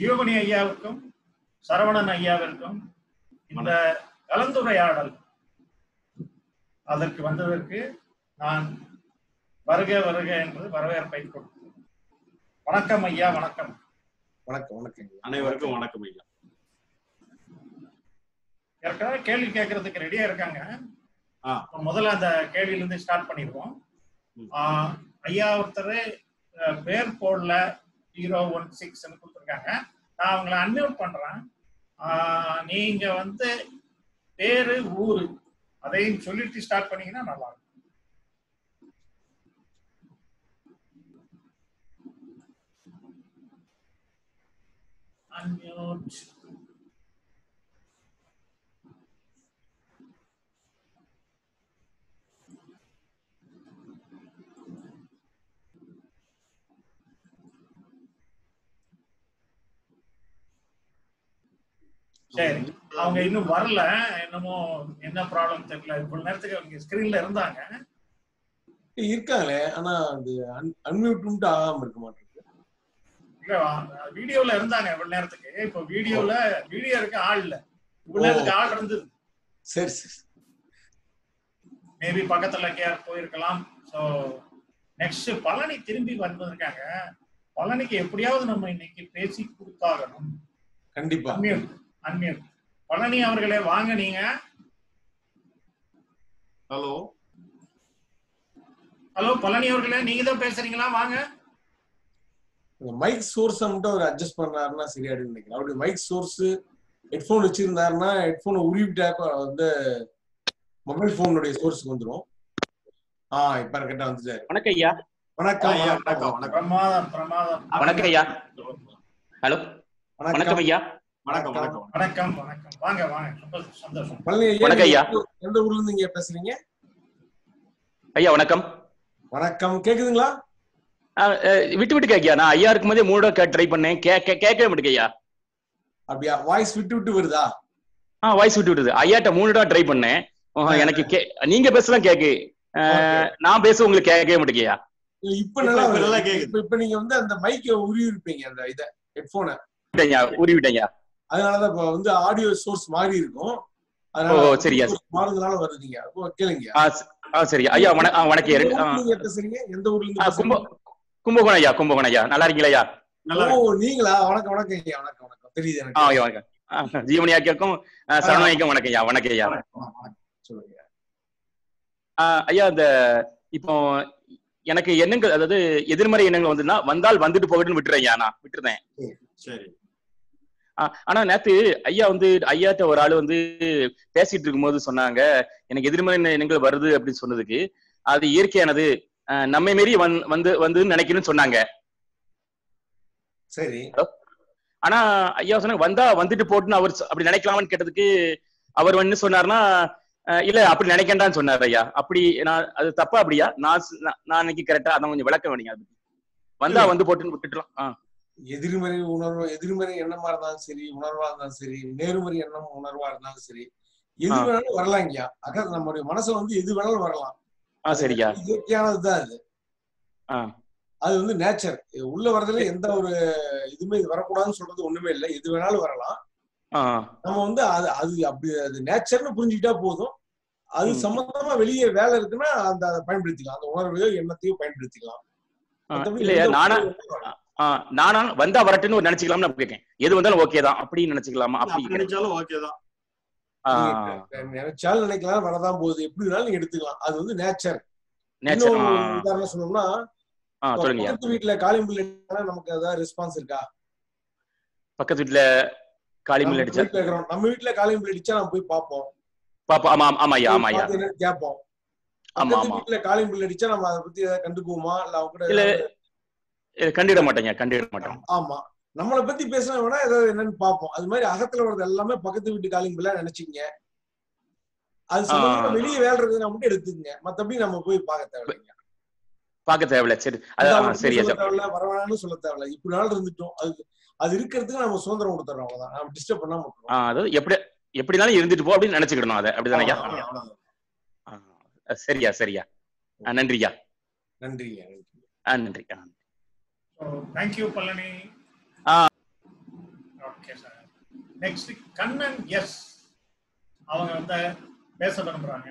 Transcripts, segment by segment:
ஜீவமணி ஐயாவுக்கும் சரவணன் ஐயாவிற்கும் இந்த கலந்துரையாடல் அதற்கு வந்ததற்கு நான் வருக வருக என்று வரவேற்பை கொடுத்தேன் வணக்கம் ஐயா வணக்கம் வணக்கம் வணக்கம் அனைவருக்கும் வணக்கம் ஐயா ஏற்கனவே கேள்வி கேட்கறதுக்கு ரெடியா இருக்காங்க ஆ. இப்ப முதல்ல அந்த கேள்வியில இருந்து ஸ்டார்ட் பண்ணிடுவோம் ம். ஆஹ் ஐயா ஒருத்தர் அஹ், பேர் போடல ஜீரோ ஒன் சிக்ஸ் கொடுத்துருக்காங்க நான் அவங்கள அன்மியூட் பண்றேன் ஆஹ், நீங்க வந்து பேரு ஊரு அதையும் சொல்லிட்டு ஸ்டார்ட் பண்ணீங்கன்னா நல்லா இருக்கும் அன்மியூட் சரி அவங்க இன்னும் வரல என்னமோ என்ன ப்ராப்ளம் தெரியல இவ்வளவு நேரத்துக்கு அவங்க ஸ்கிரீன்ல இருந்தாங்க இருக்காங்களே ஆனா அது அன்மியூட் ஆகாம இருக்க மாட்டேங்குது இல்ல வீடியோல இருந்தாங்க இவ்வளவு நேரத்துக்கு இப்போ வீடியோல வீடியோ இருக்க ஆள் இல்ல இவ்வளவு நேரத்துக்கு ஆள் இருந்தது சரி சரி மேபி பக்கத்துல எங்கேயாவது போயிருக்கலாம் ஸோ நெக்ஸ்ட் பழனி திரும்பி வந்திருக்காங்க பழனிக்கு எப்படியாவது நம்ம இன்னைக்கு பேசி கொடுத்தாகணும் கண்டிப்பா அன்மியூட் அன்மியூட் பழனி அவர்களே வாங்க நீங்க ஹலோ ஹலோ பழனி அவர்களே நீங்க தான் பேசுறீங்களா வாங்க மைக் சோர்ஸை மட்டும் அவர் அட்ஜஸ்ட் பண்ணாருன்னா சரியாடுன்னு நினைக்கிறேன் அப்படி மைக் சோர்ஸ் ஹெட்ஃபோன் வச்சிருந்தாருன்னா ஹெட்ஃபோனை உருவிட்டா வந்து மொபைல் போனுடைய சோர்ஸ்க்கு வந்துரும் ஆ இப்ப கரெக்டா வந்துட்டாரு வணக்கம் ஐயா வணக்கம் ஐயா, வணக்கம் வணக்கம் வணக்கம் பிரமாதம் பிரமாதம் வணக்கம் ஐயா ஹலோ வணக்கம் வணக்கம் ஐயா வணக்கம் வணக்கம் வணக்கம் வணக்கம் வாங்க வாங்க ரொம்ப சந்தோஷம் பழனி ஐயா, வணக்கம் ஐயா. நீங்க எந்த ஊர்ல இருந்து நீங்க பேசுறீங்க ஐயா வணக்கம் வணக்கம் கேக்குதுங்களா ஆ, அஹ், விட்டு விட்டு கேக்கியா நான் ஐயா இருக்கும்போதே மூணு ட்ரை பண்ணேன் கே கே- கேட்கவே மாட்டேங்க ஐயா அப்படியா வாய்ஸ் விட்டு விட்டு வருதா ஆ வாய்ஸ் விட்டு விட்டுது ஐயாட்ட மூணு தடவை ட்ரை பண்ணேன் ஆஹ், எனக்கு கே நீங்க பேசலாம் கேக்கு அஹ், நான் பேச உங்களுக்கு கேட்கவே மாட்டேங்கய்யா இப்ப நல்லா இப்ப வருது. நல்லா கேக்குது. இப்ப இப்ப நீங்க வந்து அந்த மைக்க உருவி இருப்பீங்க அந்த இத ஹெட்போனை விட்டேங்க உரி விட்டேங்க அதனாலதான் இப்ப வந்து ஆடியோ சோர்ஸ் மாறி இருக்கும் ஓ, அதனால சரியா. source மாறுறதுனால வருதுங்க அப்போ கேளுங்க ஆ ச- ஆ சரி ஐயா வண ஆ, வணக்கம் எந்த ரெண்டு- ஆ, ஊர்ல நீங்க பேசுறீங்க எந்த ஊர்ல இருந்து ஆ, கும்ப பேசுறீங்க? கும்பகோணம் ஐயா கும்பகோணம் ஐயா நல்லா இருக்கீங்களா ஐயா நல்லா ஓ இருக்கு. நீங்களா வணக்கம் வணக்கம் ஐயா வணக்கம் வணக்கம் தெரியுது ஆ எனக்கு ஐயா வணக்கம் ஆ, ஜீவனி ஐயாக்கும் சரணம் வணக்கம் ஐயா வணக்கம் ஐயா வணக்கம், வணக்கம். சொல்லுங்க ஆ, ஐயா இந்த இப்போ எனக்கு எண்ணங்கள் அதாவது எதிர்மறை எண்ணங்கள் வந்துன்னா வந்தால் வந்துட்டு போகட்டும்னு விட்டுறேன் ஐயா நான் விட்டுறேன் சரி ஆ, ஆனா நேத்து ஐயா வந்து ஐயாட்ட ஒரு ஆளு வந்து பேசிட்டு இருக்கும்போது சொன்னாங்க எனக்கு எதிர்மறை எண்ணங்கள் வருது அப்படின்னு சொன்னதுக்கு அது இயற்கையானது ஆ, நம்மை மீறி வந்- வந்து வந்து நினைக்கணும்னு சொன்னாங்க சரி ஆனா ஐயா சொன்னாங்க வந்தா வந்துட்டு போட்டுன்னு அவர் சொ- அப்படி நினைக்கலாமான்னு கேட்டதுக்கு அவர் வந்து சொன்னாருன்னா அஹ், இல்ல அப்படி நினைக்கண்டான்னு சொன்னார் ஐயா அப்படி நான் அது தப்பா அப்படியா நான் ஸ்- நான் நான் இன்னைக்கு கரெக்டா அதான் கொஞ்சம் விளக்க வேண்டிய அது வந்தா வந்து போட்டுன்னு விட்டுட்டலாம் ஆ, எதிர்மறை உணர்வு எதிர்மறை எண்ணமா இருந்தாலும் சரி உணர்வா இருந்தாலும் சரி நேர்மறை எண்ணம் உணர்வா இருந்தாலும் சரி எது ஆ. வேணாலும் வரலாம் ஐயா அக நம்முடைய மனசுல வந்து எது வேணாலும் வரலாம் ஆ சரியா இயற்கையானதுதான் அது ஆ அது வந்து நேச்சர் உள்ள வரதுல எந்த ஒரு இதுவுமே இது வரக்கூடாதுன்னு சொல்றது ஒண்ணுமே இல்லை எது வேணாலும் வரலாம் ஆ நம்ம வந்து அது அது அப்படி அது நேச்சர்னு புரிஞ்சுக்கிட்டா போதும் அது ம். சம்பந்தமா வெளியே வேலை இருக்குன்னா அந்த அதை பயன்படுத்திக்கலாம் அந்த உணர்வையோ எண்ணத்தையோ பயன்படுத்திக்கலாம் ஆ, மத்தபடி இல்லையா எந்த நானா உணர்வும் வரலாம். ஆ, நானா வந்தா வரட்டுன்னு ஒரு நினைச்சுக்கலாம்னு நான் கேட்கேன் எது வந்தாலும் ஓகே தான் அப்படின்னு நினைச்சுக்கலாமா அப்படி அப்படி நினைச்சாலும் ஓகே தான் ஆ, நீங்க நினைச்சாலும் நினைக்கலாம் வரதான் போகுது எப்படி வேணாலும் நீங்க எடுத்துக்கலாம் அது வந்து நேச்சர் நேச்சர் இன்னும் ஆ, உதாரணம் சொல்லணும்னா ஆ சொல்லுங்க ஐயா. பக்கத்து வீட்டுல காலிம்பில் அடிச்சா நமக்கு ஏதாவது ரெஸ்பான்ஸ் இருக்கா பக்கத்து வீட்டுல காளிமில் நம்ம அடிச்சா வீட்டுல இருக்கிறோம் நம்ம வீட்டுல காலிம்பில் அடிச்சா நம்ம போய் பார்ப்போம் பாப்பா ஆமா ஆமா ஐயா ஆமா ஐயா பார்த்து என்னன்னு கேட்போம் ஆமா, பக்கத்து ஆமா. வீட்டுல காலிம்பில் அடிச்சா நம்ம அதை பத்தி ஏதாவது கண்டுக்குவோமா இல்ல அவங்க கூட இல்ல ஏதாவது- இது கண்டிட மாட்டேங்க கண்டிட மாட்டோம் ஆமா நம்மளை பத்தி பேசினா வேணா ஏதாவது என்னன்னு பார்ப்போம் அது மாதிரி அகத்துல வர்றது எல்லாமே பக்கத்து வீட்டு காலிம்பில் நினைச்சுக்கங்க அது சம்பந்தமா ஆ. வெளியே வேலை இருக்குதுன்னா மட்டும் எடுத்துக்கங்க மத்தபடி நம்ம போய் பார்க்க தேவையில்லைங்க பார்க்க தேவையில்ல சரி அது அதான் அவனுக்கு சரியா சொல்ல சார் தேவையில்ல வரவேணாம்னு சொல்ல தேவையில்ல இப்படி நாள் இருந்துட்டோம் அது அது இருக்கிறதுக்கு நம்ம சுதந்திரம் கொடுத்துறோம் அவ்வளவுதான் நம்ம டிஸ்டர்ப் பண்ணாம விட்டுறோம் ஆ, அதாவது எப்படி எப்படினாலும் இருந்துட்டு போ அப்படின்னு நினைச்சுக்கிடணும் அதை அப்படிதானே ஐயா ஆமா. அவ்வளவுதான். ஆ, சரியா சரியா ஆ, நன்றியா நன்றிங்க நன்றி ஆ, நன்றி ஆ. Thank you Palani okay sir next Kannan yes அவங்க வந்து பேச விரும்புறாங்க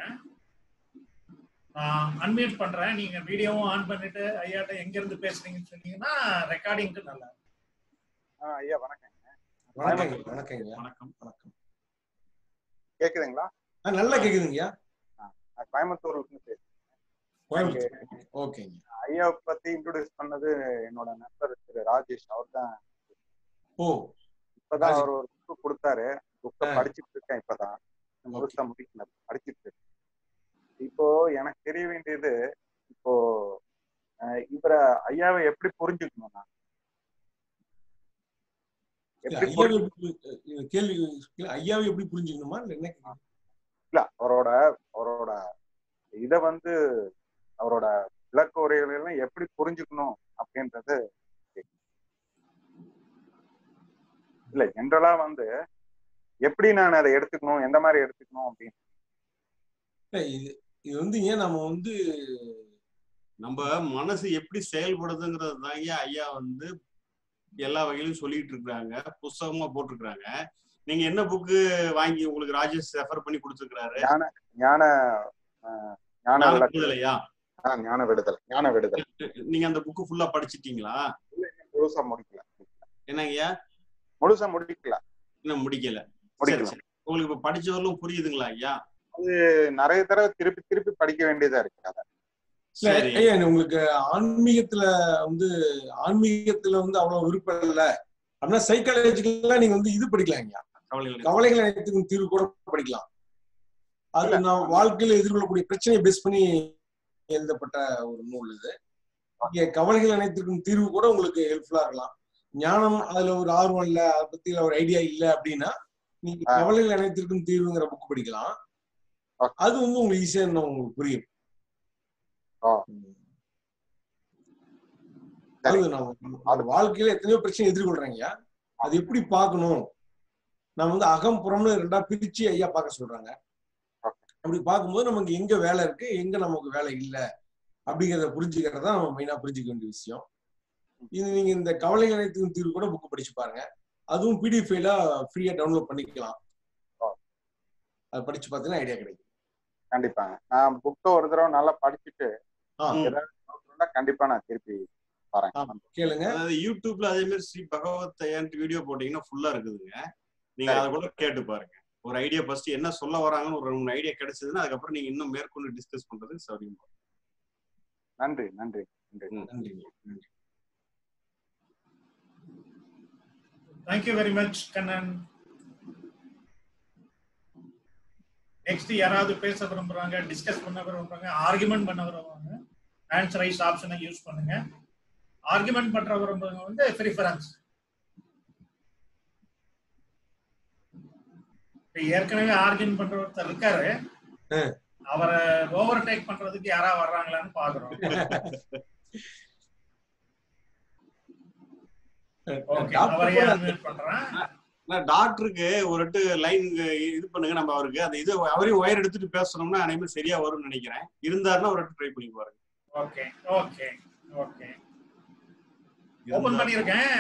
நான் அன்மியூட் பண்றேன் நீங்க வீடியோவும் ஆன் பண்ணிட்டு ஐயாட்ட எங்க இருந்து பேசுறீங்கன்னு சொன்னீங்கன்னா ரெக்கார்டிங்க்கு நல்லா இருக்கும். ஆ, ஐயா வணக்கம் வணக்கங்க வணக்கங்க வணக்கம் வணக்கம் கேக்குதுங்களா ஆ, நல்லா கேக்குதுங்கய்யா நான் கோயம்புத்தூர்ல இருந்து பேசுறேன் கோயம்புத்தூர் ஓகேங்க ஐயாவை பத்தி இன்ட்ரோடியூஸ் பண்ணது என்னோட நண்பர் திரு ராஜேஷ் அவர் தான் ஓ இப்பதான் ராஜேஷ். அவர் ஒரு புக் கொடுத்தாரு புக்கை ஆ. படிச்சிட்டு இருக்கேன் இப்பதான் முழுசா முடிக்கல படிச்சிட்டு இருக்கேன் இப்போ எனக்கு தெரிய வேண்டியது இப்போ அஹ், இவரை ஐயாவை எப்படி புரிஞ்சுக்கணும் நான் எப்படி ஐயாவை புரிஞ்சு எப்படி- இது கேள்வி ஐயாவை எப்படி புரிஞ்சுக்கணுமா இல்ல என்ன கேக்குறீங்க? இல்ல அவரோட அவரோட இத வந்து அவரோட விளக்க உரைகளை எல்லாம் எப்படி புரிஞ்சுக்கணும் அப்படின்றது கேக்குறேன். இல்ல ஜென்ரலா வந்து எப்படி நான் அதை எடுத்துக்கணும் எந்த மாதிரி எடுத்துக்கணும் அப்படின்னு இல்ல, இது இது வந்து ஏன் நம்ம வந்து நம்ம மனசு எப்படி செயல்படுதுங்கிறது தாங்க ஐயா வந்து எல்லா வகையிலும் சொல்லிட்டு இருக்காங்க புஸ்தகமா போட்டிருக்கிறாங்க நீங்க என்ன புக்கு வாங்கி உங்களுக்கு ராஜேஷ் ரெஃபர் பண்ணி கொடுத்துருக்காரு ஞான ஞான அஹ், ஞான விளக்கு இல்லையா ஆ, ஞான விடுதலை ஞான விடுதலை நீங்க அந்த புக்கு ஃபுல்லா படிச்சிட்டீங்களா முழுசா முடிக்கல என்னங்கய்யா முழுசா முடிக்கல இன்னும் முடிக்கல சரி முடிக்கல சரி உங்களுக்கு இப்ப படிச்சவர்களும் புரியுதுங்களா ஐயா அது நிறைய தடவை திருப்பி திருப்பி படிக்க வேண்டியதா இருக்கு அதை இல்ல, சரி ஐயா உங்களுக்கு ஆன்மீகத்துல வந்து ஆன்மீகத்துல வந்து அவ்வளவு விருப்பம் இல்ல அப்படின்னா சைக்காலஜிக்கலா நீங்க வந்து இது படிக்கலாங்க கவலைகள் கவலைகள் அனைத்துக்கும் தீர்வு கூட படிக்கலாம் அது நான் வாழ்க்கையில எதிர்கொள்ளக்கூடிய பிரச்சனையை பேஸ் பண்ணி எழுதப்பட்ட ஒரு நூல் இது இங்க கவலைகள் அனைத்திற்கும் தீர்வு கூட உங்களுக்கு ஹெல்ப்ஃபுல்லா இருக்கலாம் ஞானம் அதுல ஒரு ஆர்வம் இல்ல அதை பத்தி ஒரு ஐடியா இல்ல அப்படின்னா நீங்க ஆ. கவலைகள் அனைத்திற்கும் தீர்வுங்கிற புக் படிக்கலாம் ஓகே. அது வந்து உங்களுக்கு ஈஸியா இன்னும் உங்களுக்கு புரியும் ஆ. ம். சரி. அது நம்ம அது வாழ்க்கையில எத்தனையோ பிரச்சனை எதிர்கொள்றீங்க அது எப்படி பார்க்கணும் நம்ம வந்து அகம் புறம்னு ரெண்டா பிரிச்சு ஐயா பார்க்க சொல்றாங்க அப்படி பார்க்கும்போது நமக்கு எங்க வேலை இருக்கு எங்க நமக்கு வேலை இல்ல அப்படிங்கிறத புரிஞ்சுக்கிறது தான் நம்ம மெயினா புரிஞ்சுக்க வேண்டிய விஷயம் இது நீங்க இந்த கவலைகள் அனைத்துக்கும் தீர்வு கூட புக் படிச்சு பாருங்க அதுவும் பிடிஎஃப் ஃபைலா ஃப்ரீயா டவுன்லோட் பண்ணிக்கலாம் ஆ. அது படிச்சு பார்த்தீங்கன்னா ஐடியா கிடைக்கும் கண்டிப்பாங்க நான் புக்கை ஒரு தடவை நல்லா படிச்சுட்டு ஆ, ம். ஏதாவது doubt இருந்தா கண்டிப்பா நான் திருப்பி வரேன் ஆ, கேளுங்க அதாவது யூடியூப்ல அதே மாதிரி ஸ்ரீ பகவத் ஐயான்ட்டு வீடியோ போட்டீங்கன்னா ஃபுல்லா இருக்குதுங்க நீங்க அதை கூட கேட்டு பாருங்க ஒரு ஐடியா ஃபர்ஸ்ட் என்ன சொல்ல வராங்கன்னு ஒரு ரெண்டு மூணு ஐடியா கிடைச்சதுன்னா அதுக்கப்புறம் நீங்க இன்னும் மேற்கொண்டு டிஸ்கஸ் பண்றதுக்கு சௌரியம் நன்றி நன்றி நன்றி நன்றிங்க நன்றி thank you very much Kannan next யாராவது பேச விரும்புறாங்க டிஸ்கஸ் பண்ண விரும்புறாங்க ஆர்குமெண்ட் பண்ண விரும்புறாங்க ஆன்சர் ஐஸ் ஆப்ஷனை யூஸ் பண்ணுங்க ஆர்குமெண்ட் பண்ற விரும்புறவங்க வந்து ப்ரிஃபரன்ஸ் ஏற்கனவே ஆர்கியூமெண்ட் பண்ற ஒருத்தர் இருக்காரு ஆ. அவரை ஓவர் டேக் பண்றதுக்கு யாரா வர்றாங்களான்னு பாக்குறோம் ஓகே அவரையே டாக்டர் அன்மியூட் பண்றேன் நான் டாக்டருக்கு ஒரு எட்டு லைன் இது பண்ணுங்க நம்ம அவருக்கு அந்த இது அவரையும் ஒயர் எடுத்துட்டு பேசணும்னா அனைவரும் சரியா வரும்னு நினைக்கிறேன் இருந்தாருன்னா ஒரு ட்ரை பண்ணி பாருங்க ஓகே ஓகே ஓகே ஓபன் பண்ணிருக்கேன்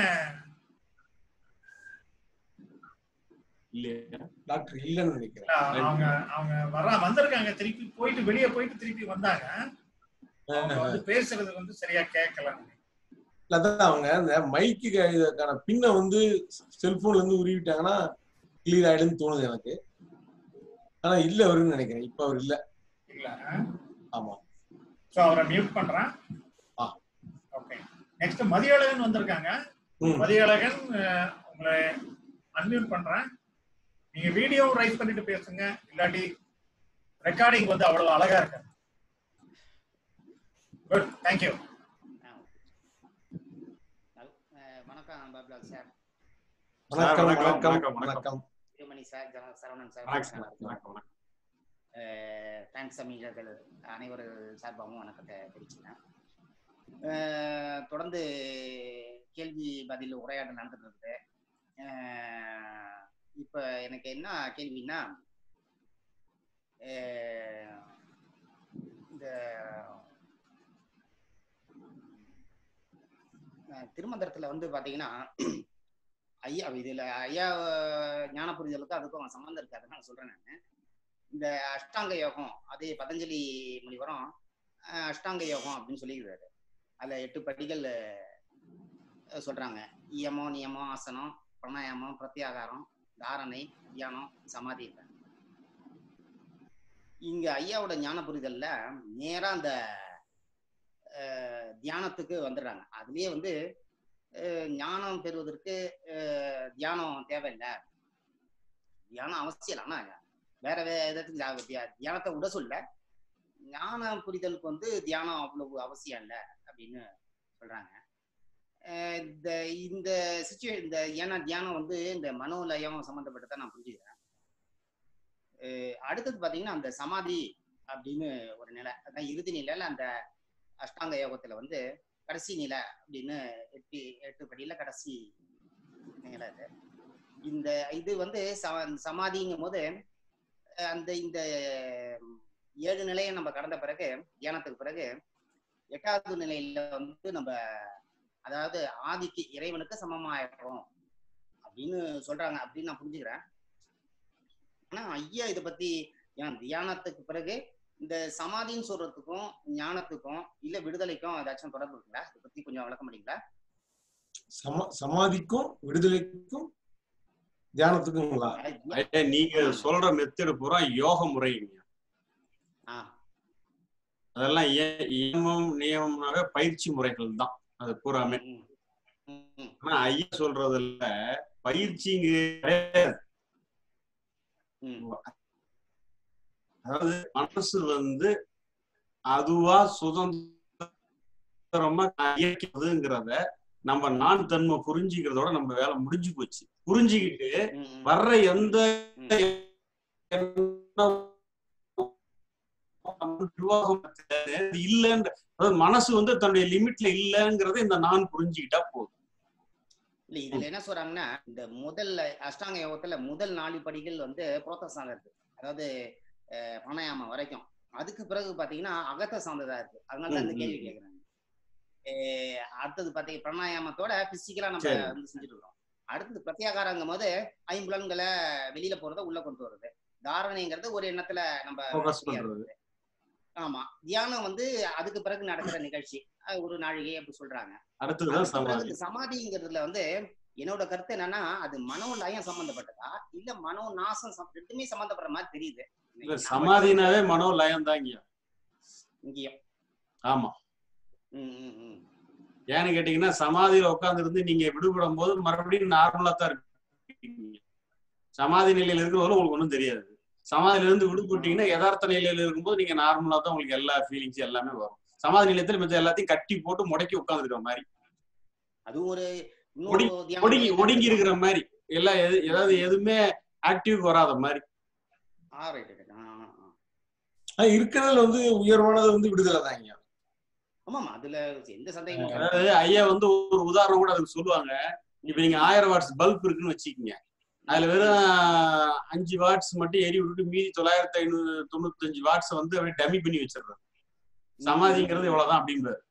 இல்லையா டாக்டர் இல்லைன்னு நினைக்கிறேன் இல்ல, அவங்க அவங்க வர வந்திருக்காங்க திருப்பி போயிட்டு வெளியே போயிட்டு திருப்பி வந்தாங்க அவங்க வந்து பேசுறது வந்து சரியா கேட்கல இல்ல, அதான் அவங்க அந்த மைக்கு இதுக்கான பின்னை வந்து செல்போன்ல இருந்து உருவிட்டாங்கன்னா கிளியர் ஆயிடுன்னு தோணுது எனக்கு ஆனா இல்ல அவருன்னு நினைக்கிறேன் இப்ப அவர் இல்ல இல்ல ஆமா சோ அவரை மியூட் பண்றேன் ஆ. ஓகே நெக்ஸ்ட் மதியழகன் வந்திருக்காங்க ம். மதியழகன் அஹ், உங்களை அன்மியூட் பண்றேன் நீங்க வீடியோ ரைஸ் பண்ணிட்டு பேசுங்க இல்லாட்டி ரெக்கார்டிங் வந்து அவ்வளவு அழகா இருக்கு குட் தேங்க்யூ அஹ் வணக்கம் பாபுலால் சார் வணக்கம் வணக்கம், வணக்கம் வணக்கம், வணக்கம். வணக்கம் திருமணி சார் ஜன- சரவணன் சார் வணக்கம் வணக்கம் வணக்கம் தேங்க்ஸ் தமிழர்கள் அனைவரு சார்பாகவும் வணக்கத்தை தெரிவிச்சுக்கிறேன் அஹ் தொடர்ந்து கேள்வி பதில் உரையாடல் நடந்துட்டு இருக்குது அஹ் இப்ப எனக்கு என்ன கேள்வின்னா அஹ் இந்த அஹ் திருமந்திரத்துல வந்து பாத்தீங்கன்னா ஐயா இதுல ஐயா ஞான புரிதலுக்கும் அதுக்கும் சம்மந்தம் இருக்கு அதனால சொல்றேன் நான் இந்த அஷ்டாங்க யோகம் அதே பதஞ்சலி முனிவரும் அஹ், அஷ்டாங்க யோகம் அப்படின்னு சொல்லிக்கிறாரு அதுல எட்டு படிகள் அஹ், சொல்றாங்க இயமம் நியமம் ஆசனம் பிராணாயாமம் பிரத்யாகாரம் தாரணை தியானம் சமாதி இங்க ஐயாவோட ஞான புரிதல்ல நேரா அந்த அஹ், தியானத்துக்கு வந்துடுறாங்க அதுலயே வந்து அஹ், ஞானம் பெறுவதற்கு அஹ், தியானம் தேவையில்லை தியானம் அவசியம் ஆனா வேற வே- விதத்துக்கு தியா- தியா- தியானத்தை விட சொல்ல ஞான புரிதலுக்கு வந்து தியானம் அவ்வளவு அவசியம் இல்லை அப்படின்னு சொல்றாங்க அஹ் இந்த இந்த சுச்சுவே இந்த ஏன்னா தியானம் வந்து இந்த மனோலயம் சம்மந்தப்பட்டதை நான் புரிஞ்சுக்கிறேன் அஹ் அடுத்தது பாத்தீங்கன்னா அந்த சமாதி அப்படின்னு ஒரு நிலை அதான் இறுதி நிலையில அந்த அஷ்டாங்க யோகத்துல வந்து கடைசி நிலை அப்படின்னு எட்டு எட்டு படியில கடைசி நிலை அது இந்த இது வந்து ச- சமாதிங்கும் போது அஹ் அந்த இந்த ஏழு நிலையை நம்ம கடந்த பிறகு தியானத்துக்கு பிறகு எட்டாவது நிலையில வந்து நம்ம அதாவது ஆதிக்கு இறைவனுக்கு சமமாயிடுறோம் அப்படின்னு சொல்றாங்க அப்படின்னு நான் புரிஞ்சுக்கிறேன் ஆனா ஐயா இதை பத்தி ஏன் தியானத்துக்கு பிறகு இந்த சமாதின்னு சொல்றதுக்கும் ஞானத்துக்கும் இல்ல விடுதலைக்கும் ஏதாச்சும் தொடர்பு இருக்குங்களா இதை பத்தி கொஞ்சம் விளக்க முடியுங்களா சம சமாதிக்கும் விடுதலைக்கும் தியானத்துக்குங்களா ஐயா நீங்க சொல்ற மெத்தடு பூரா யோக முறைங்க ஆ அதெல்லாம் ஏ- நியமம் நியமம்னாவே பயிற்சி முறைகள் தான் அது பூராமே ம், ம், ம், ஆனா ஐயா சொல்றதுல பயிற்சிங்க கிடையாது. ம், அதாவது மனசு வந்து அதுவா சுதந்திரமா இயக்கிறதுங்கிறத நம்ம நான் தன்மை புரிஞ்சுக்கிறதோட நம்ம வேலை முடிஞ்சு போச்சு புரிஞ்சுக்கிட்டு ம், ம். வர்ற எந்த ம். எண்ணம் நிர்வாகம் இது இல்லைன்ற அதாவது மனசு வந்து தன்னுடைய லிமிட்ல இல்லைங்கிறத இந்த நான் புரிஞ்சுக்கிட்டா போதும் இல்ல இதுல என்ன சொல்றாங்கன்னா இந்த முதல் அஷ்டாங்க யோகத்துல முதல் நாலு படிகள் வந்து புரோத்த சார்ந்தது இருக்கு அதாவது அஹ், பிராணாயாமம் வரைக்கும் அதுக்கு பிறகு பாத்தீங்கன்னா அகத்த சார்ந்ததா இருக்கு அதனால தான் இந்த ம், கேள்வி ம். கேக்குறாங்க அஹ், அடுத்தது பாத்தீங்க பிராணாயாமத்தோட பிசிக்கலா நம்ம சரி. வந்து செஞ்சுட்டு இருக்கோம் அடுத்தது பிரத்யாகாரங்கும் போது ஐம்புலன்களை வெளியில போறத உள்ள கொண்டு வருது தாரணைங்கிறது ஒரு எண்ணத்துல நம்ம ஃபோக்கஸ் free ஆ பண்றது இருக்குது. ஆமா தியானம் வந்து அதுக்கு பிறகு நடக்கிற நிகழ்ச்சி அது ஒரு நாழிகை அப்படி சொல்றாங்க அடுத்ததுதான் அதுக்கு சமாதி பிறகு சமாதிங்கிறதுல வந்து என்னோட கருத்து என்னன்னா அது மனோலயம் சம்பந்தப்பட்டதா இல்ல மனோ நாசம் சம்- ரெண்டுமே சம்பந்தப்படுற மாதிரி தெரியுது இல்ல சமாதினாவே மனோ லயம் தாங்க இங்கேயும் ஆமா ம், ம், ம். ஏன்னு கேட்டீங்கன்னா சமாதியில உட்கார்ந்து இருந்து நீங்க விடுபடும் போது மறுபடியும் நார்மலா தான் இருப்பீங்க சமாதி நிலையில இருக்கிறவங்க உங்களுக்கு ஒண்ணும் தெரியாது சமாதியில இருந்து விடுபட்டீங்கன்னா யதார்த்த நிலையில இருக்கும்போது நீங்க நார்மலா தான் உங்களுக்கு எல்லா ஃபீலிங்ஸ் எல்லாமே வரும் சமாதி நிலையத்துல மிச்சம் எல்லாத்தையும் கட்டி போட்டு முடக்கி உட்கார்ந்துருக்கிற மாதிரி அதுவும் ஒரு ஒடி- இன்னொரு தியானம் ஒடுங்கி ஒடுங்கி இருக்கிற மாதிரி எல்லாம் எது ஏதாவது எதுவுமே ஆக்டிவ்க்கு வராத மாதிரி ஆ, right, right. ஆ, ஆ, ஆ. ஆனா இருக்கிறதுல வந்து உயர்வானது வந்து விடுதலை தாங்க ஆமாமா அதுல எந்த சந்தேகமும் கிடையாது. அதாவது ஐயா வந்து ஒரு உதாரணம் கூட அதுக்கு சொல்லுவாங்க இப்ப நீங்க ஆயிரம் வாட்ஸ் பல்ப் இருக்குன்னு வச்சுக்கோங்க அதுல வெறும் அஞ்சு வாட்ஸ் மட்டும் எரி விட்டுட்டு மீதி தொள்ளாயிரத்தி ஐநூறு தொண்ணூத்தஞ்சு வாட்ஸ் வந்து அப்படியே டம்மி பண்ணி வச்சிடுறது சமாதிங்கிறது இவ்வளவுதான் அப்படின்பாரு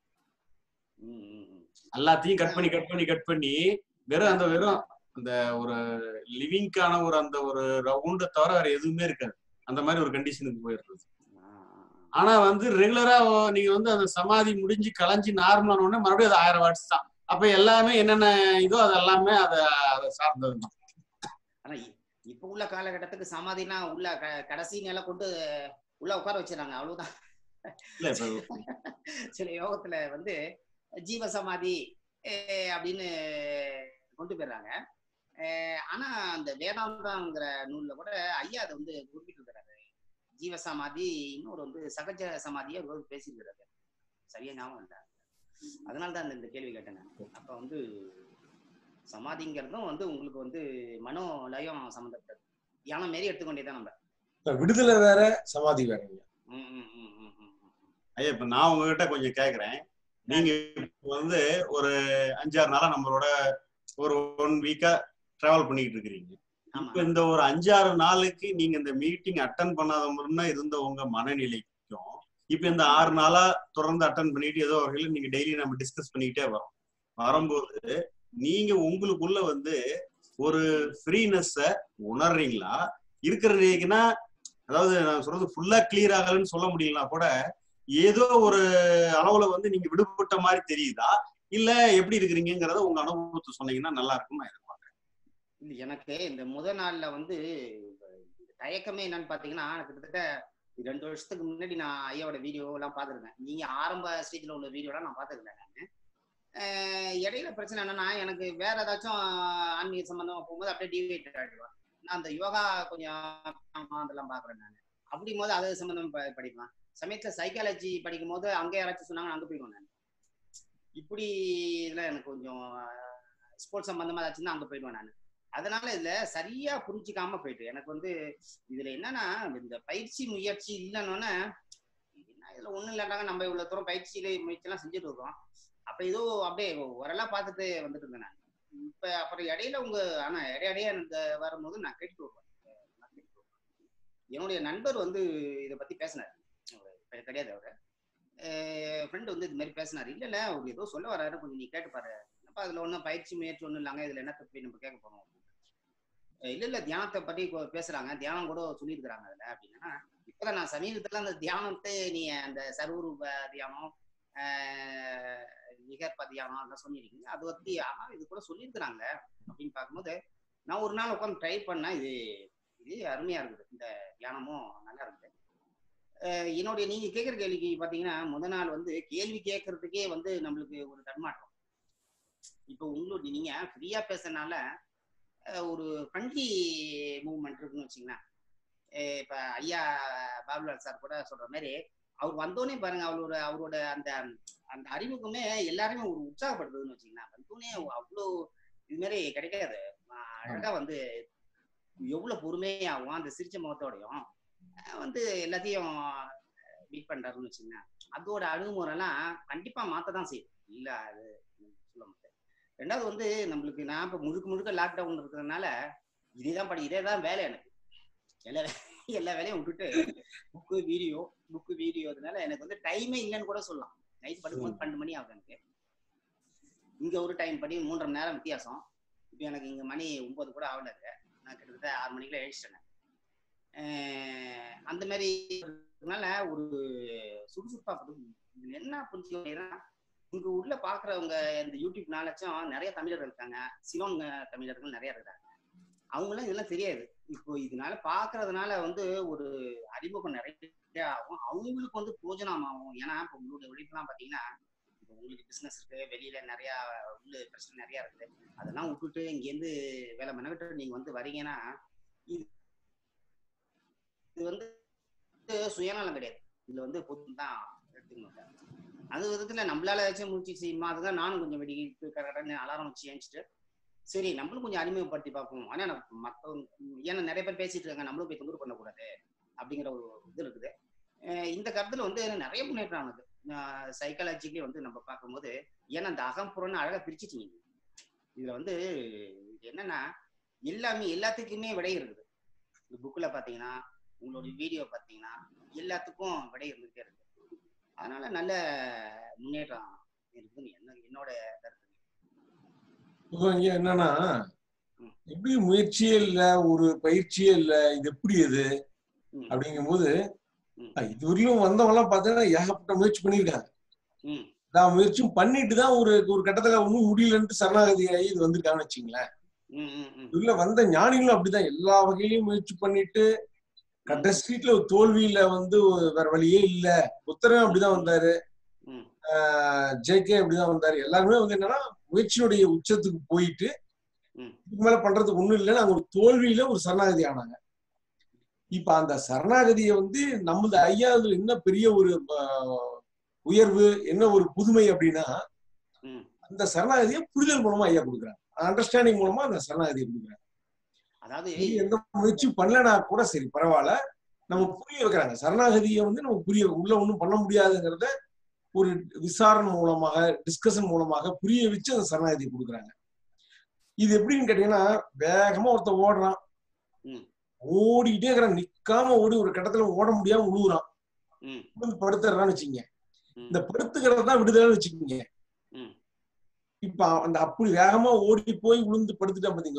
ம், ம், ம். எல்லாத்தையும் கட் பண்ணி கட் பண்ணி கட் பண்ணி வெறும் அந்த வெறும் அந்த ஒரு லிவிங்க்கான ஒரு அந்த ஒரு ரவுண்டை தவிர வேற எதுவுமே இருக்காது அந்த மாதிரி ஒரு கண்டிஷனுக்கு போயிடுறது ஆ, ஆ, ஆ. ஆனா வந்து ரெகுலரா நீங்க வந்து அந்த சமாதி முடிஞ்சு களைஞ்சு நார்மலான உடனே மறுபடியும் அது ஆயிரம் வாட்ஸ் தான் அப்ப எல்லாமே என்னென்ன இதோ அது எல்லாமே அதை அதை சார்ந்தது தான் ஆனா இ- இப்ப உள்ள காலகட்டத்துக்கு சமாதினா உள்ள க- கடைசி நிலை கொண்டு உள்ள உட்கார வச்சிடறாங்க அவ்வளவுதான் இல்ல இப்ப சில யோகத்துல வந்து ஜீவ சமாதி அஹ் அப்படின்னு கொண்டு போயிடுறாங்க அஹ் ஆனா அந்த வேதாந்தாங்கிற நூல்ல கூட ஐயா அதை வந்து குறிப்பிட்டு இருக்கிறாரு ஜீவ சமாதி இன்னொரு வந்து சகஜ சமாதியை அவர் பேசியிருக்கிறாரு சரியா ஞாபகம் இல்லை அதனால தான் இந்த கேள்வி கேட்டேன் நான். அப்ப வந்து சமாதிங்கிறதும் வந்து உங்களுக்கு வந்து மனோ லயம் சம்மந்தப்பட்டது தியானம் மாரி எடுத்துக்கொண்டே தான் நம்ம இப்ப விடுதலை வேற சமாதி வேறங்க ம், ம், ம், ம், ம், ம். ஐயா இப்ப நான் உங்ககிட்ட கொஞ்சம் கேக்குறேன் நீங்க இப்ப வந்து ஒரு அஞ்சாறு நாளா நம்மளோட ஒரு ஒன் வீக்கா டிராவல் பண்ணிட்டு இருக்கிறீங்க ஆமா இப்ப இந்த ஒரு அஞ்சாறு நாளுக்கு நீங்க இந்த மீட்டிங் அட்டன் பண்ணாத முன்ன இருந்த உங்க மனநிலைக்கும் இப்ப இந்த ஆறு நாளா தொடர்ந்து அட்டன் பண்ணிட்டு ஏதோ வகையில நீங்க டெய்லி நம்ம டிஸ்கஸ் பண்ணிக்கிட்டே வரோம் வரும்போது நீங்க உங்களுக்குள்ள வந்து ஒரு ஃப்ரீனஸ உணர்றீங்களா இருக்கிறீங்கன்னா அதாவது நான் சொல்றது ஃபுல்லா கிளியர் ஆகலன்னு சொல்ல முடியலனா கூட ஏதோ ஒரு அளவுல வந்து நீங்க விடுபட்ட மாதிரி தெரியுதா இல்ல எப்படி இருக்கிறீங்கிறத உங்க அனுபவத்தை சொன்னீங்கன்னா நல்லா இருக்கும் நான் எதிர்பார்க்கறேன் இல்ல எனக்கு இந்த முத நாள்ல வந்து இந்த தயக்கமே என்னன்னு பாத்தீங்கன்னா கிட்டத்தட்ட ரெண்டு வருஷத்துக்கு முன்னாடி நான் ஐயாவோட வீடியோ எல்லாம் பார்த்துருக்கேன் நீங்க ஆரம்ப ஸ்டேஜ்ல உள்ள வீடியோலாம் நான் பார்த்துருக்கேன் நான் இடையில பிரச்சனை என்னன்னா எனக்கு வேற ஏதாச்சும் ஆன்மீக சம்பந்தமா போகும்போது அப்படியே டிவேட் ஆகிடுவேன் நான் அந்த யோகா கொஞ்சம் அதெல்லாம் பாக்குறேன் நான் அப்படிங்கும் போது அது சம்பந்தம் ப- படிப்பேன் சமயத்துல சைக்காலஜி படிக்கும் போது அங்க யாராச்சும் சொன்னாங்க அங்க போயிடுவேன் நான் இப்படி இதுல எனக்கு கொஞ்சம் ஸ்போர்ட்ஸ் சம்பந்தமா ஏதாச்சும் அங்க போயிடுவேன் நான் அதனால இதுல சரியா புரிஞ்சுக்காம போயிட்டு எனக்கு வந்து இதுல என்னன்னா இந்த பயிற்சி முயற்சி இல்லைன்னொன்னே என்ன இதுல ஒண்ணும் இல்லாட்டாங்க நம்ம இவ்வளவு தூரம் பயிற்சியில முயற்சி எல்லாம் செஞ்சுட்டு இருக்கோம் அப்ப ஏதோ அப்படியே ஓரளவு பார்த்துட்டு வந்துட்டு இருந்தேன் நான் இப்ப அப்புறம் இடையில உங்க ஆனா இடையிடையே எனக்கு வரும்போது நான் கேட்டு வருவேன் நான் கேட்டுட்டு வருவேன். என்னுடைய நண்பர் வந்து இதை பத்தி பேசினார் அவரு கிடையாது அவரு ஃப்ரெண்ட் வந்து இது மாதிரி பேசினார் இல்ல இல்ல அவர் ஏதோ சொல்ல வராரு கொஞ்சம் நீ கேட்டு பாரு அப்ப அதுல ஒன்றும் பயிற்சி முயற்சி ஒன்றும் இல்லைங்க இதுல என்ன போய் நம்ம கேட்க போறோம் அஹ் இல்ல இல்ல தியானத்தை பத்தி கொ- பேசுறாங்க தியானம் கூட சொல்லியிருக்கிறாங்க அதுல அப்படின்னா இப்பதான் நான் சமீபத்துல அந்த தியானத்தை நீ அந்த சர்வரூப தியானம் ஆஹ் நிகர்ப தியானம் அதெல்லாம் சொல்லியிருக்கீங்க அது பத்தி ஆமா இது கூட சொல்லியிருக்கிறாங்க அப்படின்னு பார்க்கும்போது நான் ஒரு நாள் உட்காந்து ட்ரை பண்ணேன் இது இது அருமையா இருக்குது இந்த தியானமும் நல்லா இருக்குது அஹ் என்னுடைய நீங்க கேட்குற கேள்விக்கு பாத்தீங்கன்னா முத நாள் வந்து கேள்வி கேட்கறதுக்கே வந்து நம்மளுக்கு ஒரு தன்மாற்றம் இப்போ உங்களுடைய நீங்க ஃப்ரீயா பேசுறதுனால அஹ் ஒரு ஃப்ரெண்ட்லி மூவ்மெண்ட் இருக்குன்னு வச்சுங்களேன் அஹ் இப்ப ஐயா பாபுலால் சார் கூட சொல்ற மாதிரி அவர் வந்தோடனே பாருங்க அவரோட அவரோட அந்த அந்த அறிமுகமே எல்லாருமே ஒரு உற்சாகப்படுத்துதுன்னு வச்சுங்களேன் வந்தோடனே அவ்வளோ இது மாதிரி கிடைக்காது அஹ் அழகா வந்து எவ்வளவு பொறுமையாகவும் அந்த சிரிச்ச முகத்தோடையும் அஹ் வந்து எல்லாத்தையும் மீட் பண்றாருன்னு வச்சுங்களேன் அதோட அணுகுமுறைலாம் கண்டிப்பா மாத்த தான் செய்யும் இல்ல அது சொல்ல மாட்டேன் ரெண்டாவது வந்து நம்மளுக்கு நான் இப்ப முழுக்க முழுக்க லாக்டவுன் இருக்கிறதுனால இதேதான் படி இதே தான் வேலை எனக்கு எல்லா வே- எல்லா வேலையும் விட்டுட்டு புக்கு வீடியோ புக்கு வீடியோ அதனால எனக்கு வந்து டைமே இல்லைன்னு கூட சொல்லலாம் நைட் படுக்கும்போது பன்னெண்டு மணி ஆகுது எனக்கு இங்க ஒரு டைம் படி மூன்றரை மணி நேரம் வித்தியாசம் இப்போ எனக்கு இங்க மணி ஒன்பது கூட ஆகல இருக்கு நான் கிட்டத்தட்ட ஆறு மணிக்குள்ள எழுச்சிட்டேன் அஹ் அந்த மாதிரி இருக்கறதுனால ஒரு சுறுசுறுப்பா போகுது. இதுல என்ன புரிஞ்சுக்கிறேன்னா இங்க உள்ள பாக்குறவங்க இந்த யூடியூப் நாளாச்சும் நிறைய தமிழர்கள் இருக்காங்க சிலோன் தமிழர்கள் நிறைய இருக்காங்க அவங்களாம் இதெல்லாம் தெரியாது இப்போ இதனால பாக்குறதுனால வந்து ஒரு அறிமுகம் நிறைய ஆகும் அவங்களுக்கு வந்து பிரோஜனமாகும் ஏன்னா இப்போ உங்களுடைய உழைப்புலாம் பாத்தீங்கன்னா இப்போ உங்களுக்கு பிசினஸ் இருக்கு வெளியில நிறைய உள்ள பிரச்சனை நிறைய இருக்கு அதெல்லாம் விட்டுட்டு இங்க இருந்து வேலை மெனக்கிட்டு நீங்க வந்து வரீங்கன்னா இது இது வந்து சுயநலம் கிடையாது இதுல வந்து பொது தான் எடுத்துக்கணும் அது விதத்துல நம்மளால ஏதாச்சும் முடிச்சு செய்யுமா அதுதான் நானும் கொஞ்சம் வெடி கரெக்டாக அலாரம் வச்சு ஏஞ்சிட்டு சரி நம்மளும் கொஞ்சம் அறிமுகப்படுத்தி பார்ப்போம் ஆனா நம்ம மத்தவங்க ஏன்னா நிறைய பேர் பேசிட்டு இருக்காங்க நம்மளும் போய் தொந்தரவு பண்ணக்கூடாது அப்படிங்கிற ஒரு இது இருக்குது அஹ் இந்த கருத்துல வந்து நிறைய முன்னேற்றம் ஆனது சைக்காலஜிக்கலி வந்து நம்ம பார்க்கும்போது ஏன்னா அந்த அகம்புறம்னு அழகா பிரிச்சுட்டீங்க இதுல வந்து என்னன்னா எல்லாமே எல்லாத்துக்குமே விடை இருக்குது இந்த புக்ல பாத்தீங்கன்னா உங்களுடைய வீடியோ பாத்தீங்கன்னா எல்லாத்துக்கும் விடை இருந்துகிட்டே இருக்கு அதனால நல்ல முன்னேற்றம் இருக்குன்னு என்ன என்னோட கருத்து இப்போ இங்க என்னன்னா ம். எப்படி முயற்சியே இல்ல ஒரு பயிற்சியே இல்ல இது எப்படி இது ம், அப்படிங்கும்போது ம். அஹ் இதுவரையிலும் வந்தவங்க எல்லாம் பாத்தீங்கன்னா ஏகப்பட்ட முயற்சி பண்ணியிருக்காங்க ம், நான் முயற்சியும் பண்ணிட்டு தான் ஒரு ஒரு கட்டத்துல ஒன்றும் முடியலன்ட்டு சரணாகதி ஆகி இது வந்திருக்காங்கன்னு வச்சுங்களேன் ம், ம், ம். இதுல வந்த ஞானிகளும் அப்படிதான் எல்லா வகையிலயும் முயற்சி பண்ணிட்டு கடைசியில ஒரு தோல்வியில வந்து வேற வழியே இல்ல புத்தரும் அப்படிதான் வந்தாரு ம். ஜேகே அப்படிதான் வந்தாரு எல்லாருமே வந்து என்னன்னா முயற்சியுடைய உச்சத்துக்கு போயிட்டு ம். இதுக்கு மேல பண்றதுக்கு ஒண்ணும் இல்லைன்னு அவங்க ஒரு தோல்வியில ஒரு சரணாகதி ஆனாங்க இப்ப அந்த சரணாகதியை வந்து நமது ஐயா இதுல என்ன பெரிய ஒரு ஆஹ், உயர்வு என்ன ஒரு புதுமை அப்படின்னா ம். அந்த சரணாகதியை புரிதல் மூலமா ஐயா கொடுக்குறாங்க அண்டர்ஸ்டாண்டிங் மூலமா அந்த சரணாகதியை கொடுக்குறாங்க அதாவது நீ எந்த முயற்சியும் பண்ணலனா கூட சரி பரவாயில்ல நம்ம புரிய வைக்கிறாங்க சரணாகதியை வந்து நம்ம புரிய உள்ள ஒண்ணும் பண்ண முடியாதுங்கிறத ஒரு விசாரணை மூலமாக டிஸ்கஷன் மூலமாக புரிய வச்சு அந்த சரணாகதியை கொடுக்குறாங்க இது எப்படின்னு கேட்டீங்கன்னா வேகமா ஒருத்தன் ஓடுறான் ம். ஓடிக்கிட்டே இருக்கிறான் நிக்காம ஓடி ஒரு கட்டத்துல ஓட முடியாம உழுவுறான் ம், வந்து படுத்துறான்னு வச்சுக்கோங்க ம். இந்த படுத்துக்கிறது தான் விடுதலைன்னு வச்சுக்கோங்க ம். இப்ப அந்த அப்படி வேகமா ஓடி போய் விழுந்து படுத்துட்டான் பாத்தீங்களா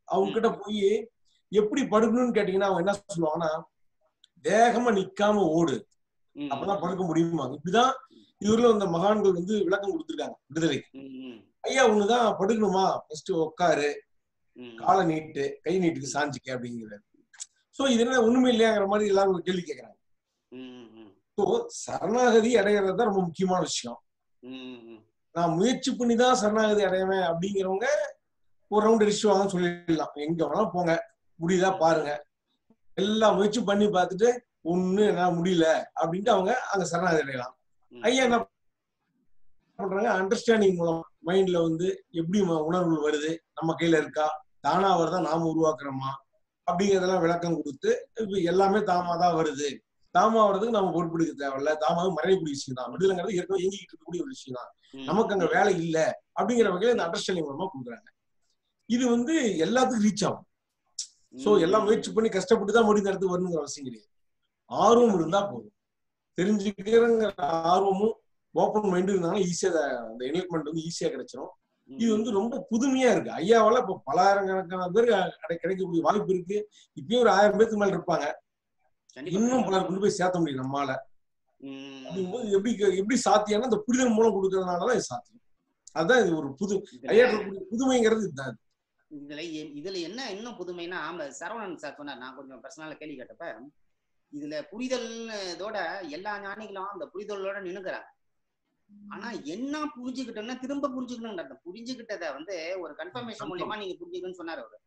அவங்க கிட்ட போய் எப்படி படுக்கணும்னு கேட்டீங்கன்னா அவங்க என்ன சொல்லுவாங்கன்னா வேகமா நிக்காம ஓடு ம், அப்பதான் படுக்க முடியுமா இப்படிதான் இவர்ல இந்த மகான்கள் வந்து விளக்கம் கொடுத்திருக்காங்க விடுதலைக்கு ம், ம், ஐயா ஒண்ணுதான் படுக்கணுமா ஃபர்ஸ்ட் உட்காரு ம், காலை நீட்டு கை நீட்டுக்கு சாஞ்சிக்க அப்படிங்கிறாரு சோ இது என்ன ஒண்ணுமே இல்லையாங்கிற மாதிரி எல்லாரும் ஒரு கேள்வி கேட்கறாங்க ம், ம், ஸோ சரணாகதி அடைகிறது தான் ரொம்ப முக்கியமான விஷயம் ம், ம், நான் முயற்சி பண்ணி தான் சரணாகதி அடையவேன் அப்படிங்கிறவங்க ஒரு ரவுண்ட் அடிச்சுட்டு வாங்கன்னு சொல்லிடலாம் எங்க வேணாலும் போங்க முடியுதா பாருங்க எல்லா முயற்சி பண்ணி பார்த்துட்டு ஒண்ணு என்னால முடியல அப்படின்ட்டு அவங்க அங்க சரணாகதி அடையலாம் ம். ஐயா என்ன பண்றாங்க அண்டர்ஸ்டாண்டிங் மூலம் மைண்ட்ல வந்து எப்படி ம- உணர்வுகள் வருது நம்ம கையில இருக்கா தானா வருதா நாம உருவாக்குறோமா அப்படிங்கறதெல்லாம் விளக்கம் கொடுத்து இப்ப எல்லாமே தாமா தான் வருது தாமா வர்றதுக்கு நம்ம பொறுப்பெடுக்க தேவையில்ல தாமா மறையக்கூடிய விஷயம் தான் விடுதலைங்கிறது ஏற்கனவே இயங்கிட்டு இருக்கக்கூடிய ஒரு விஷயம் தான் ம். நமக்கு அங்க வேலை இல்ல அப்படிங்கிற வகையில இந்த அண்டர்ஸ்டாண்டிங் மூலமா கொடுக்குறாங்க இது வந்து எல்லாத்துக்கும் ரீச் ஆகும் சோ எல்லாம் முயற்சி பண்ணி கஷ்டப்பட்டு தான் முடிந்த இடத்துக்கு வரணுங்கிற அவசியம் கிடையாது ஆர்வம் இருந்தா போதும் தெரிஞ்சுக்கிறங்கிற ஆர்வமும் ஓப்பன் மைண்டும் இருந்தாங்கன்னா ஈஸியா அந்த என்லைட்மெண்ட் வந்து ஈஸியா கிடைச்சிரும் இது வந்து ரொம்ப புதுமையா இருக்கு ஐயாவால இப்ப பலாயிரக்கணக்கான பேர் கிடை- கிடைக்கக்கூடிய வாய்ப்பு இருக்கு இப்பயும் ஒரு ஆயிரம் பேருக்கு மேல இருப்பாங்க கண்டிப்பா. இன்னும் பலர் கொண்டு போய் சேர்த்த முடியும் நம்மால ம். அப்படிங்கும்போது எப்படி எப்படி சாத்தியம்னா இந்த புரிதல் மூலம் கொடுக்கறதுனாலதான் இது சாத்தியம் அதுதான் இது ஒரு புது இதுல- ஐயா இருக்கக்கூடிய புதுமைங்கிறது இதுதான் இதுல எ- இதுல என்ன இன்னும் புதுமைனா ஆமா, சரவணன் சார் சொன்னார் நான் கொஞ்சம் பர்சனலா கேள்வி கேட்டப்ப இதுல புரிதல் இதோட எல்லா ஞானிகளும் அந்த புரிதலோட நின்னுக்கிறாங்க ஆனா என்ன புரிஞ்சுக்கிட்டோம்னா திரும்ப புரிஞ்சுக்கணும் அர்த்தம் புரிஞ்சுக்கிட்டத வந்து ஒரு கன்ஃபர்மேஷன் மூலியமா நீங்க புரிஞ்சுக்கணும்னு சொன்னாரு அவரு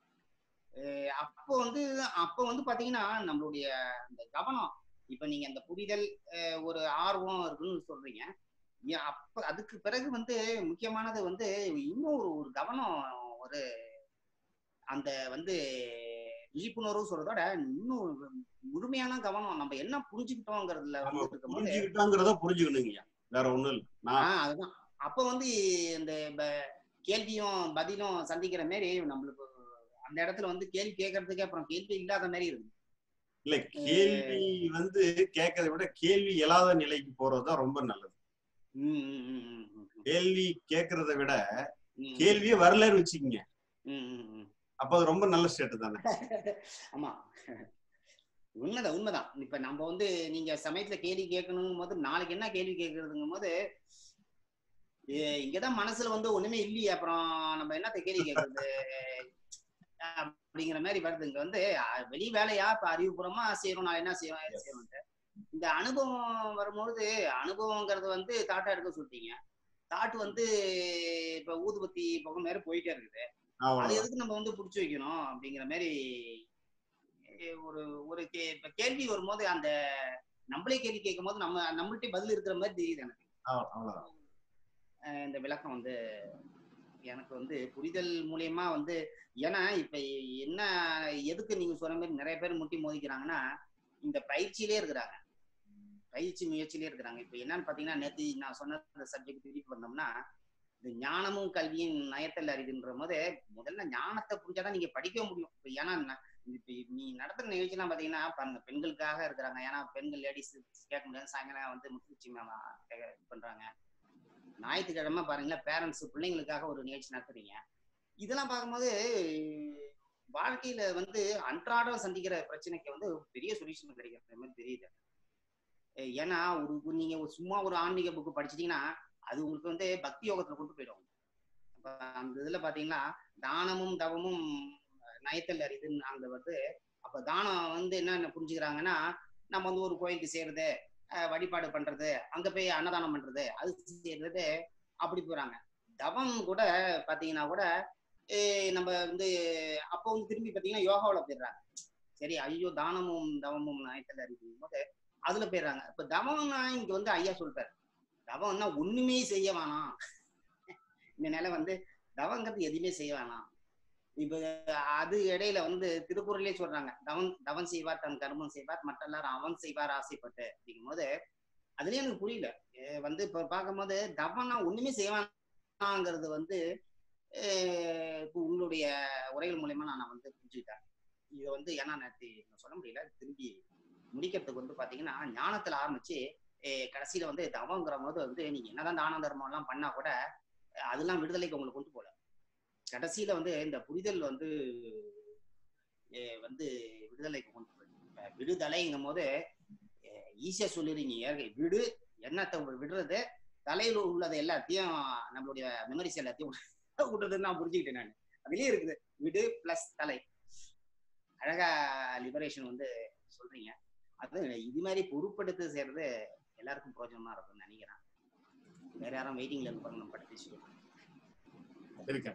அஹ் அப்போ வந்து அப்போ வந்து பாத்தீங்கன்னா நம்மளுடைய அந்த கவனம் இப்ப நீங்க அந்த புரிதல் அஹ் ஒரு ஆர்வம் இருக்குன்னு சொல்றீங்க ஏன் அப்ப அதுக்கு பிறகு வந்து முக்கியமானது வந்து இன்னும் ஒரு ஒரு கவனம் ஒரு அந்த வந்து விழிப்புணர்வு சொல்றதோட இன்னும் முழுமையான கவனம் நம்ம என்ன புரிஞ்சுக்கிட்டோங்கிறதுல நம்ம வந்து இருக்கும்போது புரிஞ்சுக்கிட்டோங்கிறத புரிஞ்சுக்கணுங்கய்யா வேற ஒண்ணும் இல்ல நான் ஆஹ் அதுதான் அப்ப வந்து இந்த ப- கேள்வியும் பதிலும் சந்திக்கிற மாதிரி நம்மளுக்கு அந்த இடத்துல வந்து கேள்வி கேட்கறதுக்கு அப்புறம் கேள்வி இல்லாத மாதிரி இருக்கு இல்ல கேள்வி வந்து கேட்கறத விட கேள்வி இல்லாத நிலைக்கு போறதுதான் ரொம்ப நல்லது ம், ம், ம், ம், ம், ம். கேள்வி கேட்கறத விட ம், கேள்வியே வரலன்னு வச்சுக்கோங்க ம், ம், ம். அப்ப அது ரொம்ப நல்ல ஸ்டேட் தானே ஆமா உண்மைதான் உண்மைதான் இப்ப நம்ம வந்து நீங்க சமயத்துல கேள்வி கேட்கணும் போது நாளைக்கு என்ன கேள்வி கேட்கறதுங்கும் போது ஏ, இங்கதான் மனசுல வந்து ஒண்ணுமே இல்லையே அப்புறம் நம்ம என்னத்த கேள்வி கேட்கறது அப்படிங்கிற மாதிரி வருது இங்க வந்து அஹ், வெளி வேலையா இப்ப அறிவுபூர்வமா செய்யறோம் நான் என்ன செய்வேன் செய்வேன்ட்டு இந்த அனுபவம் வரும்பொழுது அனுபவங்கிறது வந்து தாட்டா எடுக்க சொல்லிட்டீங்க தாட் வந்து இப்ப ஊதுபத்தி பக்கம் மாதிரி போயிட்டே இருக்குது அது அவ்வளவுதான் எதுக்கு நம்ம வந்து புடிச்சு வைக்கணும் அப்படிங்கிற மாதிரி எ- ஒரு ஒரு கே இப்ப கேள்வி வரும்போது அந்த நம்மளே கேள்வி கேட்கும் போது நம்ம நம்மள்ட்ட பதில் இருக்கிற மாதிரி தெரியுது எனக்கு அவ்வ- அவ்வளவுதான் அஹ் இந்த விளக்கம் வந்து எனக்கு வந்து புரிதல் மூலியமா வந்து ஏன்னா இப்ப என்ன எதுக்கு நீங்க சொன்ன மாதிரி நிறைய பேர் முட்டி மோதிக்கிறாங்கன்னா இந்த பயிற்சியிலே இருக்கிறாங்க பயிற்சி முயற்சியிலே இருக்கிறாங்க இப்ப என்னன்னு பாத்தீங்கன்னா நேத்து நான் சொன்ன அந்த சப்ஜெக்ட் திருப்பி வந்தோம்னா இந்த ஞானமும் கல்வியும் நயத்தல் அறிவுன்ற போது முதல்ல ஞானத்தை புரிஞ்சாதான் நீங்க படிக்க முடியும் இப்ப ஏன்னா ந- இப்ப நீ நடத்துற நிகழ்ச்சிலாம் பாத்தீங்கன்னா பாருங்க பெண்களுக்காக இருக்கிறாங்க ஏன்னா பெண்கள் லேடிஸ் கேட்க முடியாது சாயங்காலம் வந்து முத்துச்சி மேம் இது பண்றாங்க ஞாயிற்றுக்கிழமை பாருங்களேன் பேரண்ட்ஸ் பிள்ளைங்களுக்காக ஒரு நிகழ்ச்சி நடத்துறீங்க இதெல்லாம் பார்க்கும்போது வாழ்க்கையில வந்து அன்றாடம் சந்திக்கிற பிரச்சனைக்கு வந்து ஒரு பெரிய சொல்யூஷன் கிடைக்கிற மாதிரி தெரியுது அஹ் ஏன்னா ஒரு ஒரு நீங்க ஒரு சும்மா ஒரு ஆன்மீக புக்கு படிச்சிட்டீங்கன்னா அது உங்களுக்கு வந்து பக்தி யோகத்துல கொண்டு போயிடும் அப்ப அந்த இதுல பாத்தீங்கன்னா தானமும் தவமும் நயத்தல் அறிதுன்னு அங்க வந்து அப்ப தானம் வந்து என்ன புரிஞ்சுக்கிறாங்கன்னா நம்ம வந்து ஒரு கோயிலுக்கு செய்யறது அஹ் வழிபாடு பண்றது அங்க போய் அன்னதானம் பண்றது அது செய்யறது அப்படி போறாங்க தவம் கூட பாத்தீங்கன்னா கூட eh, நம்ம வந்து அப்போ வந்து திரும்பி பாத்தீங்கன்னா யோகாவுல போயிடுறாங்க சரி ஐயோ தானமும் தவமும் நயத்தல் அறிவும் போது அதுல போயிடுறாங்க இப்ப தவம்னா இங்க வந்து ஐயா சொல்லிட்டாரு தவம்னா ஒண்ணுமே செய்ய வேணாம் இந்த நிலை வந்து தவங்கிறது எதுவுமே செய்ய வேணாம் இப்ப அது இடையில வந்து திருக்குறளே சொல்றாங்க தவன் தவன் செய்வார் தன் கர்மம் செய்வார் மற்ற எல்லாரும் அவன் செய்வார் ஆசைப்பட்டு அப்படிங்கும் போது அதுலயே எனக்கு புரியல அஹ் வந்து இப்ப பார்க்கும்போது தவம்னா ஒண்ணுமே செய்ய வேணாங்கிறது வந்து அஹ் இப்போ உங்களுடைய உரைகள் மூலயமா நான் வந்து புரிஞ்சுக்கிட்டேன் இதை வந்து ஏன்னா நேற்று நான் சொல்ல முடியல திரும்பி முடிக்கிறதுக்கு வந்து பாத்தீங்கன்னா ஞானத்துல ஆரம்பிச்சு அஹ் கடைசியில வந்து தவங்கிற போது வந்து நீங்க என்னதான் தான தர்மம் எல்லாம் பண்ணா கூட அஹ் அதெல்லாம் விடுதலைக்கு உங்களுக்கு கொண்டு போல கடைசியில வந்து இந்த புரிதல் வந்து அஹ் வந்து விடுதலைக்கு கொண்டு போகுது இப்ப விடுதலைங்கும் போது ஈஸியா சொல்லிடுறீங்க ஏற்க- விடு எண்ணத்தை விடுறது தலையில உள்ளதை எல்லாத்தையும் நம்மளுடைய மெமரிஸ் எல்லாத்தையும் விடுறதுன்னு நான் புரிஞ்சுக்கிட்டேன் நான் அதுலயே இருக்குது விடு பிளஸ் தலை அழகா லிபரேஷன் வந்து சொல்றீங்க அது இது மாதிரி பொறுப்படுத்து செய்யறது எல்லாருக்கும் பிரயோஜனமா இருக்கும்னு நினைக்கிறேன் வேற யாரும் வெயிட்டிங்ல இருந்து பாருங்க நம்ம பட்டு பேசிடுவோம் இருக்கேன்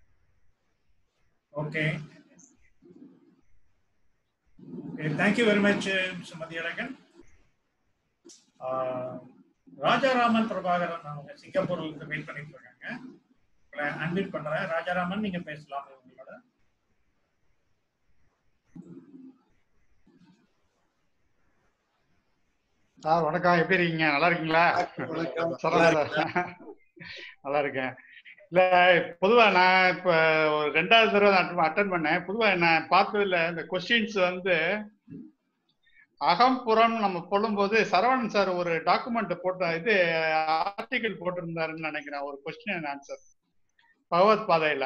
okay thank you very much mister Mathiyazhagan Rajaraman Prabhakaran அவங்க சிங்கப்பூர்ல இருந்து வெயிட் பண்ணிட்டு இருக்காங்க உங்களை அன்மிட் பண்றேன் ராஜாராமன் நீங்க பேசலாம் உங்களோட சார் வணக்கம் எப்படி இருக்கீங்க நல்லா இருக்கீங்களா வணக்கம். சரவணா நல்லா இருக்கேன் இல்ல பொதுவா நான் இப்ப ஒரு ரெண்டாவது தடவை அட்டன் பண்ணேன் பொதுவா நான் பார்த்ததுல இந்த கொஸ்டின்ஸ் வந்து அகம் புறம் நம்ம சொல்லும்போது சரவணன் சார் ஒரு டாக்குமெண்ட் போட்ட இது ஆர்டிகிள் போட்டிருந்தாருன்னு நினைக்கிறேன் ஒரு கொஸ்டின் அண்ட் ஆன்சர் பகவத் பாதையில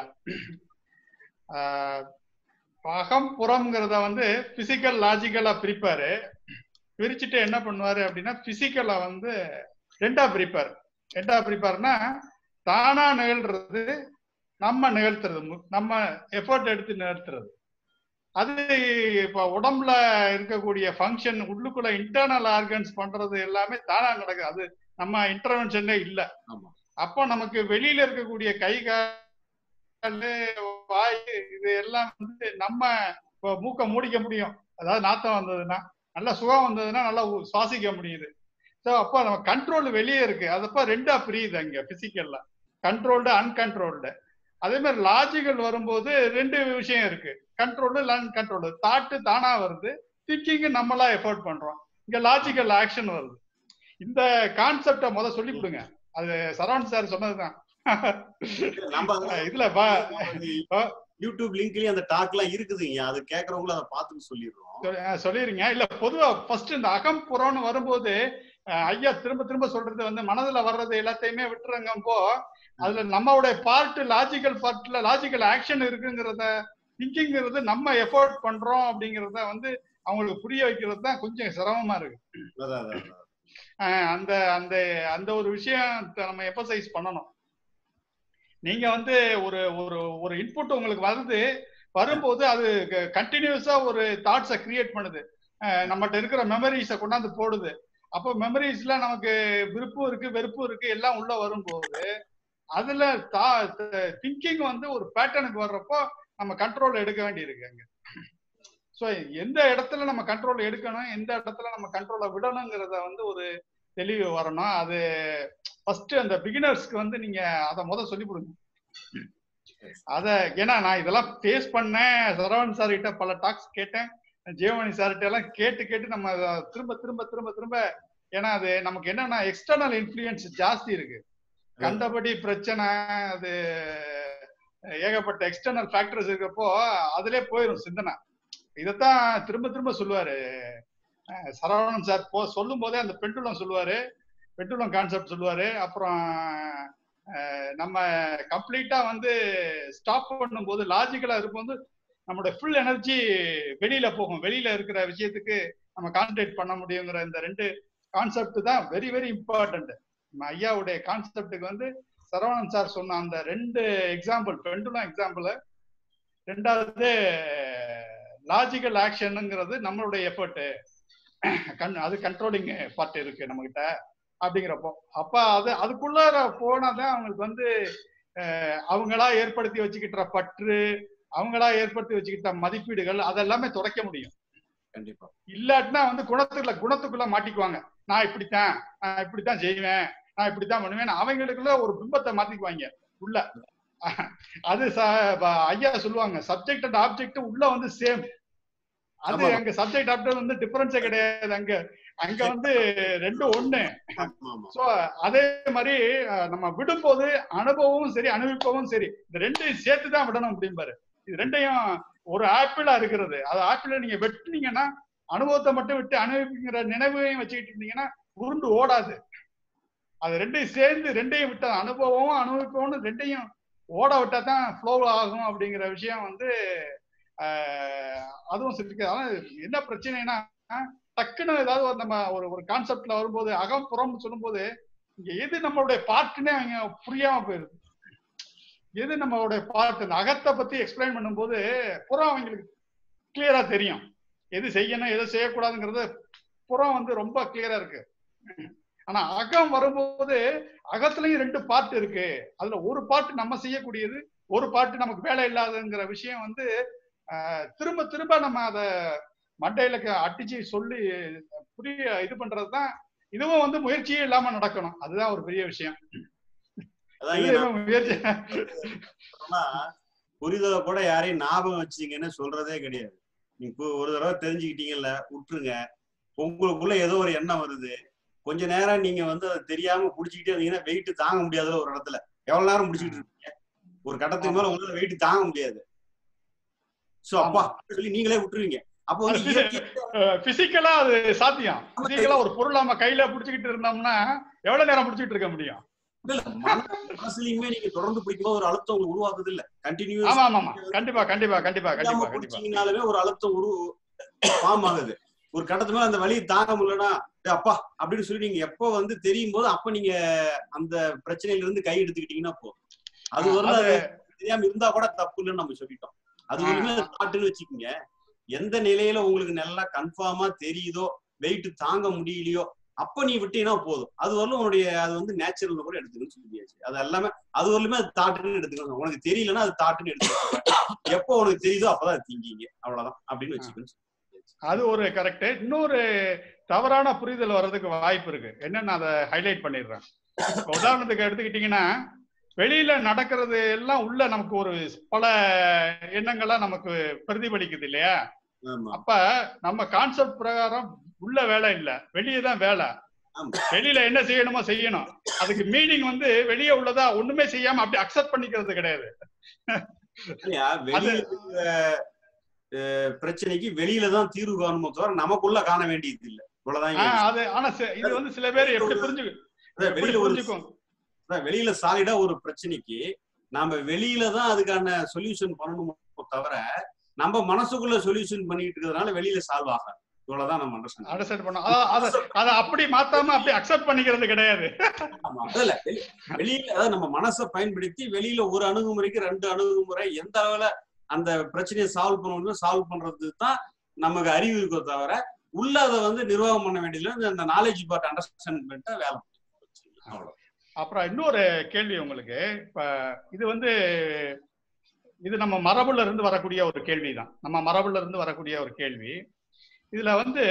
ஆஹ், அகம் புறம்ங்கிறத வந்து பிசிக்கல் லாஜிக்கலா பிரிப்பாரு பிரிச்சுட்டு என்ன பண்ணுவாரு அப்படின்னா பிசிக்கலா வந்து ரெண்டா பிரிப்பார் ரெண்டா பிரிப்பார்னா தானா நிகழ்றது நம்ம நிகழ்த்துறது மு- நம்ம எஃபர்ட் எடுத்து நிகழ்த்துறது அது இப்ப உடம்புல இருக்கக்கூடிய ஃபங்க்ஷன் உள்ளுக்குள்ள இன்டர்னல் ஆர்கன்ஸ் பண்றது எல்லாமே தானா நடக்குது அது நம்ம இன்டர்வென்ஷனே இல்ல ஆமா. அப்போ நமக்கு வெளியில இருக்கக்கூடிய கை கால் வாய் இது எல்லாம் வந்து நம்ம இப்ப மூக்க மூடிக்க முடியும் அதாவது நாத்தம் வந்ததுன்னா நல்லா சுகம் வந்ததுன்னா நல்லா உ- சுவாசிக்க முடியுது ஸோ அப்போ நம்ம கண்ட்ரோல் வெளியே இருக்கு அதப்ப ரெண்டா பிரியுது அங்க பிசிக்கல்ல கண்ட்ரோல்டு அன்கண்ட்ரோல்டு அதே மாதிரி லாஜிக்கல் வரும்போது ரெண்டு விஷயம் இருக்கு கண்ட்ரோல்டு அன்கண்ட்ரோல்டு தாட்டு தானா வருது திங்கிங் நம்மளா எஃபோர்ட் பண்றோம் இங்க லாஜிக்கல் ஆக்ஷன் வருது இந்த கான்செப்டை முத சொல்லி கொடுங்க அது சரவண் சார் சொன்னதுதான் நம்ம இதுல பா- யூடியூப் லிங்க்லயும் அந்த டாக் எல்லாம் இருக்குதுங்க அது கேக்குறவங்களும் அதை பார்த்துட்டு சொல்லிடுறோம் சொல்லி- அஹ் சொல்லிருங்க இல்ல பொதுவா ஃபர்ஸ்ட் இந்த அகம் புறம்னு வரும்போது அஹ் ஐயா திரும்ப திரும்ப சொல்றது வந்து மனதுல வர்றது எல்லாத்தையுமே விட்டுறங்கப்போ அதுல நம்மளுடைய பார்ட் லாஜிக்கல் பார்ட்ல லாஜிக்கல் ஆக்ஷன் இருக்குங்கிறத திங்கிங்கிறது நம்ம எஃபோர்ட் பண்றோம் அப்படிங்கறத வந்து அவங்களுக்கு புரிய வைக்கிறது தான் கொஞ்சம் சிரமமா இருக்கு அதான், அதான், அதான். அஹ் அந்த அந்த அந்த ஒரு விஷயம் நம்ம எம்பசைஸ் பண்ணணும் நீங்க வந்து ஒரு ஒரு ஒரு இன்புட் உங்களுக்கு வருது வரும்போது அது கண்டினியூஸா ஒரு தாட்ஸை கிரியேட் பண்ணுது அஹ் நம்மகிட்ட இருக்கிற மெமரிஸை கொண்டாந்து போடுது அப்போ மெமரிஸ்ல நமக்கு விருப்பம் இருக்கு வெறுப்பும் இருக்கு எல்லாம் உள்ள வரும்போது அதுல திங்கிங் வந்து ஒரு பேட்டர்னுக்கு வர்றப்போ நம்ம கண்ட்ரோல் எடுக்க வேண்டியிருக்கு அங்க ஸோ எந்த இடத்துல நம்ம கண்ட்ரோல் எடுக்கணும் எந்த இடத்துல நம்ம கண்ட்ரோலை விடணுங்கிறத வந்து ஒரு தெளிவு வரணும் அது ஃபர்ஸ்ட் அந்த பிகினர்ஸ்க்கு வந்து நீங்க அதை முத சொல்லி கொடுங்க அத ஏன்னா நான் இதெல்லாம் ஃபேஸ் பண்ணேன் சரவணன் சார் கிட்ட பல டாக்ஸ் கேட்டேன் ஜீவமணி சார்கிட்ட எல்லாம் கேட்டு கேட்டு நம்ம அத திரும்ப திரும்ப திரும்ப திரும்ப ஏன்னா அது நமக்கு என்னன்னா எக்ஸ்டர்னல் இன்ஃப்ளூயன்ஸ் ஜாஸ்தி இருக்கு கண்டபடி பிரச்சனை அது ஏகப்பட்ட எக்ஸ்டர்னல் ஃபேக்டர்ஸ் இருக்கப்போ அதுலயே போயிடும் சிந்தனை இதைத்தான் திரும்ப திரும்ப சொல்லுவாரு அஹ் சரவணன் சார் போ சொல்லும் போதே அந்த பெண்டுலம் சொல்லுவாரு பெண்டுலம் கான்செப்ட் சொல்லுவாரு அப்புறம் அஹ் நம்ம கம்ப்ளீட்டா வந்து ஸ்டாப் பண்ணும்போது லாஜிக்கலா இருக்கும்போது நம்மளோட ஃபுல் எனர்ஜி வெளியில போகும் வெளியில இருக்கிற விஷயத்துக்கு நம்ம கான்சென்ட்ரேட் பண்ண முடியுங்கிற இந்த ரெண்டு கான்செப்ட் தான் வெரி வெரி இம்பார்ட்டன்ட் நம்ம ஐயாவுடைய கான்செப்டுக்கு வந்து சரவணன் சார் சொன்ன அந்த ரெண்டு எக்ஸாம்பிள் பெண்டுலம் எக்ஸாம்பிள் ரெண்டாவது லாஜிக்கல் ஆக்ஷனுங்கிறது நம்மளுடைய எஃபர்ட் கண் அது கண்ட்ரோலிங் பார்ட் இருக்கு நம்ம கிட்ட அப்படிங்கிறப்போ அப்ப அது அதுக்குள்ளார போனாதான் அவங்களுக்கு வந்து அஹ், அவங்களா ஏற்படுத்தி வச்சுக்கிட்ட பற்று அவங்களா ஏற்படுத்தி வச்சுக்கிட்ட மதிப்பீடுகள் அதெல்லாமே துடைக்க முடியும் கண்டிப்பா இல்லாட்டினா வந்து குணத்துக்குள்ள குணத்துக்குள்ள மாட்டிக்குவாங்க நான் இப்படித்தான் நான் இப்படித்தான் செய்வேன் நான் இப்படித்தான் பண்ணுவேன் அவங்களுக்குள்ள ஒரு பிம்பத்தை மாத்திக்குவாங்க உள்ள அது ச- ப- ஐயா சொல்லுவாங்க சப்ஜெக்ட் அண்ட் ஆப்ஜெக்ட் உள்ள வந்து சேம் அது ஆமா. அங்க சப்ஜெக்ட் ஆப்ஜெக்ட் வந்து டிஃபரன்ஸே கிடையாது அங்க அங்க வந்து ரெண்டும் ஒண்ணு ஆமா ஆமா சோ அதே மாதிரி அஹ், நம்ம விடும்போது அனுபவமும் சரி அனுபவிப்பவும் சரி இந்த ரெண்டையும் சேர்த்து தான் விடணும் அப்படிம்பாரு இது ரெண்டையும் ஒரு ஆப்பிளா இருக்கிறது அது ஆப்பிள நீங்க வெட்டுனீங்கன்னா அனுபவத்தை மட்டும் விட்டு அனுபவிக்கிற நினைவையும் வச்சுக்கிட்டு இருந்தீங்கன்னா உருண்டு ஓடாது அது ரெண்டையும் சேர்ந்து ரெண்டையும் விட்ட அனுபவமும் அனுபவிப்பவும் ரெண்டையும் ஓட விட்டா தான் ஃப்ளோ ஆகும் அப்படிங்கிற விஷயம் வந்து ஆஹ், அதுவும் இருக்கு ஆனா என்ன பிரச்சனைனா டக்குன்னு ஏதாவது ஒரு நம்ம ஒரு ஒரு கான்செப்ட்ல வரும்போது அகம் புறம் சொல்லும்போது இங்க எது நம்மளுடைய பார்ட்னே அவங்க புரியாம போயிருது எது நம்மளுடைய பார்ட் இந்த அகத்தை பத்தி எக்ஸ்பிளைன் பண்ணும்போது புறம் அவங்களுக்கு கிளியரா தெரியும் எது செய்யணும் எது செய்யக்கூடாதுங்கிறது புறம் வந்து ரொம்ப கிளியரா இருக்கு ஆனா அகம் வரும்போது அகத்துலயும் ரெண்டு பார்ட் இருக்கு அதுல ஒரு பார்ட் நம்ம செய்யக்கூடியது ஒரு பார்ட் நமக்கு வேலை இல்லாதங்கிற விஷயம் வந்து ஆஹ், திரும்ப திரும்ப நம்ம அத மண்டையில க- அடிச்சு சொல்லி புரிய இது பண்றதுதான் இதுவும் வந்து முயற்சியே இல்லாம நடக்கணும் அதுதான் ஒரு பெரிய விஷயம் அதான் இங்க நான் இதுவும் முயற்சி சொன்னா, புரிதலை கூட யாரையும் ஞாபகம் வச்சுங்கன்னு சொல்றதே கிடையாது நீங்க இப்போ ஒரு தடவை தெரிஞ்சுக்கிட்டீங்கல்ல விட்டுருங்க உங்களுக்குள்ள ஏதோ ஒரு எண்ணம் வருது கொஞ்ச நேரம் நீங்க வந்து அதை தெரியாம புடிச்சுக்கிட்டே இருந்தீங்கன்னா வெயிட் தாங்க முடியாதுல ஒரு இடத்துல எவ்வளவு நேரம் முடிச்சுக்கிட்டு இருப்பீங்க ஒரு கட்டத்துக்கு மேல உங்களால வெயிட் தாங்க முடியாது சோ அப்பா அப்படின்னு சொல்லி நீங்களே விட்டுருவீங்க அப்போ வந்து இயற்கை- பிசிக்கலா அது சாத்தியம் பிசிக்கலா ஒரு பொருள் நம்ம கையில புடிச்சுக்கிட்டு இருந்தோம்னா எவ்வளவு நேரம் புடிச்சுக்கிட்டு இருக்க முடியும் இல்ல, இல்ல, மன- மனசுலயுமே நீங்க தொடர்ந்து பிடிக்கும்போது ஒரு அழுத்தம் உங்களுக்கு உருவாக்குது இல்ல கண்டினியூஸ் ஆமா ஆமா ஆமா கண்டிப்பா கண்டிப்பா கண்டிப்பா கண்டிப்பா கண்டிப்பா பிடிச்சீங்கனாலுமே ஒரு அழுத்தம் உரு ஃபார்ம் ஆகுது ஒரு கட்டத்து மேல அந்த வலியை தாங்க முடியலன்னா "டேய் அப்பா அப்படின்னு சொல்லி நீங்க எப்போ வந்து தெரியும் போது அப்ப நீங்க அந்த பிரச்சனையில இருந்து கை எடுத்துக்கிட்டீங்கன்னா போதும் அது வரல அது தெரியாம இருந்தா கூட தப்பு இல்லைன்னு நம்ம சொல்லிட்டோம் அது ஒண்ணுமே தாட்டுன்னு வச்சுக்கோங்க எந்த நிலையில உங்களுக்கு நல்லா கன்ஃபார்மா தெரியுதோ வெயிட் தாங்க முடியலையோ அப்ப நீ விட்டீங்கன்னா போதும் அது வரலும் உன்னுடைய அது வந்து நேச்சுரல் கூட எடுத்துக்கணும்னு சொல்லியாச்சு அது எல்லாமே அது வரலுமே அது தாட்டுன்னு எடுத்துக்கணும் உனக்கு தெரியலன்னா அது தாட்டுன்னு எடுத்துக்கணும் எப்போ உனக்கு தெரியுதோ அப்பதான் அது திங்கிங்க அவ்வளவுதான் அப்படின்னு வச்சுக்கணும் அது ஒரு கரெக்ட் இன்னொரு தவறான புரிதல் வர்றதுக்கு வாய்ப்பு இருக்கு என்னன்னு அதை ஹைலைட் பண்ணிடுறேன் இப்ப உதாரணத்துக்கு எடுத்துக்கிட்டீங்கன்னா வெளியில நடக்கிறது எல்லாம் உள்ள நமக்கு ஒரு பல எண்ணங்கள்லாம் நமக்கு பிரதிபலிக்குது இல்லையா ஆமா அப்ப நம்ம கான்செப்ட் பிரகாரம் உள்ள வேலை இல்ல வெளியே தான் வேலை ஆமா. வெளியில என்ன செய்யணுமோ செய்யணும் அதுக்கு மீனிங் வந்து வெளியே உள்ளதா ஒண்ணுமே செய்யாம அப்படி அக்செப்ட் பண்ணிக்கிறது கிடையாது இல்லையா வெளியில இருக்கிற அஹ், பிரச்சனைக்கு வெளியில தான் தீர்வு காணுமோ தவிர நமக்குள்ள காண வேண்டியது இல்ல இவ்வளவுதான் இங்க ஆஹ் அது ஆனா சி- இது வந்து சில பேர் எப்படி புரிஞ்சு அதான் எப்படி வெளியில ஒரு புரிஞ்சுக்கும் அதான் வெளியில சாலிடா ஒரு பிரச்சனைக்கு நாம வெளியில தான் அதுக்கான சொல்யூஷன் பண்ணணுமோ தவிர நம்ம மனசுக்குள்ள சொல்யூஷன் பண்ணிட்டு இருக்கிறதுனால வெளியில சால்வ் ஆகாது இவ்வளவுதான் நம்ம அண்டர்ஸ்டாண்ட் அண்டர்ஸ்டாண்ட் பண்ணோம் அத- அத அத அப்படி மாத்தாம அப்படி அக்செப்ட் பண்ணிக்கிறது கிடையாது ஆமா இல்ல வெளி- வெளியில அதாவது நம்ம மனசை பயன்படுத்தி வெளியில ஒரு அணுகுமுறைக்கு ரெண்டு அணுகுமுறை எந்த அளவுல அந்த பிரச்சனையை சால்வ் பண்ணணும்னு சால்வ் பண்றது தான் நமக்கு அறிவு இருக்கோ தவிர உள்ள அதை வந்து நிர்வாகம் பண்ண வேண்டியதுல அந்த நாலேஜ் பார்ட் அண்டர்ஸ்டாண்ட் பண்ணிட்டா வேலை முடிஞ்சுது. அவ்வளவுதான். அப்புறம் இன்னொரு கேள்வி உங்களுக்கு இப்ப இது வந்து இது நம்ம மரபுல இருந்து வரக்கூடிய ஒரு கேள்விதான் நம்ம மரபுல இருந்து வரக்கூடிய ஒரு கேள்வி இதுல வந்து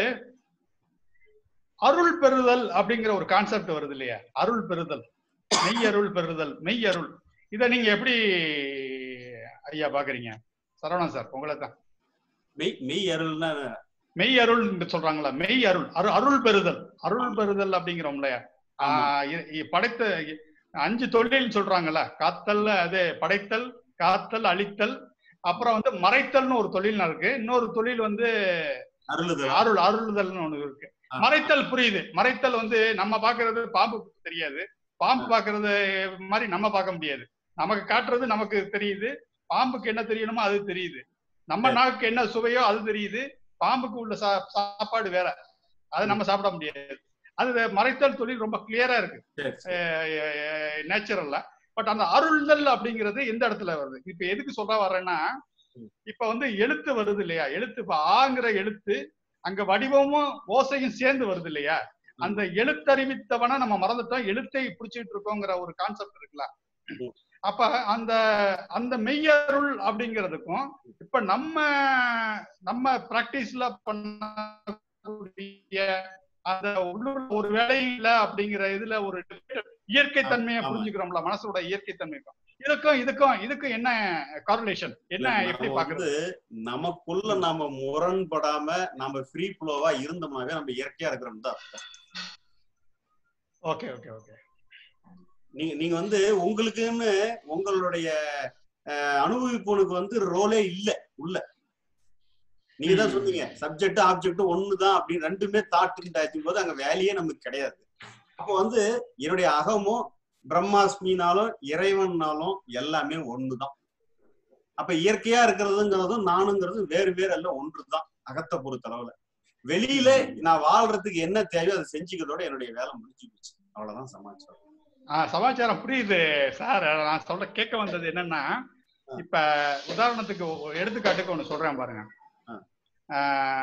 அருள் பெறுதல் அப்படிங்கிற ஒரு கான்செப்ட் வருது இல்லையா அருள் பெறுதல் மெய் அருள் பெறுதல் மெய் அருள் இதை நீங்க எப்படி ஐயா பாக்குறீங்க சரவணன் சார் உங்களை தான் மெய் மெய் அருள்னா மெய் அருள் சொல்றாங்களா மெய் அருள் அரு- அருள் பெறுதல் அருள் பெறுதல் அப்படிங்கிறோம் இல்லையா ஆமா. ஆஹ் இ- இ- படைத்த இ- அஞ்சு தொழில் சொல்றாங்கல்ல காத்தல் அது படைத்தல் காத்தல் அழித்தல் அப்புறம் வந்து மறைத்தல்னு ஒரு தொழில் இருக்கு இன்னொரு தொழில் வந்து அருளுதல் அருள் அருளுதல்னு ஒண்ணு இருக்கு ஆ. மறைத்தல் புரியுது மறைத்தல் வந்து நம்ம பாக்குறது பாம்பு தெரியாது பாம்பு பாக்குறது மாதிரி நம்ம பார்க்க முடியாது நமக்கு காட்டுறது நமக்கு தெரியுது பாம்புக்கு என்ன தெரியணுமோ அது தெரியுது நம்ம சரி. நாக்கு என்ன சுவையோ அது தெரியுது பாம்புக்கு உள்ள சா- சாப்பாடு வேற அதை நம்ம சாப்பிட முடியாது அது மறைத்தல் தொழில் ரொம்ப கிளியரா இருக்கு சரி, சரி. நேச்சுரல்ல பட் அந்த அருள்தல் அப்படிங்கிறது எந்த இடத்துல வருது இப்ப எதுக்கு சொல்ல வர்றேன்னா இப்ப வந்து எழுத்து வருது இல்லையா எழுத்து இப்ப ஆங்கிற எழுத்து அங்க வடிவமும் ஓசையும் சேர்ந்து வருது இல்லையா அந்த எழுத்தறிவித்தவன நம்ம மறந்துட்டோம் எழுத்தை பிடிச்சிட்டு இருக்கோங்கிற ஒரு கான்செப்ட் இருக்குல்ல ம். அப்ப அந்த அந்த மெய்யருள் அப்படிங்கிறதுக்கும் இப்ப நம்ம நம்ம பிராக்டிஸ்ல பண்ணக்கூடிய அந்த உள்ளூர் ஒரு வேலையும் இல்ல அப்படிங்கிற இதுல ஒரு இயற்கை தன்மையை ஆமா. புரிஞ்சுக்கிறோம்ல மனசோட இயற்கை தன்மைக்கும் இதுக்கும் இதுக்கும் இதுக்கும் என்ன கார்லேஷன் என்ன இல்ல, எப்படி நம்ம பாக்குறது வந்து நமக்குள்ள நாம முரண்படாம நாம ஃப்ரீ ஃப்ளோவா இருந்தோம்னாவே நம்ம இயற்கையா இருக்கிறோம் தான் அர்த்தம். ஓகே ஓகே ஓகே நீங்க நீங்க வந்து உங்களுக்குன்னு உங்களுடைய அஹ், அனுபவிப்பவனுக்கு வந்து ரோலே இல்ல உள்ள நீங்க தான் ம். சொன்னீங்க சப்ஜெக்ட் ஆப்ஜெக்ட் ஒண்ணுதான் அப்படின்னு ரெண்டுமே தாட் போது அங்க வேலையே நமக்கு கிடையாது அப்போ வந்து என்னுடைய அகமோ பிரம்மாஸ்மினாலும் இறைவன்னாலும் எல்லாமே ஒண்ணுதான் அப்ப இயற்கையா இருக்கிறதுங்கிறதும் நானுங்கிறதும் வேறு வேறு அல்ல ஒன்றுதான் அகத்தை பொறுத்தளவுல வெளியில நான் வாழ்றதுக்கு என்ன தேவையோ அதை செஞ்சுக்கிறதோட என்னுடைய வேலை முடிஞ்சு போச்சு அவ்வளவுதான் சமாச்சாரம் ஆ சமாச்சாரம் புரியுது சார் நான் சொல்ல கேட்க வந்தது என்னன்னா இப்ப உதாரணத்துக்கு ஒரு எடுத்துக்காட்டுக்கு ஒண்ணு சொல்றேன் பாருங்க ஆ,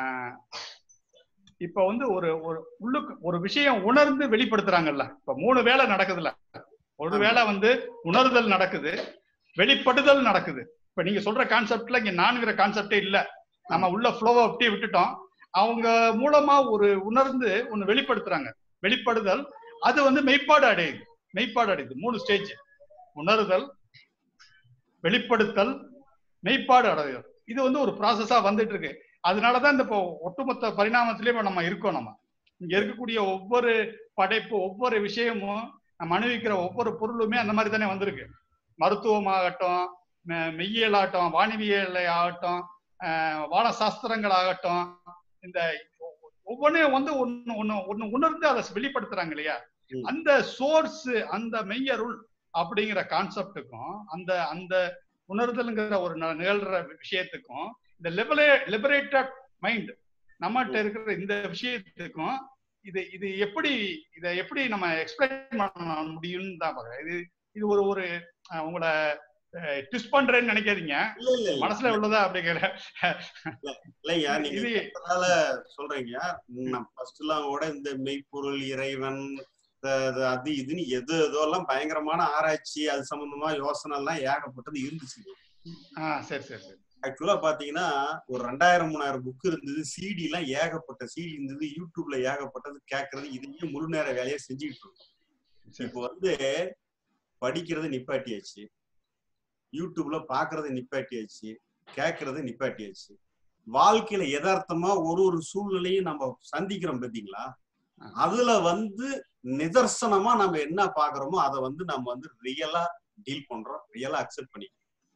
இப்ப வந்து ஒரு ஒரு உள்ளுக்கு ஒரு விஷயம் உணர்ந்து வெளிப்படுத்துறாங்கல்ல இப்ப மூணு வேலை நடக்குதுல்ல ஒரு வேலை வந்து உணர்தல் நடக்குது வெளிப்படுதல் நடக்குது இப்ப நீங்க சொல்ற கான்செப்ட்ல இங்க நான்கிற கான்செப்டே இல்ல நம்ம உள்ள ஃப்ளோவை அப்படியே விட்டுட்டோம் அவங்க மூலமா ஒரு உணர்ந்து ஒண்ணு வெளிப்படுத்துறாங்க வெளிப்படுதல் அது வந்து மெய்ப்பாடு அடையுது மெய்ப்பாடு அடையுது மூணு ஸ்டேஜ் உணருதல் வெளிப்படுத்தல் மெய்ப்பாடு அடையுது இது வந்து ஒரு ப்ராசஸா வந்துட்டு இருக்கு அதனாலதான் இந்த இப்போ ஒட்டுமொத்த பரிணாமத்திலயும் இப்ப நம்ம இருக்கோம் நம்ம இங்க இருக்கக்கூடிய ஒவ்வொரு படைப்பு ஒவ்வொரு விஷயமும் நம்ம அனுபவிக்கிற ஒவ்வொரு பொருளுமே அந்த மாதிரி தானே வந்திருக்கு மருத்துவமாகட்டும் மெ- மெய்யியலாகட்டும் வானிவியல் ஆகட்டும் ஆஹ் வான சாஸ்திரங்கள் ஆகட்டும் இந்த ஒவ்வொன்றையும் வந்து ஒன்னு ஒன்னு ஒன்னு உணர்ந்து அதை வெளிப்படுத்துறாங்க இல்லையா ம். அந்த சோர்ஸ் அந்த மெய்யருள் அப்படிங்கிற கான்செப்டுக்கும் அந்த அந்த உணர்தல்ங்கிற ஒரு ந- நிகழ்ற விஷயத்துக்கும் இந்த லிபரே லிபரேட்டட் மைண்ட் நம்மகிட்ட இருக்கிற இந்த விஷயத்துக்கும் இது இது எப்படி இதை எப்படி நம்ம எக்ஸ்பிளைன் பண்ண முடியும்னு தான் பாக்குறேன் இது இது ஒரு ஒரு அஹ், உங்களை ட்விஸ்ட் பண்றேன்னு நினைக்காதீங்க இல்ல இல்ல இல்ல மனசுல உள்ளதா அப்படிங்கிற இல்லையா நீங்க இது அதனால சொல்றீங்க நான் ஃபர்ஸ்ட் எல்லாம் கூட இந்த மெய்ப்பொருள் இறைவன் அஹ் அது அது இதுன்னு எது எதோ எல்லாம் பயங்கரமான ஆராய்ச்சி அது சம்பந்தமா யோசனை எல்லாம் ஏகப்பட்டது இருந்துச்சு ஆ சரி சரி சரி ஆக்சுவலா பாத்தீங்கன்னா ஒரு ரெண்டாயிரம் மூணாயிரம் புக் இருந்தது சிடி எல்லாம் ஏகப்பட்ட சிடி இருந்தது யூடியூப்ல ஏகப்பட்டது கேட்கறது இதையே முழு நேர வேலையை செஞ்சுக்கிட்டு இருக்கோம் சரி. இப்போ வந்து படிக்கிறது நிப்பாட்டியாச்சு யூடியூப்ல பாக்குறது நிப்பாட்டியாச்சு கேட்கறது நிப்பாட்டியாச்சு வாழ்க்கையில யதார்த்தமா ஒரு ஒரு சூழ்நிலையும் நம்ம சந்திக்கிறோம் பாத்தீங்களா அதுல வந்து நிதர்சனமா நம்ம என்ன பாக்குறோமோ அதை வந்து நம்ம வந்து ரியலா டீல் பண்றோம் ரியலா அக்செப்ட் பண்ணி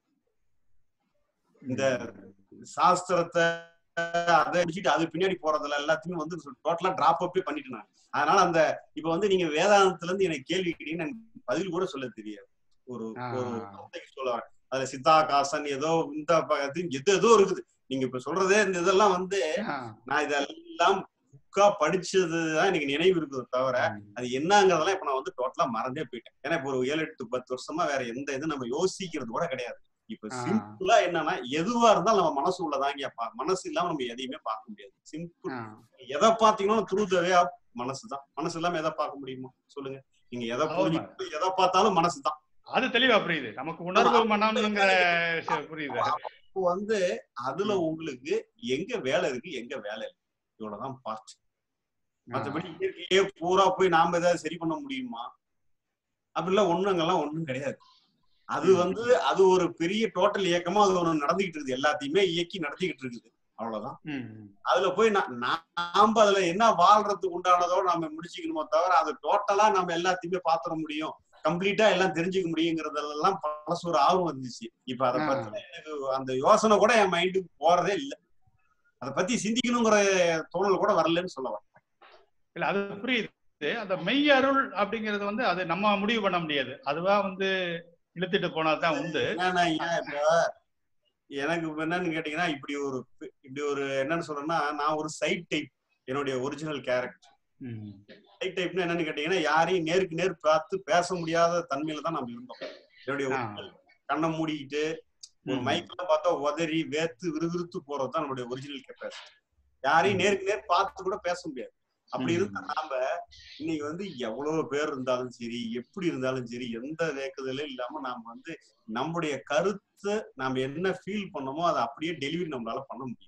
இந்த சாஸ்திரத்தை அதை முடிச்சுட்டு அது பின்னாடி போறதுல எல்லாத்தையுமே வந்து டோட்டலா டிராப் அப்பே பண்ணிட்டு நான் அதனால அந்த இப்ப வந்து நீங்க வேதாந்தத்துல இருந்து எனக்கு கேள்வி கேட்டீங்கன்னா எனக்கு பதில் கூட சொல்ல தெரியாது ஒரு ஆ. ஒரு வார்த்தைக்கு சொல்ல வரேன் அதுல சித்தாகாசன் ஏதோ இந்த ப- இது எது ஏதோ இருக்குது நீங்க இப்ப சொல்றதே இந்த இதெல்லாம் வந்து ஆ, நான் இதெல்லாம் புக்கா படிச்சதுதான் எனக்கு நினைவு இருக்குது தவிர அது என்னங்கிறதெல்லாம் இப்ப நான் வந்து டோட்டலா மறந்தே போயிட்டேன் ஏன்னா இப்ப ஒரு ஏழு எட்டு பத்து வருஷமா வேற எந்த இது நம்ம யோசிக்கிறது கூட கிடையாது இப்ப ஆ. சிம்பிளா என்னன்னா எதுவா இருந்தாலும் நம்ம மனசு உள்ளதாங்க பா மனசு இல்லாம நம்ம எதையுமே பார்க்க முடியாது சிம்பிள் ஆ. எதை பாத்தீங்கன்னா த்ரூ மனசுதான் மனசு இல்லாம எதை பார்க்க முடியுமா சொல்லுங்க நீங்க எதை ஆமா. புரிஞ்சு எதை பார்த்தாலும் மனசுதான் அது தெளிவா புரியுது நமக்கு உணர்வு மனம்ங்கிற விஷயம் புரியுது அப்போ வந்து அதுல உங்களுக்கு எங்க வேலை இருக்கு எங்க வேலை இல்லை இவ்வளவுதான் பார்ட் மத்தபடி இயற்கையே பூரா போய் நாம ஏதாவது சரி பண்ண முடியுமா அப்படிலாம் ஒண்ணும் அங்கெல்லாம் ஒண்ணும் கிடையாது அது வந்து அது ஒரு பெரிய டோட்டல் இயக்கமா அது ஒண்ணு நடந்துகிட்டு இருக்குது எல்லாத்தையுமே இயக்கி நடத்திக்கிட்டு இருக்குது அவ்வளவுதான் ம், ம். அதுல போய் நா- நாம அதுல என்ன வாழ்றதுக்கு உண்டானதோ நம்ம முடிச்சுக்கணுமோ தவிர அது டோட்டலா நம்ம எல்லாத்தையுமே பாத்திர முடியும் கம்ப்ளீட்டா எல்லாம் தெரிஞ்சுக்க முடியுங்கிறதெல்லாம் பழசு ஒரு ஆர்வம் வந்துச்சு இப்ப அதை ஆ. பத்தி எனக்கு அந்த யோசனை கூட என் மைண்டுக்கு போறதே இல்ல அதை பத்தி சிந்திக்கணுங்கிற தோணல் கூட வரலன்னு சொல்ல வரேன் இல்ல அது புரியுது அந்த மெய் அருள் அப்படிங்கிறது வந்து அது நம்ம முடிவு பண்ண முடியாது அதுவா வந்து இழுத்துட்டு போனதுதான் உண்டு என்னன்னா ஏன் இப்ப எனக்கு இப்ப என்னன்னு கேட்டீங்கன்னா இப்படி ஒரு இப்படி ஒரு என்னன்னு சொல்றேன்னா நான் ஒரு சைட் டைப் என்னுடைய ஒரிஜினல் கேரக்டர் ம். சைட் டைப்னு என்னன்னு கேட்டீங்கன்னா யாரையும் நேருக்கு நேர் பார்த்து பேச முடியாத தன்மையில தான் நம்ம இருந்தோம் என்னுடைய ஆ. original கண்ணை மூடிக்கிட்டு ஒரு ம். மைக்ல பார்த்தா உதறி வேத்து விறுவிறுத்து போறது தான் நம்மளுடைய ஒரிஜினல் கெப்பாசிட்டி யாரையும் நேருக்கு நேர் பார்த்து கூட பேச முடியாது அப்படி ம். இருந்தா நாம இன்னைக்கு வந்து எவ்வளவு பேர் இருந்தாலும் சரி எப்படி இருந்தாலும் சரி எந்த வேக்குதலும் இல்லாம நாம வந்து நம்முடைய கருத்தை நாம என்ன ஃபீல் பண்ணோமோ அதை அப்படியே டெலிவரி நம்மளால பண்ண முடியும்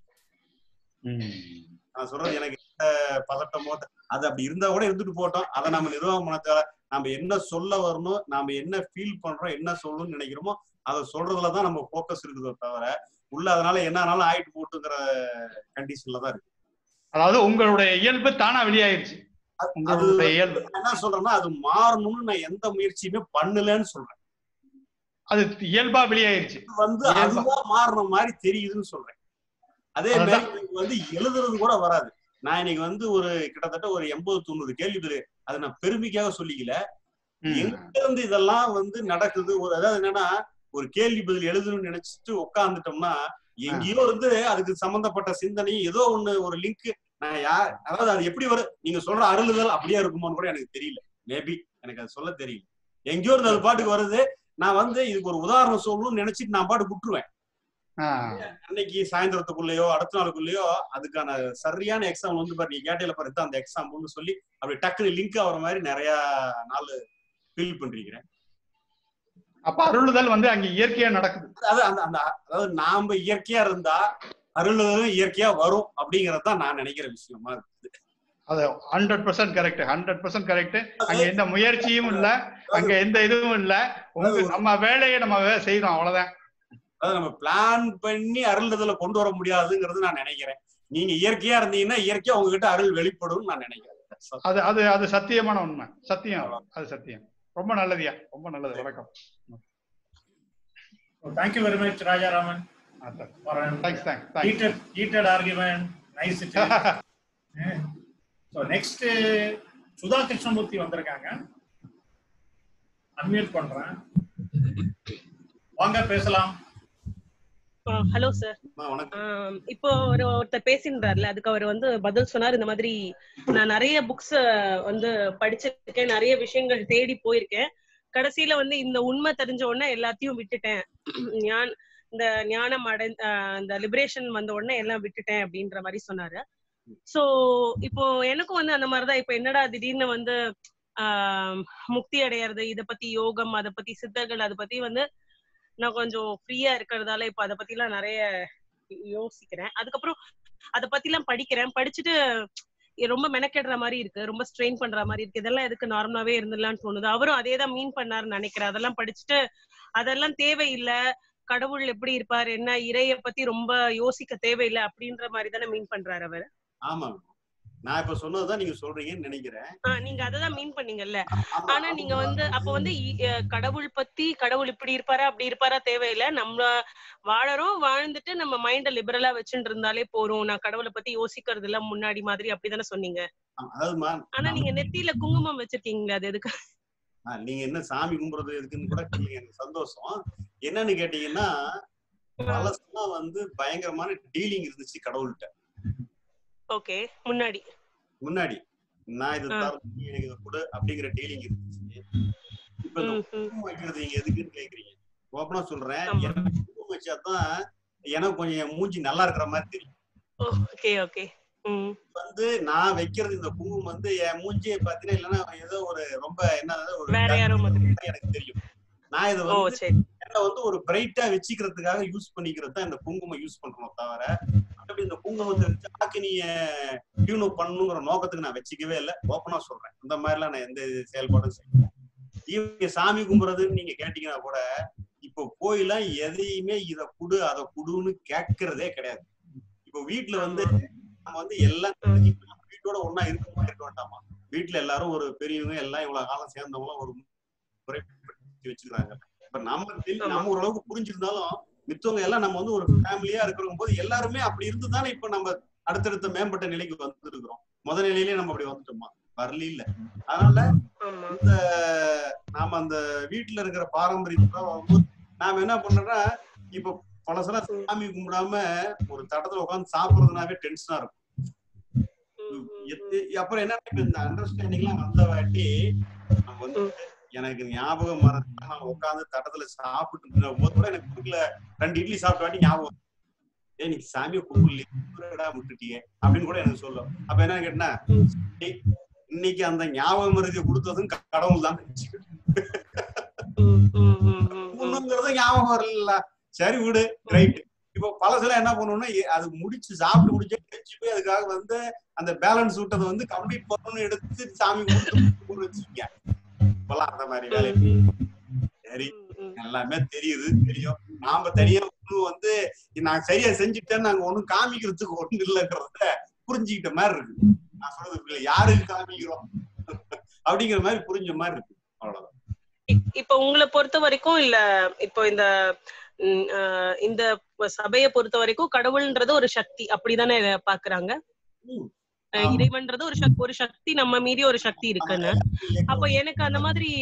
ம். நான் சொல்றது எனக்கு எந்த பதட்டமோ அது அப்படி இருந்தா கூட இருந்துட்டு போட்டோம் அதை நம்ம நிர்வாகம் பண்ண நாம என்ன சொல்ல வரணும் நாம என்ன ஃபீல் பண்றோம் என்ன சொல்லணும்னு நினைக்கிறோமோ அதை சொல்றதுலதான் நம்ம ஃபோக்கஸ் இருக்குதோ தவிர உள்ள அதனால என்ன ஆனாலும் ஆயிட்டு போட்டுங்கிற கண்டிஷன்ல தான் இருக்கு அதாவது உங்களுடைய இயல்பு தானா வெளியாயிருச்சு அது உங்களுடைய இயல்பு நான் என்ன சொல்றேன்னா அது மாறணும்னு நான் எந்த முயற்சியுமே பண்ணலன்னு சொல்றேன் அது இயல்பா வெளியாயிருச்சு இது வந்து இயல்பா. அதுவா மாறின மாதிரி தெரியுதுன்னு சொல்றேன் அதே மாதிரி அதான். எனக்கு வந்து எழுதுறது கூட வராது நான் இன்னைக்கு வந்து ஒரு கிட்டத்தட்ட ஒரு எண்பது தொண்ணூறு கேள்வி அது நான் பெருமைக்காக சொல்லிக்கல ம். எங்க இருந்து இதெல்லாம் வந்து நடக்குது ஒரு அதாவது என்னன்னா ஒரு கேள்வி பதில் எழுதணும்னு நினைச்சிட்டு உட்கார்ந்துட்டோம்னா எங்கேயோ இருந்து அதுக்கு சம்பந்தப்பட்ட சிந்தனை ஏதோ ஒண்ணு ஒரு லிங்க் நான் யார் அதாவது அது எப்படி வரும் நீங்க சொல்ற அருளுதல் அப்படியே இருக்குமோன்னு கூட எனக்கு தெரியல மேபி எனக்கு அது சொல்ல தெரியல எங்கேயோ இருந்து அது பாட்டுக்கு வருது நான் வந்து இதுக்கு ஒரு உதாரணம் சொல்லணும்னு நினைச்சிட்டு நான் பாட்டு விட்டுருவேன் ஆ. அன்னைக்கு சாயந்தரத்துக்குள்ளேயோ அடுத்த நாளுக்குள்ளேயோ அதுக்கான சரியான எக்ஸாம் வந்து பாரு நீ கேட்டையில பாரு இதுதான் அந்த எக்ஸாம்பிள்னு சொல்லி அப்படி டக்குனு லிங்க் ஆகிற மாதிரி நிறைய நாள் ஃபீல் பண்றீங்க அப்ப அருளுதல் வந்து அங்க இயற்கையா நடக்குது அதாவது அந்த அந்த அதாவது நாம இயற்கையா இருந்தா அருளுதலும் இயற்கையா வரும் அப்படிங்கறது தான் நான் நினைக்கிற விஷயமா இருக்குது அது hundred percent correct hundred percent correct அங்க எந்த முயற்சியும் இல்ல அங்க எந்த இதுவும் இல்ல உங்க நம்ம வேலையை நம்ம வே- செய்றோம் அவ்வளவுதான் அதாவது நம்ம பிளான் பண்ணி அருளுதலை கொண்டு வர முடியாதுங்கிறது நான் நினைக்கிறேன் நீங்க இயற்கையா இருந்தீங்கன்னா இயற்கையா உங்ககிட்ட அருள் வெளிப்படும் நான் நினைக்கிறேன் அது அது அது சத்தியமான உண்மை சத்தியம் அது சத்தியம் ரொம்ப நல்லதுயா ரொம்ப நல்லது வணக்கம் thank you very much Rajaraman for an thanks thanks thanks heated heated argument nice it so next Sudha Krishnamurthy வந்திருக்காங்க அன்மியூட் பண்றேன் வாங்க பேசலாம் ஹலோ சார் அம்மா, வணக்கம் இப்போ ஒரு ஒருத்தர் பேசியிருந்தார்ல அதுக்கு அவர் வந்து பதில் சொன்னார் இந்த மாதிரி நான் நிறைய புக்ஸ் வந்து படிச்சிருக்கேன் நிறைய விஷயங்கள் தேடி போயிருக்கேன் கடைசியில வந்து இந்த உண்மை தெரிஞ்ச உடனே எல்லாத்தையும் விட்டுட்டேன் ஞான் இந்த ஞானம் அடை ஆஹ் இந்த லிபரேஷன் வந்த உடனே எல்லாம் விட்டுட்டேன் அப்படின்ற மாதிரி சொன்னாரு சோ இப்போ எனக்கும் வந்து அந்த மாதிரிதான் இப்போ என்னடா திடீர்னு வந்து ஆஹ் முக்தி அடையறது இத பத்தி யோகம் அத பத்தி சித்தர்கள் அத பத்தி வந்து நான் கொஞ்சம் ஃப்ரீயா இருக்கிறதால இப்ப அத பத்தி எல்லாம் நிறைய யோசிக்கிறேன் அதுக்கப்புறம் அத பத்தி எல்லாம் படிக்கிறேன் படிச்சுட்டு இது ரொம்ப மெனக்கெடுற மாதிரி இருக்கு ரொம்ப ஸ்ட்ரெயின் பண்ற மாதிரி இருக்கு இதெல்லாம் எதுக்கு நார்மலாவே இருந்துடலாம்னு தோணுது அவரும் அதே தான் மீன் பண்ணாருன்னு நினைக்கிறேன் அதெல்லாம் படிச்சுட்டு அதெல்லாம் தேவையில்லை கடவுள் எப்படி இருப்பார் என்ன இறைய பத்தி ரொம்ப யோசிக்க தேவையில்லை அப்படின்ற மாதிரி தானே மீன் பண்றாரு அவர் ஆமாங்க நான் இப்ப சொன்னதுதான் நீங்க சொல்றீங்கன்னு நினைக்கிறேன் ஆஹ் நீங்க அததான் மீன் பண்ணீங்கல்ல ஆனா நீங்க வந்து அப்ப வந்து இ- அஹ் கடவுள் பத்தி கடவுள் இப்படி இருப்பாரா அப்படி இருப்பாரா தேவையில்லை நம்ம வாழறோம் வாழ்ந்துட்டு நம்ம மைண்ட லிபரலா வச்சுட்டு இருந்தாலே போறோம் நான் கடவுளை பத்தி யோசிக்கிறது இல்ல முன்னாடி மாதிரி அப்படிதானே சொன்னீங்க அதாவதுமா ஆனா நீங்க நெத்தியில குங்குமம் வச்சிருக்கீங்களே அது எதுக்கு ஆ, நீங்க என்ன சாமி கும்பிடுறது எதுக்குன்னு கூட கேளுங்க எனக்கு சந்தோஷம் என்னன்னு கேட்டீங்கன்னா பழசுலாம் வந்து பயங்கரமான டீலிங் இருந்துச்சு கடவுள்கிட்ட ஓகே முன்னாடி முன்னாடி நான் இது ஆ. தரேன் நீ எனக்கு இதை கொடு அப்படிங்கிற டீலிங் இருந்துச்சு இப்ப இந்த ம், ம். குங்குமம் வைக்கிறது நீங்க எதுக்குன்னு கேக்குறீங்க ஓப்பனா சொல்றேன் ஆமா. எனக்கு குங்குமம் வச்சாதான் எனக்கு கொஞ்சம் என் மூஞ்சி நல்லா இருக்கிற மாதிரி தெரியும் ஓகே ஓகே ம் வந்து நான் வைக்கிறது இந்த குங்குமம் வந்து என் மூஞ்சியை பாத்தீங்கன்னா இல்லைன்னா ஏதோ ஒரு ரொம்ப என்ன ஒரு வேற யாரோ மாதிரி எனக்கு தெரியும் நான் இதை ஓ வந்து சரி என்ன வந்து ஒரு பிரைட்டா வச்சுக்கிறதுக்காக யூஸ் பண்ணிக்கிறது தான் இந்த குங்குமம் யூஸ் பண்றோம் தவிர மற்றபடி இந்த குங்குமத்தை வச்சு ஆக்கினிய டியூன் அப் பண்ணணுங்கிற நோக்கத்துக்கு நான் வச்சுக்கவே இல்லை ஓப்பனா சொல்றேன் இந்த மாதிரிலாம் நான் எந்த செயல்பாடும் செய்யல இவங்க சாமி கும்பிடுறதுன்னு நீங்க கேட்டீங்கன்னா கூட இப்போ கோயிலா எதையுமே இத குடு அதை குடுன்னு கேட்கறதே கிடையாது இப்போ வீட்டுல வந்து நம்ம வந்து எல்லாம் தெரிஞ்சுக்கணும். நம்ம வீட்டோட ஒண்ணா இருக்கணுமா இருக்க வேண்டாமா வீட்டுல எல்லாரும் ஒரு பெரியவங்க எல்லாம் இவ்வளவு காலம் சேர்ந்தவங்களும் ஒரு முறைப்படுத்தி வச்சுக்கிறாங்க இப்ப நம்ம தெரி- நம்ம ஓரளவுக்கு புரிஞ்சிருந்தாலும் மித்தவங்க எல்லாம் நம்ம வந்து ஒரு ஃபேமிலியா இருக்கிறவங்க போது எல்லாருமே அப்படி இருந்து தானே இப்ப நம்ம அடுத்தடுத்த மேம்பட்ட நிலைக்கு வந்துருக்கிறோம் முத நிலையிலேயே நம்ம அப்படி வந்துட்டோமா வரல இல்ல அதனால ஆமா இந்த நாம அந்த வீட்டுல இருக்கிற பாரம்பரியத்துல வரும்போது நாம என்ன பண்றோம்னா இப்ப பழசெல்லாம் சாமி கும்பிடாம ஒரு தடத்துல உட்காந்து சாப்பிடுறதுனாவே டென்ஷனா இருக்கும் ம், ம், எத்து- அப்புறம் என்ன இப்ப இந்த அண்டர்ஸ்டாண்டிங் எல்லாம் வந்த வாட்டி நம்ம வந்து எனக்கு ஞாபகம் மறந்து நான் உட்காந்து தடத்துல சாப்பிட்டு இருந்த போது கூட எனக்கு குறுக்கல ரெண்டு இட்லி சாப்பிட்ட வாட்டி ஞாபகம் வரும். ஏய் நீ சாமியை கும்பிடலையா விட்டுட்டியே அப்படின்னு கூட எனக்கு சொல்லும் அப்ப என்ன கேட்டா "ஏய், இன்னைக்கு அந்த ஞாபக மருதியை கொடுத்ததும் க- கடவுள் தான் ம், ம், ம், ம், ம். ஒண்ணுங்கிறது ஞாபகம் வரல சரி விடு ரைட் இப்போ பழசுல என்ன பண்ணுவோம்னா எ- அது முடிச்சு சாப்பிட்டு முடிச்சு கழிச்சு போய் அதுக்காக வந்து அந்த பேலன்ஸ் விட்டதை வந்து கம்ப்ளீட் பண்ணணும்னு எடுத்து சாமி கும்பிட்டு வச்சுக்கீங்க இப்பெல்லாம் அந்த மாதிரி வேலை சரி எல்லாமே தெரியுது தெரியும் நாம தனியா ஒண்ணும் வந்து நான் சரியா செஞ்சுட்டேன்னு நாங்க ஒண்ணும் காமிக்கிறதுக்கு ஒண்ணு இல்லைங்கிறத புரிஞ்சுக்கிட்ட மாதிரி இருக்கு நான் சொல்றது புரியல யாருக்கு காமிக்கிறோம் அப்படிங்கிற மாதிரி புரிஞ்ச மாதிரி இருக்கு அவ்வளவுதான் இப்- இப்ப உங்களை பொறுத்த வரைக்கும் இல்ல இப்போ இந்த ம், ஆஹ், இந்த சபையை பொறுத்த வரைக்கும் கடவுள்ன்றது ஒரு சக்தி அப்படிதானே பாக்குறாங்க ம். அஹ், இறைவன்றது ஒரு சக்தி ஒரு சக்தி நம்ம மீறி ஒரு சக்தி இருக்குன்னு அப்போ எனக்கு அந்த மாதிரி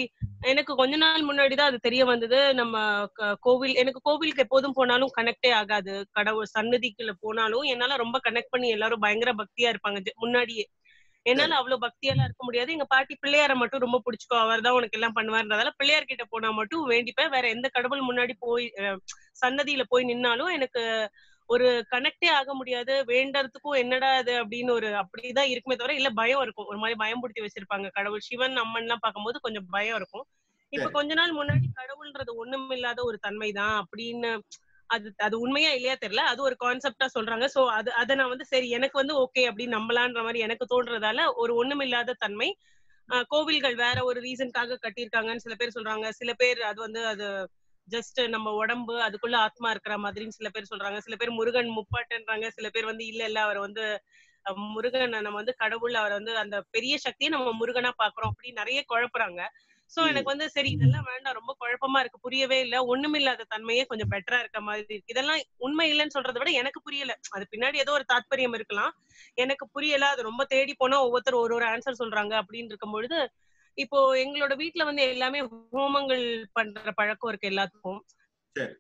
எனக்கு கொஞ்ச நாள் முன்னாடி தான் அது தெரிய வந்தது நம்ம க- கோவில் எனக்கு கோவிலுக்கு எப்போதும் போனாலும் கனெக்டே ஆகாது கடவுள் சன்னதிக்குள்ள போனாலும் என்னால ரொம்ப கனெக்ட் பண்ணி எல்லாரும் பயங்கர பக்தியா இருப்பாங்க ஜ- முன்னாடியே என்னால அவ்வளவு பக்தியெல்லாம் இருக்க முடியாது எங்க பாட்டி பிள்ளையார மட்டும் ரொம்ப பிடிச்சிக்கோ அவர் தான் உனக்கு எல்லாம் பண்ணுவாருன்றதால பிள்ளையார் கிட்ட போனா மட்டும் வேண்டிப்பேன் வேற எந்த கடவுள் முன்னாடி போய் அஹ், சன்னதியில போய் நின்னாலும் எனக்கு ஒரு கனெக்டே ஆக முடியாது வேண்டறதுக்கும் என்னடா அது அப்படின்னு ஒரு அப்படிதான் இருக்குமே தவிர இல்ல பயம் இருக்கும் ஒரு மாதிரி பயம்படுத்தி வச்சிருப்பாங்க கடவுள் சிவன் அம்மன் எல்லாம் பார்க்கும்போது கொஞ்சம் பயம் இருக்கும் இப்ப சரி. கொஞ்ச நாள் முன்னாடி கடவுள்ன்றது ஒண்ணும் இல்லாத ஒரு தன்மைதான் அப்படின்னு அது அது உண்மையா இல்லையா தெரியல அது ஒரு கான்செப்டா சொல்றாங்க சோ அது அதை நான் வந்து சரி எனக்கு வந்து ஓகே அப்படின்னு நம்பலான்ற மாதிரி எனக்கு தோன்றதால ஒரு ஒண்ணுமில்லாத தன்மை ஆஹ் கோவில்கள் வேற ஒரு ரீசனுக்காக கட்டியிருக்காங்கன்னு சில பேர் சொல்றாங்க சில பேர் அது வந்து அது ஜஸ்ட் நம்ம உடம்பு அதுக்குள்ள ஆத்மா இருக்கிற மாதிரின்னு சில பேர் சொல்றாங்க சில பேர் முருகன் முப்பாட்டுன்றாங்க சில பேர் வந்து இல்ல இல்ல அவர் வந்து அஹ், முருகன் நம்ம வந்து கடவுள் அவர் வந்து அந்த பெரிய சக்தியை நம்ம முருகனா பாக்குறோம் அப்படி நிறைய குழப்புறாங்க சோ ம். எனக்கு வந்து சரி இதெல்லாம் வேண்டாம் ரொம்ப குழப்பமா இருக்கு புரியவே இல்ல ஒண்ணுமில்லாத தன்மையே கொஞ்சம் பெட்டரா இருக்க மாதிரி இருக்கு இதெல்லாம் உண்மை இல்லைன்னு சொல்றதை விட எனக்கு புரியல அது பின்னாடி ஏதோ ஒரு தாத்பரியம் இருக்கலாம் எனக்கு புரியல அது ரொம்ப தேடி போனா ஒவ்வொருத்தர் ஒரு ஒரு ஆன்சர் சொல்றாங்க அப்படின்னு இருக்கும் பொழுது இப்போ எங்களோட வீட்ல வந்து எல்லாமே ஹோமங்கள் பண்ற பழக்கம் இருக்கு எல்லாத்துக்கும் சரி.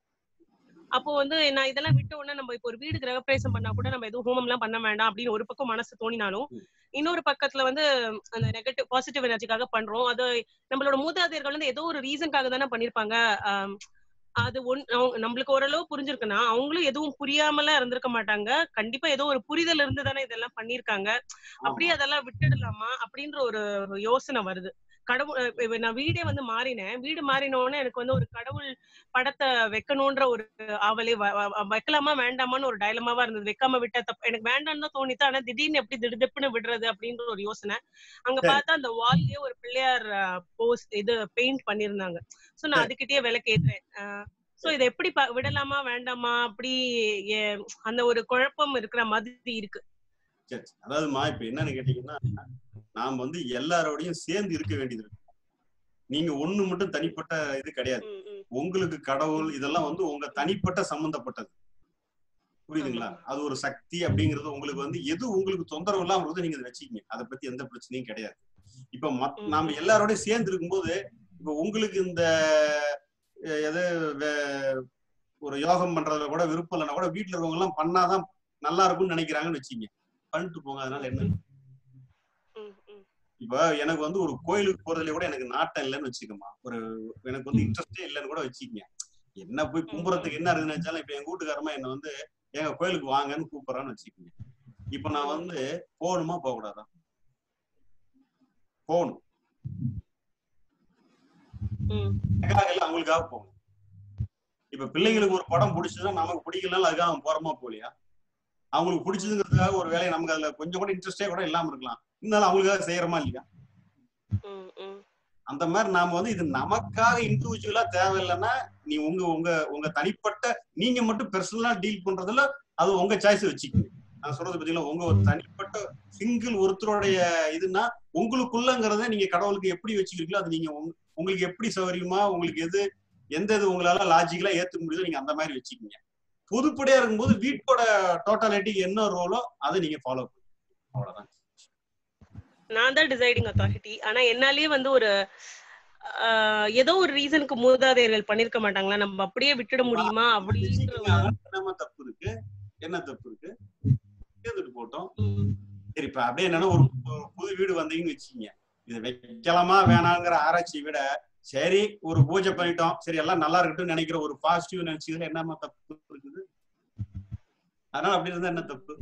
அப்போ வந்து நான் இதெல்லாம் விட்ட உடனே நம்ம இப்போ ஒரு வீடு கிரகப்பிரவேசம் பண்ணா கூட நம்ம எதுவும் ஹோமம் எல்லாம் பண்ண வேண்டாம் அப்படின்னு ஒரு பக்கம் மனசு தோணினாலும் ம். இன்னொரு பக்கத்துல வந்து அந்த நெகட்டிவ் பாசிட்டிவ் எனர்ஜிக்காக பண்றோம் அது நம்மளோட மூதாதையர்கள் வந்து ஏதோ ஒரு ரீசன்காக தானே பண்ணிருப்பாங்க ஆம், அது ஒன் அவங்க- நம்மளுக்கு ஓரளவு புரிஞ்சிருக்குன்னா அவங்களும் எதுவும் புரியாமலாம் இருந்திருக்க மாட்டாங்க கண்டிப்பா ஏதோ ஒரு புரிதல் இருந்து தானே இதெல்லாம் பண்ணிருக்காங்க அப்படியே அதெல்லாம் விட்டுடலாமா அப்படின்ற ஒரு ஒரு யோசனை வருது கடவுள் அஹ் இப்ப நான் வீடே வந்து மாறினேன் வீடு மாறின உடனே எனக்கு வந்து ஒரு கடவுள் படத்தை வைக்கணும்ன்ற ஒரு ஆவலே வ- வ- வ- வைக்கலாமா வேண்டாமான்னு ஒரு டைலமாவா இருந்தது வைக்காம விட்டா தப்பு எனக்கு வேண்டாம்னு தான் தோணித்து ஆனா திடீர்னு எப்படி திடுதிப்புன்னு விடுறது அப்படின்ற ஒரு யோசனை அங்க சரி. பார்த்தா அந்த வால்லயே ஒரு பிள்ளையார் போஸ் இது பெயிண்ட் பண்ணிருந்தாங்க சோ நான் சரி. அதுகிட்டயே விளக்கேற்றேன் சோ இதை எப்படி பா- விடலாமா வேண்டாமா அப்படி எ- அந்த ஒரு குழப்பம் இருக்கிற மாதிரி இருக்கு சரி சரி. அதாவதுமா இப்ப என்னன்னு கேட்டீங்கன்னா நாம் வந்து எல்லாரோடையும் சேர்ந்து இருக்க வேண்டியது இருக்கு நீங்க ஒண்ணு மட்டும் தனிப்பட்ட இது கிடையாது ம், ம். உங்களுக்கு கடவுள் இதெல்லாம் வந்து உங்க தனிப்பட்ட சம்பந்தப்பட்டது புரியுதுங்களா அது ஒரு சக்தி அப்படிங்கிறது உங்களுக்கு வந்து எது உங்களுக்கு தொந்தரவு இல்லாம இருக்குதோ நீங்க அதை வச்சுக்கீங்க அதை பத்தி எந்த பிரச்சனையும் கிடையாது இப்ப மத் ம். நாம எல்லாரோடய சேர்ந்து இருக்கும்போது இப்ப உங்களுக்கு இந்த அஹ், எது வே- ஒரு யோகம் பண்றதுல கூட விருப்பம் இல்லைன்னா கூட வீட்டுல இருக்கவங்க எல்லாம் பண்ணாதான் நல்லா இருக்கும்னு நினைக்கிறாங்கன்னு வச்சுக்கீங்க பண்ணிட்டு போங்க அதனால என்ன ம், ம். இப்ப எனக்கு வந்து ஒரு கோயிலுக்கு போறதுல கூட எனக்கு நாட்டம் இல்லைன்னு வச்சுக்கோமா ஒரு எனக்கு வந்து இன்ட்ரெஸ்டே இல்லைன்னு கூட வச்சுக்கங்க என்ன போய் கும்புறதுக்கு என்ன இருக்குன்னு நினைச்சாலும் இப்ப எங்க வீட்டுக்காரமா என்ன வந்து எங்க கோயிலுக்கு வாங்கன்னு கூப்பிடுறான்னு வச்சுக்கோங்க இப்ப நான் வந்து போகணுமா போக கூடாதா போகணும் ம். எனக்காக இல்ல அவங்களுக்காக போகணும் இப்ப பிள்ளைங்களுக்கு ஒரு படம் பிடிச்சதுன்னா நமக்கு பிடிக்கலனாலும் அதுக்காக அவன் போறோமா போலியா அவங்களுக்கு பிடிச்சதுங்கிறதுக்காக ஒரு வேலையை நமக்கு அதுல கொஞ்சம் கூட இன்ட்ரெஸ்டே கூட இல்லாம இருக்கலாம் இருந்தாலும் அவங்களுக்காக செய்யறோமா இல்லையா ம், ம். அந்த மாதிரி நாம வந்து இது நமக்காக இண்டிவிஜுவலா தேவையில்லைன்னா நீ உங்க உங்க உங்க தனிப்பட்ட நீங்க மட்டும் பெர்சனலா டீல் பண்றதுல அது உங்க சாய்ஸ் வச்சுக்கோங்க நான் சொல்றது பாத்தீங்களா உங்க ஒரு தனிப்பட்ட சிங்கிள் ஒருத்தருடைய இதுன்னா உங்களுக்குள்ளங்கிறத நீங்க கடவுளுக்கு எப்படி வச்சுக்கிறீங்களோ அது நீங்க உங்க- உங்களுக்கு எப்படி சௌகரியமா உங்களுக்கு எது எந்த இது உங்களால லாஜிக்கலா ஏத்துக்க முடியுதோ நீங்க அந்த மாதிரி வச்சுக்கோங்க பொதுப்படையா இருக்கும்போது வீட்டோட டோட்டாலிட்டி என்ன ரோலோ அதை நீங்க ஃபாலோ பண்ணுங்க அவ்வளவுதான் நான் தான் டிசைடிங் அத்தாரிட்டி ஆனா என்னாலயே வந்து ஒரு ஆஹ், ஏதோ ஒரு ரீசனுக்கு மூதாதையர்கள் பண்ணிருக்க மாட்டாங்களா நம்ம அப்படியே விட்டுட முடியுமா அப்படின்ற வச்சுக்கோங்க. ஒரு அதனால என்னமா தப்பு இருக்கு என்ன தப்பு இருக்கு சேர்ந்துட்டு போட்டோம் ம், சரி இப்ப அப்படியே என்னன்னா ஒரு பு- புது வீடு வந்தீங்கன்னு வச்சுக்கீங்க இது வைக்கலாமா வேணாங்கிற ஆராய்ச்சி விட சரி ஒரு பூஜை பண்ணிட்டோம் சரி எல்லாம் நல்லா இருக்கட்டும் நினைக்கிற ஒரு பாசிட்டிவ் நினைச்சதுல என்னமா தப்பு இருக்குது அதனால அப்படி இருந்தா என்ன தப்பு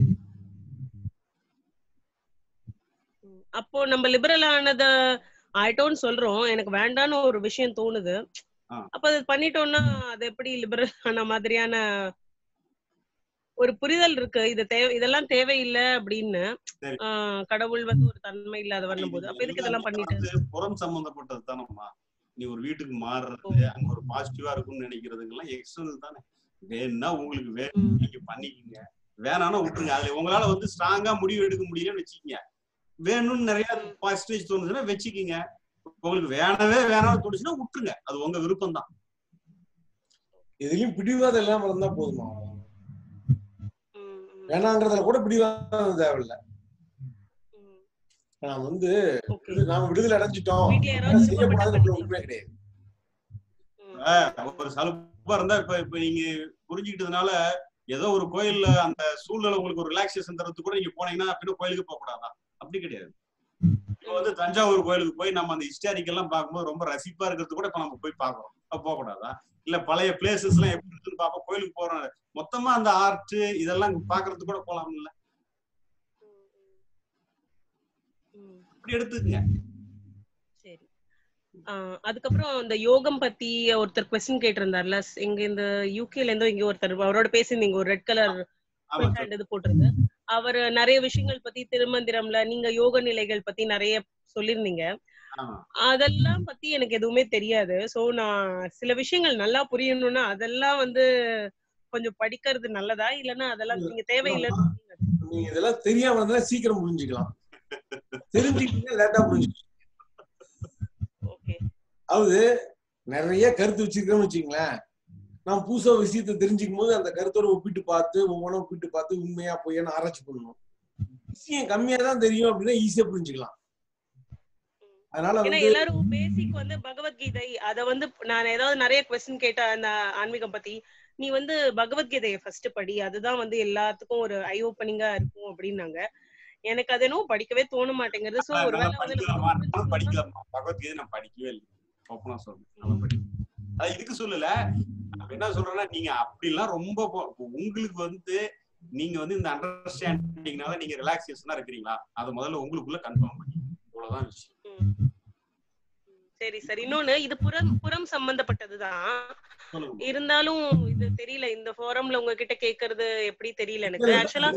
ம். அப்போ நம்ம லிபரல் ஆனத ஆயிட்டோம்னு சொல்றோம் எனக்கு வேண்டான்னு ஒரு விஷயம் தோணுது ஆ. அப்ப அது பண்ணிட்டோம்னா அது எப்படி லிபரல் ஆன மாதிரியான ஒரு புரிதல் இருக்கு இது தேவை இதெல்லாம் தேவையில்லை அப்படின்னு சரி. ஆஹ், கடவுள் வந்து ஒரு தன்மை இல்லாதவர்னும் போது அப்ப எதுக்கு இதெல்லாம் பண்ணிட்டு வந்து புறம் சம்பந்தப்பட்டது தானம்மா நீ ஒரு வீட்டுக்கு மாறுறது அங்க ஒரு பாசிட்டிவா இருக்கும்னு நினைக்கிறதுங்கெல்லாம் எக்ஸ்டர்னல் தானே வேணும்னா உங்களுக்கு வேணும் ம். நீங்க பண்ணிக்கங்க வேணாம்னா விட்டுருங்க அதுல உங்களால வந்து ஸ்ட்ராங்கா முடிவு எடுக்க முடியலன்னு வச்சுக்கோங்க வேணும்னு நிறைய பாசிட்டிவ் தோணுச்சுன்னா வச்சுக்கோங்க உங்களுக்கு வேணவே வேணாம்னு தோணுச்சுன்னா விட்டுருங்க அது உங்க விருப்பம் தான் எதுலயும் பிடிவாதம் இல்லாம இருந்தா போதுமா ம், ம், வேணாங்கிறதுல கூட பிடிவாதம் தேவையில்ல ம். நான் வந்து ஓகே இது நாம விடுதலை அடைஞ்சிட்டோம் வீட்ல யாராவது அதெல்லாம் விருப்பப்பட்டா செய்யக்கூடாதுன்னு பண்ணிக்கலாம் உண்மை கிடையாது இப்ப ஒரு சலுப்பா இருந்தா இப்ப இப்ப நீங்க புரிஞ்சுக்கிட்டதுனால ஏதோ ஒரு கோயில்ல அந்த சூழ்நிலை உங்களுக்கு ஒரு ரிலாக்ஸேஷன் தரத்துக்கு கூட நீங்க போனீங்கன்னா பின்ன கோயிலுக்கு போக கூடாதா அப்படி கிடையாது இப்போ வந்து தஞ்சாவூர் கோயிலுக்கு போய் நம்ம அந்த ஹிஸ்டாரிக் எல்லாம் பார்க்கும்போது ரொம்ப ரசிப்பா இருக்கிறது கூட இப்ப நம்ம போய் பார்க்கறோம் அப்ப போக கூடாதா இல்ல பழைய பிளேசஸ் எல்லாம் எப்படி இருக்குன்னு பார்ப்போம் கோயிலுக்கு போறோம் மொத்தமா அந்த ஆர்ட் இதெல்லாம் பாக்குறதுக்கு கூட போலாம்ல அப்படி எடுத்துக்கங்க சரி ஆஹ் அதுக்கப்புறம் இந்த யோகம் பத்தி ஒருத்தர் கொஸ்டின் கேட்டிருந்தார்ல எங்க இந்த யூகேல இருந்தோ இங்க ஒருத்தர் அவரோட பேசியிருந்தீங்க ஒரு ரெட் கலர் ஆமா இது போட்டிருந்து அவர் நிறைய விஷயங்கள் பத்தி திருமந்திரம்ல நீங்க யோக நிலைகள் பத்தி நிறைய சொல்லிருந்தீங்க ஆமா அதெல்லாம் பத்தி எனக்கு எதுவுமே தெரியாது சோ நான் சில விஷயங்கள் நல்லா புரியணும்னா அதெல்லாம் வந்து கொஞ்சம் படிக்கிறது நல்லதா இல்லன்னா அதெல்லாம் நீங்க தேவையில்லைன்னு நீங்க இதெல்லாம் தெரியாம இருந்தா சீக்கிரம் புரிஞ்சுக்கலாம் தெரிஞ்சுக்கிட்டீங்கன்னா லேட்டா புரிஞ்சுக்கலாம் ஓகே அதாவது நிறைய கருத்து வச்சிருக்கோம்னு வச்சுங்களேன் நான் புதுசா விஷயத்தை தெரிஞ்சுக்கும் போது அந்த கருத்தோட ஒப்பிட்டு பார்த்து ஒவ்வொன்றும் ஒப்பிட்டு பார்த்து உண்மையா பொய்யான்னு ஆராய்ச்சி பண்ணணும் விஷயம் கம்மியா தான் தெரியும் அப்படின்னா ஈஸியா புரிஞ்சுக்கலாம் அதனால ஏன்னா வந்து எல்லாரும் பேசிக் வந்து பகவத்கீதை அத வந்து நான் ஏதாவது நிறைய கொஸ்டின் கேட்ட அந்த ஆன்மீகம் பத்தி நீ வந்து பகவத்கீதையை ஃபர்ஸ்ட் படி அதுதான் வந்து எல்லாத்துக்கும் ஒரு ஐ ஓப்பனிங்கா இருக்கும் அப்படின்னாங்க எனக்கு அது என்னவோ படிக்கவே தோண மாட்டேங்குது சோ ஒருவேளை வந்து படிக்கலாமா நானும் படிக்கலாமா பகவத்கீதை நான் படிக்கவே இல்லை ஓப்பனா சொல்றேன் நல்லா படி அது இதுக்கு சொல்லல நான் என்ன சொல்றேன்னா நீங்க அப்படிலாம் ரொம்ப போ- உங்களுக்கு வந்து நீங்க வந்து இந்த அண்டர்ஸ்டாண்டிங்னால நீங்க ரிலாக்ஸேஷனா இருக்கிறீங்களா அதை முதல்ல உங்களுக்குள்ள கன்ஃபார்ம் பண்ணி இவ்வளவுதான் விஷயம் சரி சரி இன்னொன்னு இது புறம் புறம் சம்பந்தப்பட்டதுதான் சொல்லுங்க இருந்தாலும் இது தெரியல இந்த ஃபோரம்ல உங்ககிட்ட கேக்குறது எப்படி தெரியல எனக்கு ஆக்சுவலா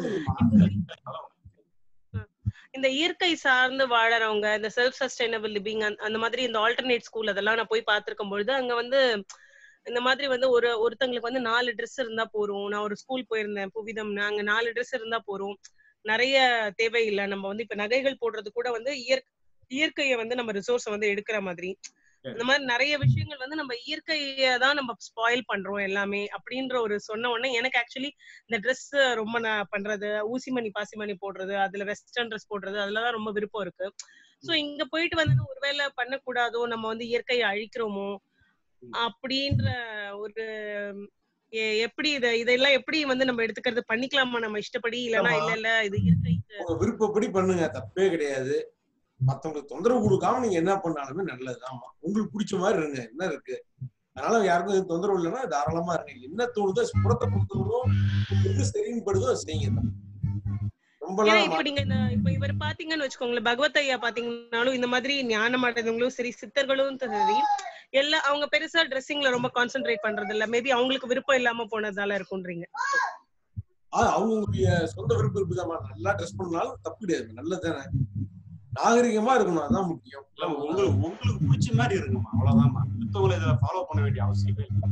இந்த இயற்கை சார்ந்து வாழறவங்க இந்த செல்ஃப் சஸ்டைனபிள் லிவிங் அந்த மாதிரி இந்த ஆல்டர்னேட் ஸ்கூல் அதெல்லாம் நான் போய் பார்த்திருக்கும் பொழுது அங்க வந்து இந்த மாதிரி வந்து ஒரு ஒருத்தங்களுக்கு வந்து நாலு ட்ரெஸ் இருந்தா போறோம் நான் ஒரு ஸ்கூல் போயிருந்தேன் புவிதம் அங்க நாலு ட்ரெஸ் இருந்தா போறோம் நிறைய தேவையில்லை நம்ம வந்து இப்ப நகைகள் போடுறது கூட வந்து இயற்கை இயற்கையை வந்து நம்ம ரிசோர்ஸ் வந்து எடுக்கிற மாதிரி இந்த மாதிரி நிறைய விஷயங்கள் வந்து நம்ம இயற்கையை தான் நம்ம ஸ்பாயில் பண்றோம் எல்லாமே அப்படின்ற ஒரு சொன்ன உடனே எனக்கு ஆக்சுவலி இந்த ட்ரெஸ் ரொம்ப நான் பண்றது ஊசிமணி பாசிமணி போடுறது அதுல வெஸ்டர்ன் ட்ரெஸ் போடுறது அதுலதான் ரொம்ப விருப்பம் இருக்கு சோ இங்க போயிட்டு வந்து ஒருவேளை பண்ணக்கூடாதோ நம்ம வந்து இயற்கையை அழிக்கிறோமோ அப்படின்ற ஒரு எ- எப்படி இத இதெல்லாம் எப்படி வந்து நம்ம எடுத்துக்கிறது பண்ணிக்கலாமா நம்ம இஷ்டப்படி இல்லைன்னா ஆமா. இல்ல இல்ல இது இயற்கை உங்க விருப்பப்படி பண்ணுங்க தப்பே கிடையாது மத்தவங்களுக்கு தொந்தரவு கொடுக்காம நீங்க என்ன பண்ணாலுமே நல்லது ஆமா உங்களுக்கு பிடிச்ச மாதிரி இருங்க என்ன இருக்கு அதனால யாருக்கும் எதுவும் தொந்தரவு இல்லைன்னா தாராளமா இருங்க என்ன தோணுதோ புறத்தை பொறுத்தவரைக்கும் எது சரின்னு படுதோ அதை செய்யுங்க ஏன்னா ரொம்பலாம் இப்ப நீங்க இந்த இப்ப இவர் பாத்தீங்கன்னு வச்சுக்கோங்களேன் பகவத் ஐயா பாத்தீங்கன்னாலும் இந்த மாதிரி ஞானம் அடைந்தவங்களும் சரி சித்தர்களும் சரி எல்லா அவங்க பெருசா ட்ரெஸ்ஸிங்ல ரொம்ப கான்சென்ட்ரேட் பண்றது இல்ல மேபி அவங்களுக்கு விருப்பம் இல்லாம போனதால இருக்கும்ன்றீங்க ஆஹ் அவங்களுடைய சொந்த விருப்பம் இருக்குதாம்மா நல்லா ட்ரெஸ் பண்ணாலும் தப்பு கிடையாது நல்லதுதானே நாகரிகமா இருக்கணும் அதான் முக்கியம் இல்ல உங்களுக்கு உங்களுக்கு பிடிச்ச மாதிரி இருக்குமா அவ்வளவுதான்மா மத்தவங்களை இதுல ஃபாலோ பண்ண வேண்டிய அவசியமே இல்லை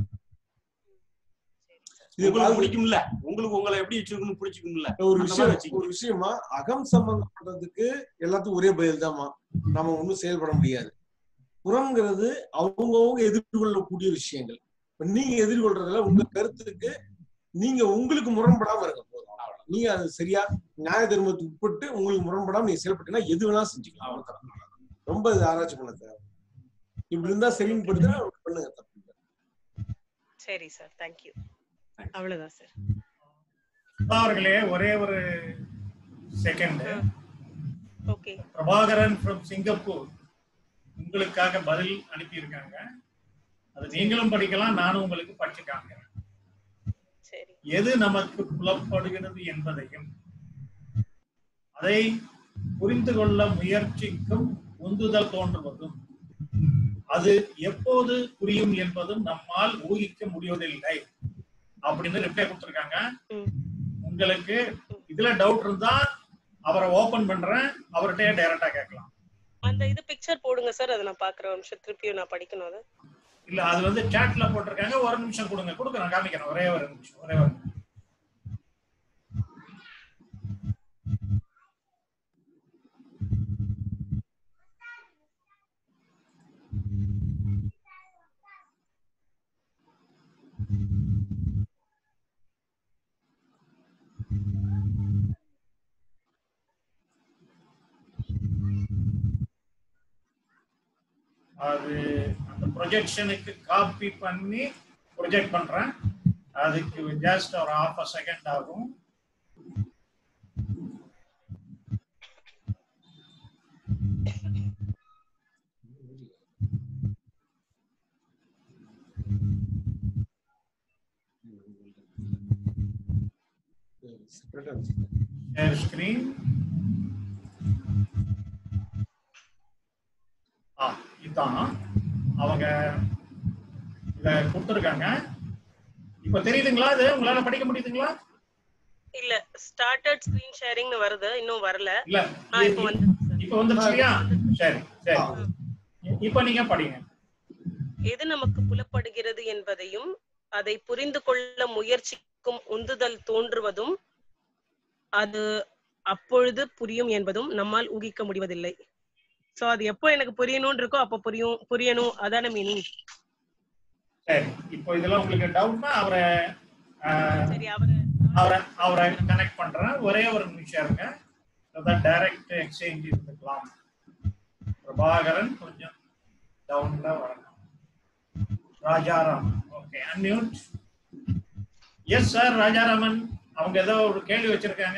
இது உங்களுக்கு பாருங்க. பிடிக்கும்ல உங்களுக்கு உங்களை எப்படி வச்சிருக்கணும்னு பிடிச்சிக்கும்ல ஒரு அந்த மாதிரி விஷயம் வச்சுக்கங்க. ஒரு விஷயமா அகம் சம்பந்தப்பட்டதுக்கு எல்லாத்துக்கும் ஒரே பதில் தான்மா நம்ம ஒண்ணும் செயல்பட முடியாது புறங்கிறது அவங்கவுங்க எதிர்கொள்ளக்கூடிய விஷயங்கள் இப்ப நீங்க எதிர்கொள்றதுல உங்க கருத்துக்கு நீங்க உங்களுக்கு முரண்படாம இருக்க போதும் அவ்வளவுதான். நீங்க அது சரியா நியாய தர்மத்துக்கு உட்பட்டு உங்களுக்கு முரண்படாம நீங்க செயல்பட்டீங்கன்னா எது வேணாலும் செஞ்சுக்கலாம் அவ்வளவுதான். ரொம்ப இது ஆராய்ச்சி பண்ண தேவை இப்படி இருந்தா சரின்னு படுத்தா பண்ணுங்க தப்பு இல்லை. சரி சார் தேங்க்யூ அவ்வளவுதான் சார் அவர்களே ஒரே ஒரு second okay Prabhakaran from Singapore உங்களுக்காக பதில் அனுப்பியிருக்காங்க அது நீங்களும் படிக்கலாம் நானும் உங்களுக்கு படிச்சு காமிக்கிறேன் சரி எது நமக்கு புலப்படுகிறது என்பதையும் அதை புரிந்து கொள்ள முயற்சிக்கும் உந்துதல் தோன்றுவதும் அது எப்போது புரியும் என்பதும் நம்மால் ஊகிக்க முடிவதில்லை அப்படின்னு ரிப்ளை கொடுத்திருக்காங்க உங்களுக்கு இதுல டவுட் இருந்தா அவரை ஓபன் பண்றேன் அவர்கிட்டயே டைரக்டா கேட்கலாம் அந்த இது பிக்சர் போடுங்க சார் அதை நான் பாக்குற ஒரு நிமிஷம் திருப்பியும் நான் படிக்கணும் அதை இல்ல அது வந்து சாட்ல போட்டிருக்காங்க ஒரு நிமிஷம் கொடுங்க கொடுக்குறேன் காமிக்கிறேன் ஒரே ஒரு நிமிஷம் ஒரே ஒரு நிமிஷம். அது அந்த ப்ரொஜெக்ஷனுக்கு காப்பி பண்ணி ப்ரொஜெக்ட் பண்றேன் அதுக்கு ஜஸ்ட் ஒரு half a செகண்ட் ஆகும் செப்பரேட்டா share screen ஆ இதான் அவங்க இத கொடுத்துருக்காங்க இப்ப தெரியுதுங்களா இது உங்களால படிக்க முடியுதுங்களா இல்ல ஸ்டார்டட் ஸ்கிரீன் ஷேரிங்னு வருது இன்னும் வரல இல்ல ஆ இப்போ வந்து இப்ப வந்துருச்சு இல்லையா சரி சரி இப்ப நீங்க படிங்க எது நமக்கு புலப்படுகிறது என்பதையும் அதை புரிந்து கொள்ள முயற்சிக்கும் உந்துதல் தோன்றுவதும் அது அப்பொழுது புரியும் என்பதும் நம்மால் ஊகிக்க முடிவதில்லை சோ அது எப்போ எனக்கு புரியணும்னு இருக்கோ அப்ப புரியும் புரியணும் அதான மீனிங் சரி இப்போ இதெல்லாம் உங்களுக்கு டவுட்னா அவரை ஆஹ், சரி அவரு அவரை அவரை கனெக்ட் பண்றேன் ஒரே ஒரு நிமிஷம் இருங்க அதான் டைரக்ட் எக்ஸ்சேஞ்ச் இருந்துக்கலாம் பிரபாகரன் கொஞ்சம் டவுன்ல வரணும் Rajaraman okay unmute yes sir Rajaraman அவங்க ஏதோ ஒரு கேள்வி வச்சிருக்காங்க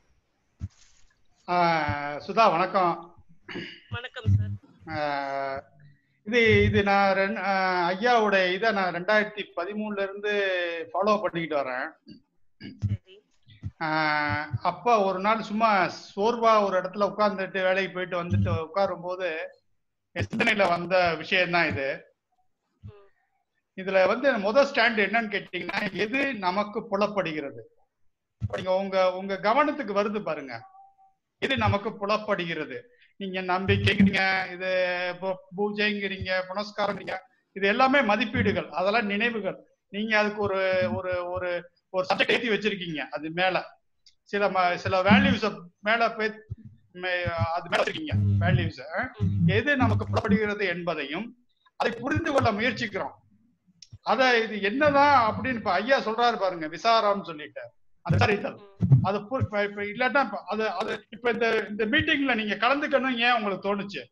ஆஹ் சுதா வணக்கம் வணக்கம் சார் ஆஹ் இது இது நான் ரெண் ஆஹ் ஐயாவோட இதை நான் ரெண்டாயிரத்தி பதிமூணுல இருந்து ஃபாலோ பண்ணிக்கிட்டு வரேன் சரி ஆஹ் அப்ப ஒரு நாள் சும்மா சோர்வா ஒரு இடத்துல உட்கார்ந்துட்டு வேலைக்கு போயிட்டு வந்துட்டு உட்காரும் போது சிந்தனையில வந்த விஷயம்தான் இது ம், இதுல வந்து முதல் ஸ்டாண்ட் என்னன்னு கேட்டீங்கன்னா எது நமக்கு புலப்படுகிறது நீங்க உங்க உங்க கவனத்துக்கு வருது பாருங்க எது நமக்கு புலப்படுகிறது நீங்க நம்பிக்கைங்கிறீங்க இது பூ- பூஜைங்கிறீங்க புனஸ்காரங்கிறீங்க இது எல்லாமே மதிப்பீடுகள் அதெல்லாம் நினைவுகள் நீங்க அதுக்கு ஒரு ஒரு ஒரு ஒரு சப்ஜெக்ட் ஏத்தி வச்சிருக்கீங்க அது மேல சில ம- சில வேல்யூஸ் மேல போய் மே- அது மேல வச்சிருக்கீங்க வேல்யூஸ் எது நமக்கு புலப்படுகிறது என்பதையும் அதை புரிந்து கொள்ள முயற்சிக்கிறோம் அத இது என்னதான் அப்படின்னு இப்ப ஐயா சொல்றாரு பாருங்க விசாரம்னு சொல்லிட்டு அந்த விசாரித்தல் ம், அது பு- இப்ப இப்ப இல்லாட்டா இப்ப அது அது இப்ப இந்த இந்த மீட்டிங்ல நீங்க கலந்துக்கணும் ஏன் உங்களுக்கு தோணுச்சு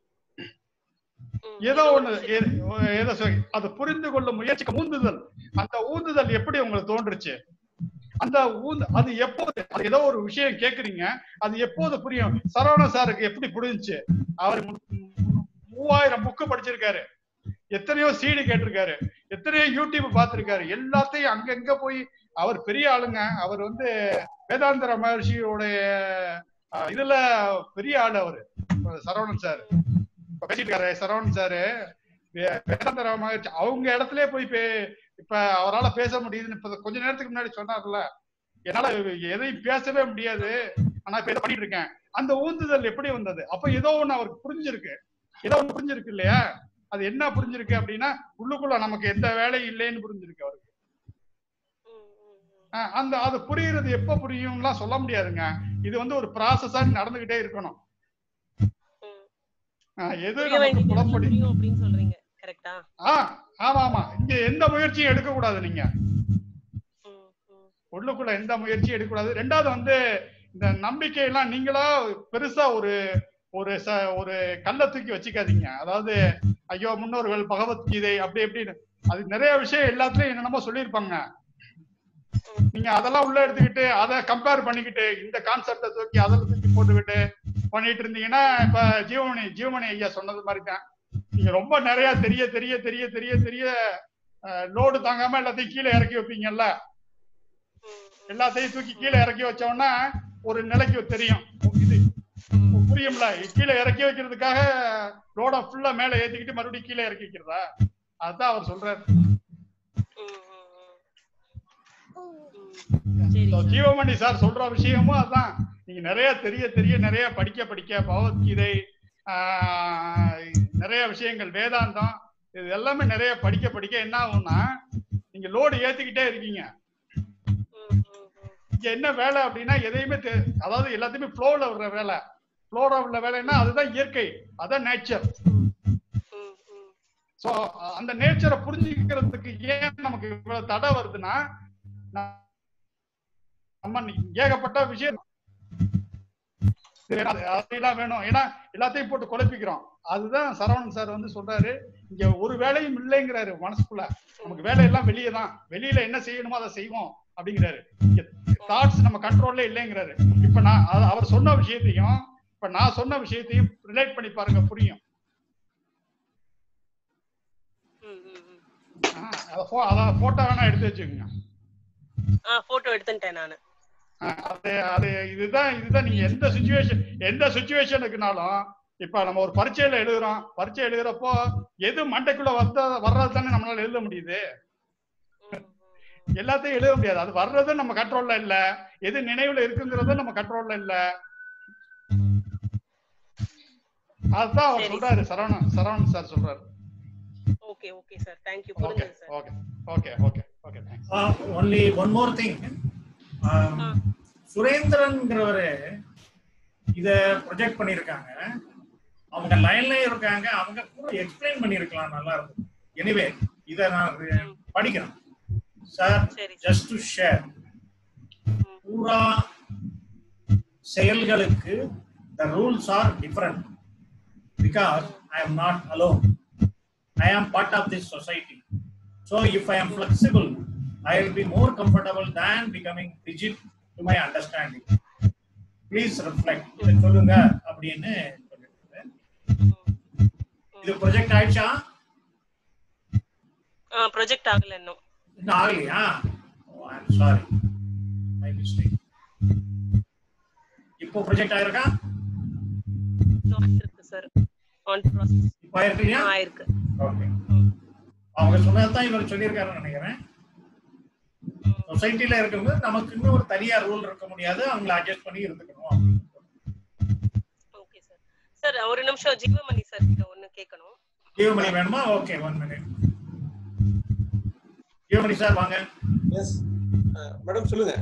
ம். ஏதோ ஒண்ணு ஏ- ஏதோ சொல்- அது புரிந்து கொள்ள முயற்சிக்க ஊந்துதல் அந்த ஊந்துதல் எப்படி உங்களுக்கு தோன்றுச்சு அந்த ஊந்து அது எப்போது அது ஏதோ ஒரு விஷயம் கேக்குறீங்க அது எப்போது புரியும் சரவண சாருக்கு எப்படி புரிஞ்சுச்சு அவர் மு- மு- மூவாயிரம் புக்கு படிச்சிருக்காரு எத்தனையோ சீடி கேட்டிருக்காரு எத்தனையோ யூடியூப் பார்த்திருக்காரு எல்லாத்தையும் அங்கங்க போய் அவர் பெரிய ஆளுங்க அவர் வந்து வேதாந்தர மகர்ஷியோடைய அஹ், இதுல பெரிய ஆளு அவரு சரவணன் சார் இப்ப பேசிட்டு இருக்காரு சரவணன் சாரு வே- வேதாந்தர மகர்ஷி அவங்க இடத்துல போய் பே- இப்ப அவரால பேச முடியுதுன்னு இப்ப கொஞ்ச நேரத்துக்கு முன்னாடி சொன்னார்ல என்னால எதையும் பேசவே முடியாது ஆனா இப்ப இதை பண்ணிட்டு இருக்கேன் அந்த ஊந்துதல் எப்படி வந்தது அப்ப ஏதோ ஒண்ணு அவருக்கு புரிஞ்சிருக்கு ஏதோ ஒண்ணு புரிஞ்சிருக்கு இல்லையா அது என்ன புரிஞ்சிருக்கு அப்படின்னா உள்ளுக்குள்ள நமக்கு எந்த வேலையும் இல்லைன்னு புரிஞ்சிருக்கு அவருக்கு ம், ம், ம். ஆஹ் அந்த அது புரியுறது எப்ப புரியும்லாம் சொல்ல முடியாதுங்க இது வந்து ஒரு ப்ராசஸா நடந்துகிட்டே இருக்கணும் ம். ஆஹ் எது புரிய நமக்கு வேண்டியது புலப்படி புரியும் அப்படின்னு சொல்றீங்க கரெக்டா ஆ ஆமா ஆமா இங்க எந்த முயற்சியும் எடுக்க கூடாது நீங்க ம், ம். உள்ளுக்குள்ள எந்த முயற்சியும் எடுக்கக்கூடாது ரெண்டாவது வந்து இந்த நம்பிக்கை எல்லாம் நீங்களா பெருசா ஒரு ஒரு ச ஒரு கல்லை தூக்கி வச்சுக்காதீங்க அதாவது ஐயோ முன்னோர்கள் பகவத்கீதை அப்படி எப்படின்னு அது நிறைய விஷயம் எல்லாத்துலயும் என்னென்னமோ சொல்லியிருப்பாங்க நீங்க அதெல்லாம் உள்ள எடுத்துக்கிட்டு அதை கம்பேர் பண்ணிக்கிட்டு இந்த கான்செப்டை தூக்கி அதில் தூக்கி போட்டுக்கிட்டு பண்ணிட்டு இருந்தீங்கன்னா இப்ப ஜீவமணி ஜீவமணி ஐயா சொன்னது மாதிரி தான் நீங்க ரொம்ப நிறைய தெரிய தெரிய தெரிய தெரிய தெரிய லோடு தாங்காம எல்லாத்தையும் கீழே இறக்கி வைப்பீங்கல்ல ம், ம். எல்லாத்தையும் தூக்கி கீழே இறக்கி வச்சோம்னா ஒரு நிலைக்கு தெரியும் இது புரியும்ல கீழே இறக்கி வைக்கிறதுக்காக லோட ஃபுல்லா மேல ஏத்திக்கிட்டு மறுபடியும் கீழே இறக்கி வைக்கிறதா அதுதான் அவர் சொல்றாரு ம், ம், ம். ம். சரி So, சார். ஜீவமணி சார் சொல்ற விஷயமும் அதான் நீங்க நிறைய தெரிய தெரிய நிறைய படிக்க படிக்க பகவத்கீதை ஆஹ், நிறைய விஷயங்கள் வேதாந்தம் இது எல்லாமே நிறைய படிக்க படிக்க என்ன ஆகும்னா நீங்க லோடு ஏத்திக்கிட்டே இருக்கீங்க ம், ம், ம். இங்க என்ன வேலை அப்படின்னா எதையுமே தெ- அதாவது எல்லாத்தையுமே ஃப்ளோல விடுற வேலை ஃப்ளோல உள்ள வேலைன்னா அதுதான் இயற்கை அதான் நேச்சர் ம், ம். சோ அந்த நேச்சரை புரிஞ்சுக்கிறதுக்கு ஏன் நமக்கு இவ்வளவு தடை வருதுன்னா ந- நம்ம ஏகப்பட்ட விஷயம் சரி, அது- அதெல்லாம் வேணும் ஏன்னா எல்லாத்தையும் போட்டு குழப்பிக்கிறோம் அதுதான் சரவணன் சார் வந்து சொல்றாரு இங்க ஒரு வேலையும் இல்லைங்கிறாரு மனசுக்குள்ள நமக்கு வேலையெல்லாம் வெளியே தான் வெளியில என்ன செய்யணுமோ அதை செய்வோம் அப்படிங்கிறாரு இங்க தாட்ஸ் நம்ம கண்ட்ரோல்ல இல்லைங்கிறாரு இப்ப நான் அத- அவர் சொன்ன விஷயத்தையும் இப்ப நான் சொன்ன விஷயத்தையும் ரிலேட் பண்ணி பாருங்க புரியும் ம், ம், ம். ஆ, அத pho- அத போட்டோ வேணா எடுத்து வச்சுக்கோங்க ஆ போட்டோ எடுத்துட்டேன் நானு ஆ, அது அது இதுதான் இதுதான் நீங்க எந்த சுச்சுவேஷன் எந்த சுச்சுவேஷனுக்குனாலும் இப்ப நம்ம ஒரு பரீட்சையில எழுதுறோம் பரீட்சை எழுதுறப்போ எது மண்டைக்குள்ள வந்த வர்றது தானே நம்மளால எழுத முடியுது ம், ம், எல்லாத்தையும் எழுத முடியாது அது வர்றது நம்ம கண்ட்ரோல்ல இல்ல எது நினைவுல இருக்குங்கிறது நம்ம கண்ட்ரோல்ல இல்ல அதுதான் அவர் சரி. சொல்றாரு சரவணன் சரவணன் சார் சொல்றாரு okay okay sir thank you okay புரிஞ்சது sir okay okay okay okay thanks only one more thing சுரேந்திரன்ங்கிறவரு இத ப்ரொஜெக்ட் பண்ணியிருக்காங்க அவங்க லைன்ல இருக்காங்க அவங்க கூட எக்ஸ்பிளைன் பண்ணியிருக்கலாம் நல்லா இருக்கும் எனிவே இத நான் re- படிக்கிறேன் சார் சரி சார் ஜஸ்ட் டு ஷேர் பூரா செயல்களுக்கு the rules are different because I am not alone. I am part of this society. So if I am flexible, I will be more comfortable than becoming rigid to my understanding. Please reflect. இதை சொல்லுங்க அப்படின்னு சொல்லிருக்காரு. இது project ஆயிடுச்சா ஆ project ஆகல இன்னும் இன்னும் ஆகலையா ஐம் சாரி மை மிஸ்டேக் இப்போ ப்ரொஜெக்ட் ஆயிருக்கா இருக்கு சார் ஆன் ப்ராசஸ் இப்போ ஆயிருக்கு இல்லையா ஆயிருக்கு ஓகே அவங்க சொன்னதான் இவர் சொல்லியிருக்காருன்னு நினைக்கிறேன் சொசைட்டில இருக்கும்போது நமக்கு இன்னும் ஒரு தனியா ரூல் இருக்க முடியாது அவங்கள அட்ஜஸ்ட் பண்ணி இருந்துக்கணும் ஓகே சார் சார் ஒரு நிமிஷம் ஜீவமணி சார் கிட்ட ஒண்ணு கேட்கணும் ஜீவமணி வேணுமா okay one minute Jeevamani sir வாங்க எஸ் மேடம் சொல்லுங்க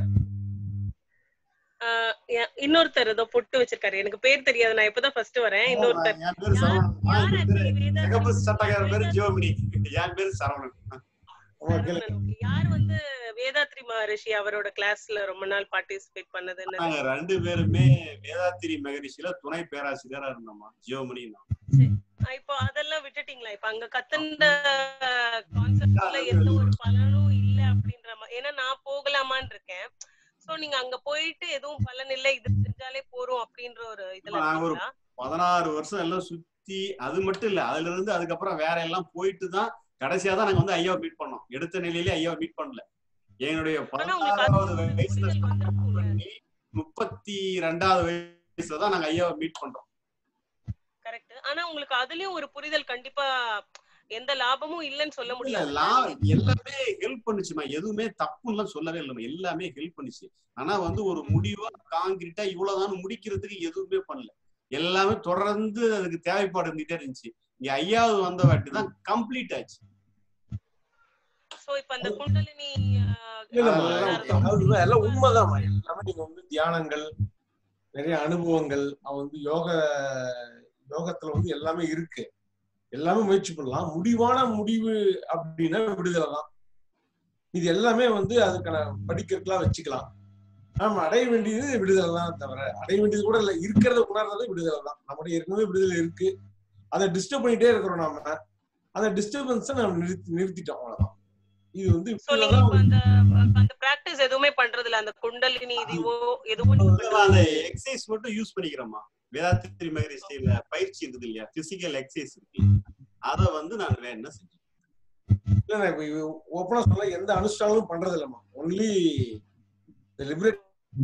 ஆஹ் எ- இன்னொருத்தர் ஏதோ பொட்டு வச்சிருக்காரு எனக்கு பேர் தெரியாது நான் இப்பதான் ஃபர்ஸ்ட் வரேன் இன்னொருத்தர் என் பேரு சரவணன் ஆ, யார் என் பேரு actually வேதா- சிகப்பு சட்டக்கார பேரு ஜியோமணி என் பேரு சரவணன் ஆமா கேளுங்க சரவணன், okay. யார் வந்து வேதாத்ரி மகரிஷி அவரோட கிளாஸ்ல ரொம்ப நாள் பார்ட்டிசிபேட் பண்ணதுன்னு நாங்க ரெண்டு பேருமே வேதாத்திரி மகரிஷில துணை பேராசிரியரா இருந்தோம்மா ஜியோமணி நான். ஆஹ் இப்போ அதெல்லாம் விட்டுட்டீங்களா இப்ப அங்க கத்துண்ட கான்செப்ட்ல எந்த ஒரு பலனும் இல்ல அப்படின்ற மாதிரி ஏன்னா நான் போகலாமான்னு இருக்கேன் சோ நீங்க அங்க போயிட்டு எதுவும் பலன் இல்ல இது செஞ்சாலே போறோம் அப்படின்ற ஒரு இதுல நான் ஒரு இருக்கீங்களா பதினாறு வருஷம் எல்லாம் சுத்தி அது மட்டும் இல்ல அதுல இருந்து அதுக்கப்புறம் வேற எல்லாம் போயிட்டு தான் கடைசியா தான் நாங்க வந்து ஐயாவை மீட் பண்ணோம் எடுத்த நிலையிலே ஐயாவை மீட் பண்ணல என்னுடைய ஆனா உங்களுக்கு அது பதினாறாவது ஒரு வயசுல புரிதல் start வந்திருக்கும்ல. பண்ணி முப்பத்தி ரெண்டாவது வயசுல தான் நாங்க ஐயாவை மீட் பண்றோம் கரெக்ட் ஆனா உங்களுக்கு அதுலயும் ஒரு புரிதல் கண்டிப்பா எந்த லாபமும் இல்லைன்னு சொல்ல இல்ல முடியாது லா- எல்லாமே ஹெல்ப் பண்ணுச்சுமா எதுவுமே தப்புலாம் சொல்லவே இல்லைம்மா எல்லாமே ஹெல்ப் பண்ணுச்சு ஆனா வந்து ஒரு முடிவா காங்கிரீட்டா இவ்வளவுதான் முடிக்கிறதுக்கு எதுவுமே பண்ணல எல்லாமே தொடர்ந்து அதுக்கு தேவைப்பாடு இருந்துட்டே இருந்துச்சு இங்க ஐயாவது வந்த வாட்டி தான் கம்ப்ளீட் ஆச்சு சோ இப்ப அந்த குண்டலினி ஆஹ், இல்லம்மா அதெல்லாம் அர்த்தம். அதாவது எல்லாம் உண்மைதான் எல்லாமே நீங்க வந்து தியானங்கள் நிறைய அனுபவங்கள் அவன் வந்து யோக யோகத்துல வந்து எல்லாமே இருக்கு எல்லாமே முயற்சி பண்ணலாம் முடிவான முடிவு அப்படின்னா விடுதலை தான் இது எல்லாமே வந்து அதுக்கான படிக்கிறதுக்கெல்லாம் வச்சுக்கலாம் நாம அடைய வேண்டியது விடுதலை தான் தவிர அடைய வேண்டியது கூட இல்ல இருக்கிறத உணர்றது விடுதலை தான் நம்முடைய ஏற்கனவே விடுதலை இருக்கு அதை டிஸ்டர்ப் பண்ணிட்டே இருக்கிறோம் நாம அந்த டிஸ்டர்பன்ஸை நம்ம நிறுத்தி நிறுத்திட்டோம் அவ்வளவுதான் இது வந்து சோ விடுதலை நீங்க தான் இப்ப அந்த அந்த பிராக்டிஸ் எதுவுமே பண்றது இல்ல அந்த குண்டலினி இதுவோ எதுவோ நீங்க அதுல அந்த எக்ஸசைஸ் மட்டும் யூஸ் பண்ணிக்கிறோம்மா வேதாத்திரி மகரிஷியில பயிற்சி இருக்குது இல்லையா பிசிக்கல் எக்ஸசைஸ் இருக்கு அத வந்து நான் வேணா செஞ்சேன் இல்ல நான் இப்ப ஓப்பனா சொல்ல எந்த அனுஷ்டானமும் பண்றது இல்லம்மா ஒன்லி லிபரேட்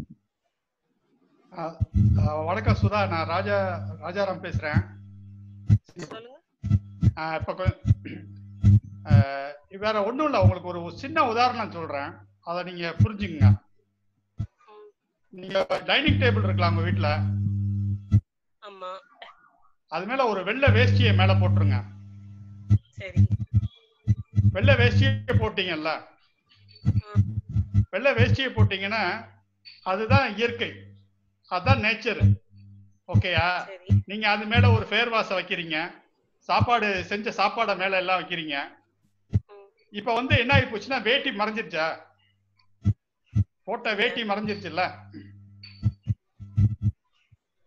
ஆஹ் ஆஹ் வணக்கம் சுதா நான் ராஜா ராஜாராம் பேசுறேன் சொல்லுங்க ஆஹ் இப்ப கொ- ஆஹ் வேற ஒண்ணும் இல்ல உங்களுக்கு ஒரு சின்ன உதாரணம் சொல்றேன் அதை நீங்க புரிஞ்சுக்குங்க ம், நீங்க டைனிங் டேபிள் இருக்கலாம் உங்க வீட்ல ஆமா அது மேல ஒரு வெள்ளை வேஷ்டியை மேல போட்டுருங்க சரி வெள்ளை வேஷ்டியை போட்டீங்கல்ல ம், வெள்ளை வேஷ்டியை போட்டீங்கன்னா அதுதான் இயற்கை அதுதான் நேச்சர் ஓகேயா சரி நீங்க அது மேல ஒரு ஃபேர் வாச வைக்கிறீங்க சாப்பாடு செஞ்ச சாப்பாடை மேல எல்லாம் வைக்கிறீங்க ம், இப்ப வந்து என்ன ஆகி போச்சுன்னா வேட்டி மறைஞ்சிருச்சா போட்ட வேட்டி மறைஞ்சிருச்சுல்ல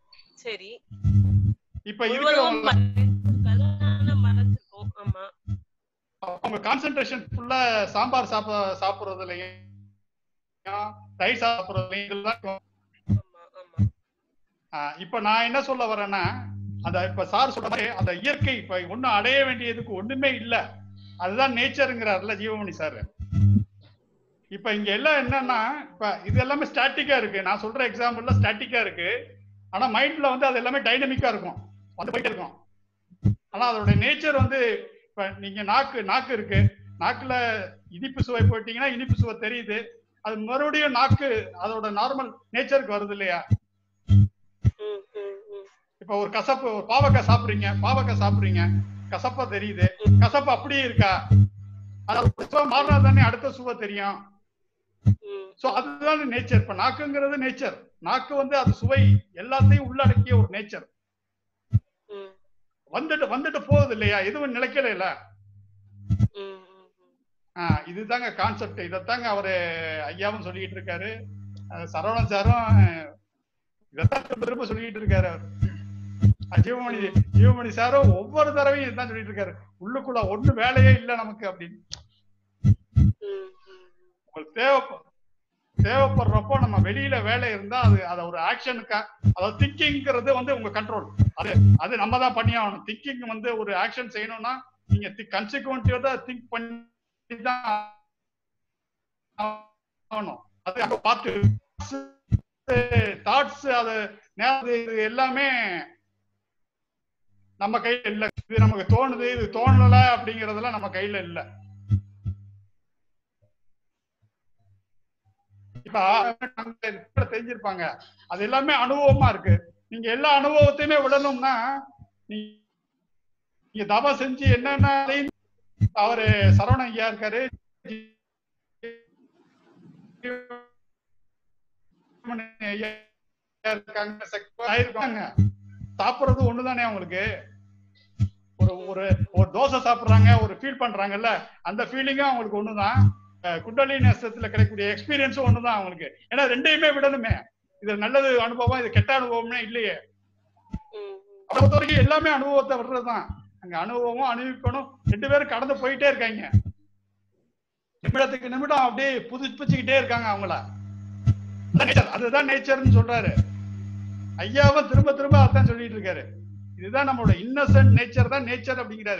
சரி இப்ப முழுவதும் இருக்கிறவங்க மறைஞ்சிருக்காது, ஆனா மறைஞ்சிருக்கும் ஆமா அவங்க கான்சென்ட்ரேஷன் ஃபுல்லா சாம்பார் சாப்ப சாப்பிடுறதுலயும் ரைஸ் சாப்பிடுறதுலயும் இதெல்லாம் ஆமா ஆமா ஆஹ் இப்ப நான் என்ன சொல்ல வரேன்னா அந்த இப்ப சார் சொல்ற மாதிரி அந்த இயற்கை இப்ப ஒண்ணும் அடைய வேண்டியதுக்கு ஒண்ணுமே இல்ல அதுதான் நேச்சருங்கிறாருல ஜீவமணி சார் இப்ப இங்க எல்லாம் என்னன்னா இப்ப இது எல்லாமே ஸ்டாட்டிக்கா இருக்கு நான் சொல்ற எக்ஸாம்பிள்ல ஸ்டாட்டிக்கா இருக்கு ஆனா மைண்ட்ல வந்து அது எல்லாமே டைனமிக்கா இருக்கும் வந்து போயிட்டே இருக்கும் ஆனா அதோட நேச்சர் வந்து இப்ப நீங்க நாக்கு நாக்கு இருக்கு நாக்குல இனிப்பு சுவை போயிட்டீங்கன்னா இனிப்பு சுவை தெரியுது அது மறுபடியும் நாக்கு அதோட நார்மல் நேச்சருக்கு வருது இல்லையா ம், ம், ம். இப்ப ஒரு கசப்பு ஒரு பாவக்காய் சாப்பிடுறீங்க பாவக்காய் சாப்பிடுறீங்க கசப்பா தெரியுது கசப்பு அப்படியே இருக்கா அது சுவை மாறினா தானே அடுத்த சுவை தெரியும் ம், சோ அதுதான் நேச்சர் இப்ப நாக்குங்கிறது நேச்சர் நாக்கு வந்து அது சுவை எல்லாத்தையும் உள்ளடக்கிய ஒரு நேச்சர் ம், வந்துட்டு வந்துட்டு போகுது இல்லையா எதுவும் நிலைக்கல இல்ல ம், ம், ம். ஆஹ் இதுதாங்க கான்செப்ட் இதைத்தாங்க அவரு ஐயாவும் சொல்லிட்டு இருக்காரு அஹ் சரவணன் சாரும் இதைத்தான் திரும்ப திரும்ப சொல்லிட்டு இருக்காரு அவர். அஹ் ஜீவமணி ஜீவமணி சாரும் ஒவ்வொரு தடவையும் இதுதான் சொல்லிட்டு இருக்காரு உள்ளுக்குள்ள ஒண்ணு வேலையே இல்ல நமக்கு அப்படின்னு ம், ம், ம். உங்களுக்கு தேவைப்ப தேவைப்படுறப்போ நம்ம வெளியில வேலை இருந்தா அது அதை ஒரு ஆக்ஷனுக்கா அதாவது திங்கிங்கிறது வந்து உங்க கண்ட்ரோல் அது அது நம்ம தான் பண்ணி ஆகணும் திங்கிங் வந்து ஒரு ஆக்ஷன் செய்யணும்னா நீங்க கன்சிக்வன்டிவா திங்க் பண்ணி தான் ஆகணும் அது அங்க பார்த்து தாட்ஸ் அது நேரம் இது எல்லாமே நம்ம கையில இல்ல இது நமக்கு தோணுது இது தோணல அப்படிங்கறதெல்லாம் நம்ம கையில இல்ல இப்ப நமக்கு இப்ப தெரிஞ்சிருப்பாங்க அது எல்லாமே அனுபவமா இருக்கு நீங்க எல்லா அனுபவத்தையுமே விடணும்னா நீ- நீங்க தவம் செஞ்சு என்னென்ன அவரு சரவணன் ஐயா இருக்காரு ஐயா இருக்காங்க சக்தி இருக்காங்க சாப்பிடுறது ஒண்ணுதானே அவங்களுக்கு ஒரு ஒரு ஒரு தோசை சாப்பிடுறாங்க ஒரு ஃபீல் பண்றாங்கல்ல அந்த ஃபீலிங்கும் அவங்களுக்கு ஒண்ணுதான் அஹ் குண்டலி நேசத்துல கிடைக்கக்கூடிய எக்ஸ்பீரியன்ஸும் ஒண்ணுதான் அவங்களுக்கு ஏன்னா ரெண்டையுமே விடணுமே இது நல்லது அனுபவம் இது கெட்ட அனுபவம்னே இல்லையே ம், ம். அவரை பொறுத்த வரைக்கும் எல்லாமே அனுபவத்தை வர்றதுதான் அங்க அனுபவமும் அனுபவிக்கணும் ரெண்டு பேரும் கடந்து போயிட்டே இருக்காங்க நிமிடத்துக்கு நிமிடம் அப்படியே புதுப்பிச்சுக்கிட்டே இருக்காங்க அவங்கள அதான் nature. அதுதான் நேச்சர்னு சொல்றாரு ஐயாவும் திரும்ப திரும்ப அதான் சொல்லிட்டு இருக்காரு இதுதான் நம்மளோட இன்னசென்ட் நேச்சர் தான் நேச்சர் அப்படிங்கிறாரு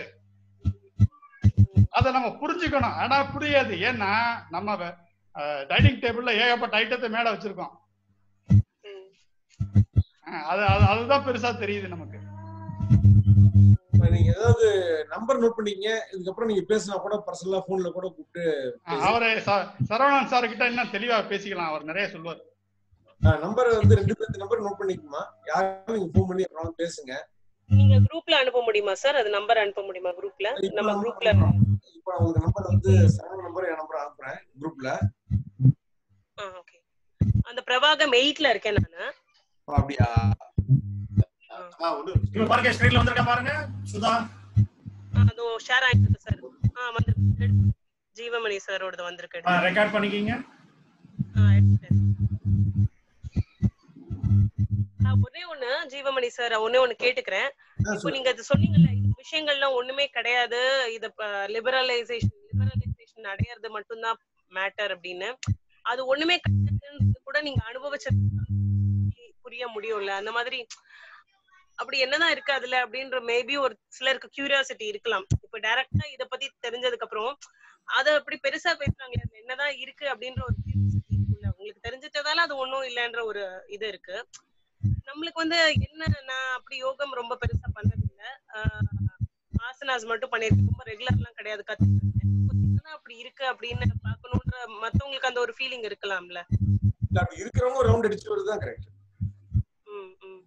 அதை நம்ம புரிஞ்சுக்கணும் ஆனா புரியாது ஏன்னா நம்ம டைனிங் டேபிள்ல ஏகப்பட்ட ஐட்டத்தை மேல வச்சிருக்கோம் ம். அஹ் அது அது- அதுதான் பெருசா தெரியுது நமக்கு இப்ப நீங்க ஏதாவது நம்பர் நோட் பண்ணீங்க இதுக்கப்புறம் நீங்க பேசினா கூட பர்சனலா போன்ல கூட கூப்பிட்டு அஹ் அவரு ச- சரவணன் சார் கிட்ட இன்னும் தெளிவா பேசிக்கலாம் அவர் நிறைய சொல்லுவார் நம்பர் வந்து ரெண்டு பேர்த்து நம்பர் நோட் பண்ணிக்குமா யாரும் நீங்க ஃபோன் பண்ணி அப்புறம் வந்து பேசுங்க நீங்க குரூப்ல அனுப்ப முடியுமா சார் அது நம்பர் அனுப்ப முடியுமா குரூப்ல இப்ப நம்ம நான் குரூப்ல இப்ப நான் உங்களுக்கு நம்பர் வந்து சரவண நம்பர் என் நம்பர் அனுப்புறேன் குரூப்ல ஓகே அந்த பிரவாகம் எயிட்ல இருக்கேன் நானு அப்படியா ஆ, ஒண்ணு இப்ப பாருங்க ஸ்கிரீன்ல வந்திருக்க பாருங்க சுதா ஆ, அதோ ஷேர் ஆயிட்டு சார் ஆ வந்திருக்கு ஜீவமணி சாரோடது வந்திருக்கு ரெக்கார்ட் பண்ணிக்கிங்க ஆ, எடுத்துட்டேன். ஆ, ஒரே ஒண்ணு ஜீவமணி சார் ஒண்ணே ஒண்ணு கேட்டுக்கிறேன் ஆ, இப்போ சொல்லுங்க. நீங்க இது சொன்னீங்கல்ல இந்த விஷயங்கள்லாம் ஒண்ணுமே கிடையாது இது லிபரலைசேஷன் லிபரலைசேஷன் அடையறது மட்டும்தான் மேட்டர் அப்படின்னு அது ஒண்ணுமே கிடையாதுன்றது கூட நீங்க அனுபவிச்சது புரிய முடியும்ல அந்த மாதிரி அப்படி என்னதான் இருக்கு அதுல அப்படின்ற மேபி ஒரு சிலருக்கு கியூரியாசிட்டி இருக்கலாம் இப்ப டைரக்டா இத பத்தி தெரிஞ்சதுக்கு அப்புறம் அத அப்படி பெருசா பேசுறாங்க அதுல என்னதான் இருக்கு அப்படின்ற ஒரு curiosity இருக்குல்ல உங்களுக்கு தெரிஞ்சிட்டதால அது ஒண்ணும் இல்லைன்ற ஒரு இது இருக்கு நம்மளுக்கு வந்து என்ன நான் அப்படி யோகம் ரொம்ப பெருசா பண்ணது இல்ல ஆஹ் ஆசனாஸ் மட்டும் பண்ணிருக்கேன் ரொம்ப ரெகுலர்லாம் கிடையாது கத்துக்கிட்டேன் என்னன்னா அப்படி இருக்கு அப்படின்னு பாக்கணும்ன்ற மத்தவங்களுக்கு அந்த ஒரு ஃபீலிங் இருக்கலாம்ல இல்ல, அப்படி இருக்கிறவங்க ரவுண்ட் அடிச்சு வருதுதான் கரெக்ட் ம் ம்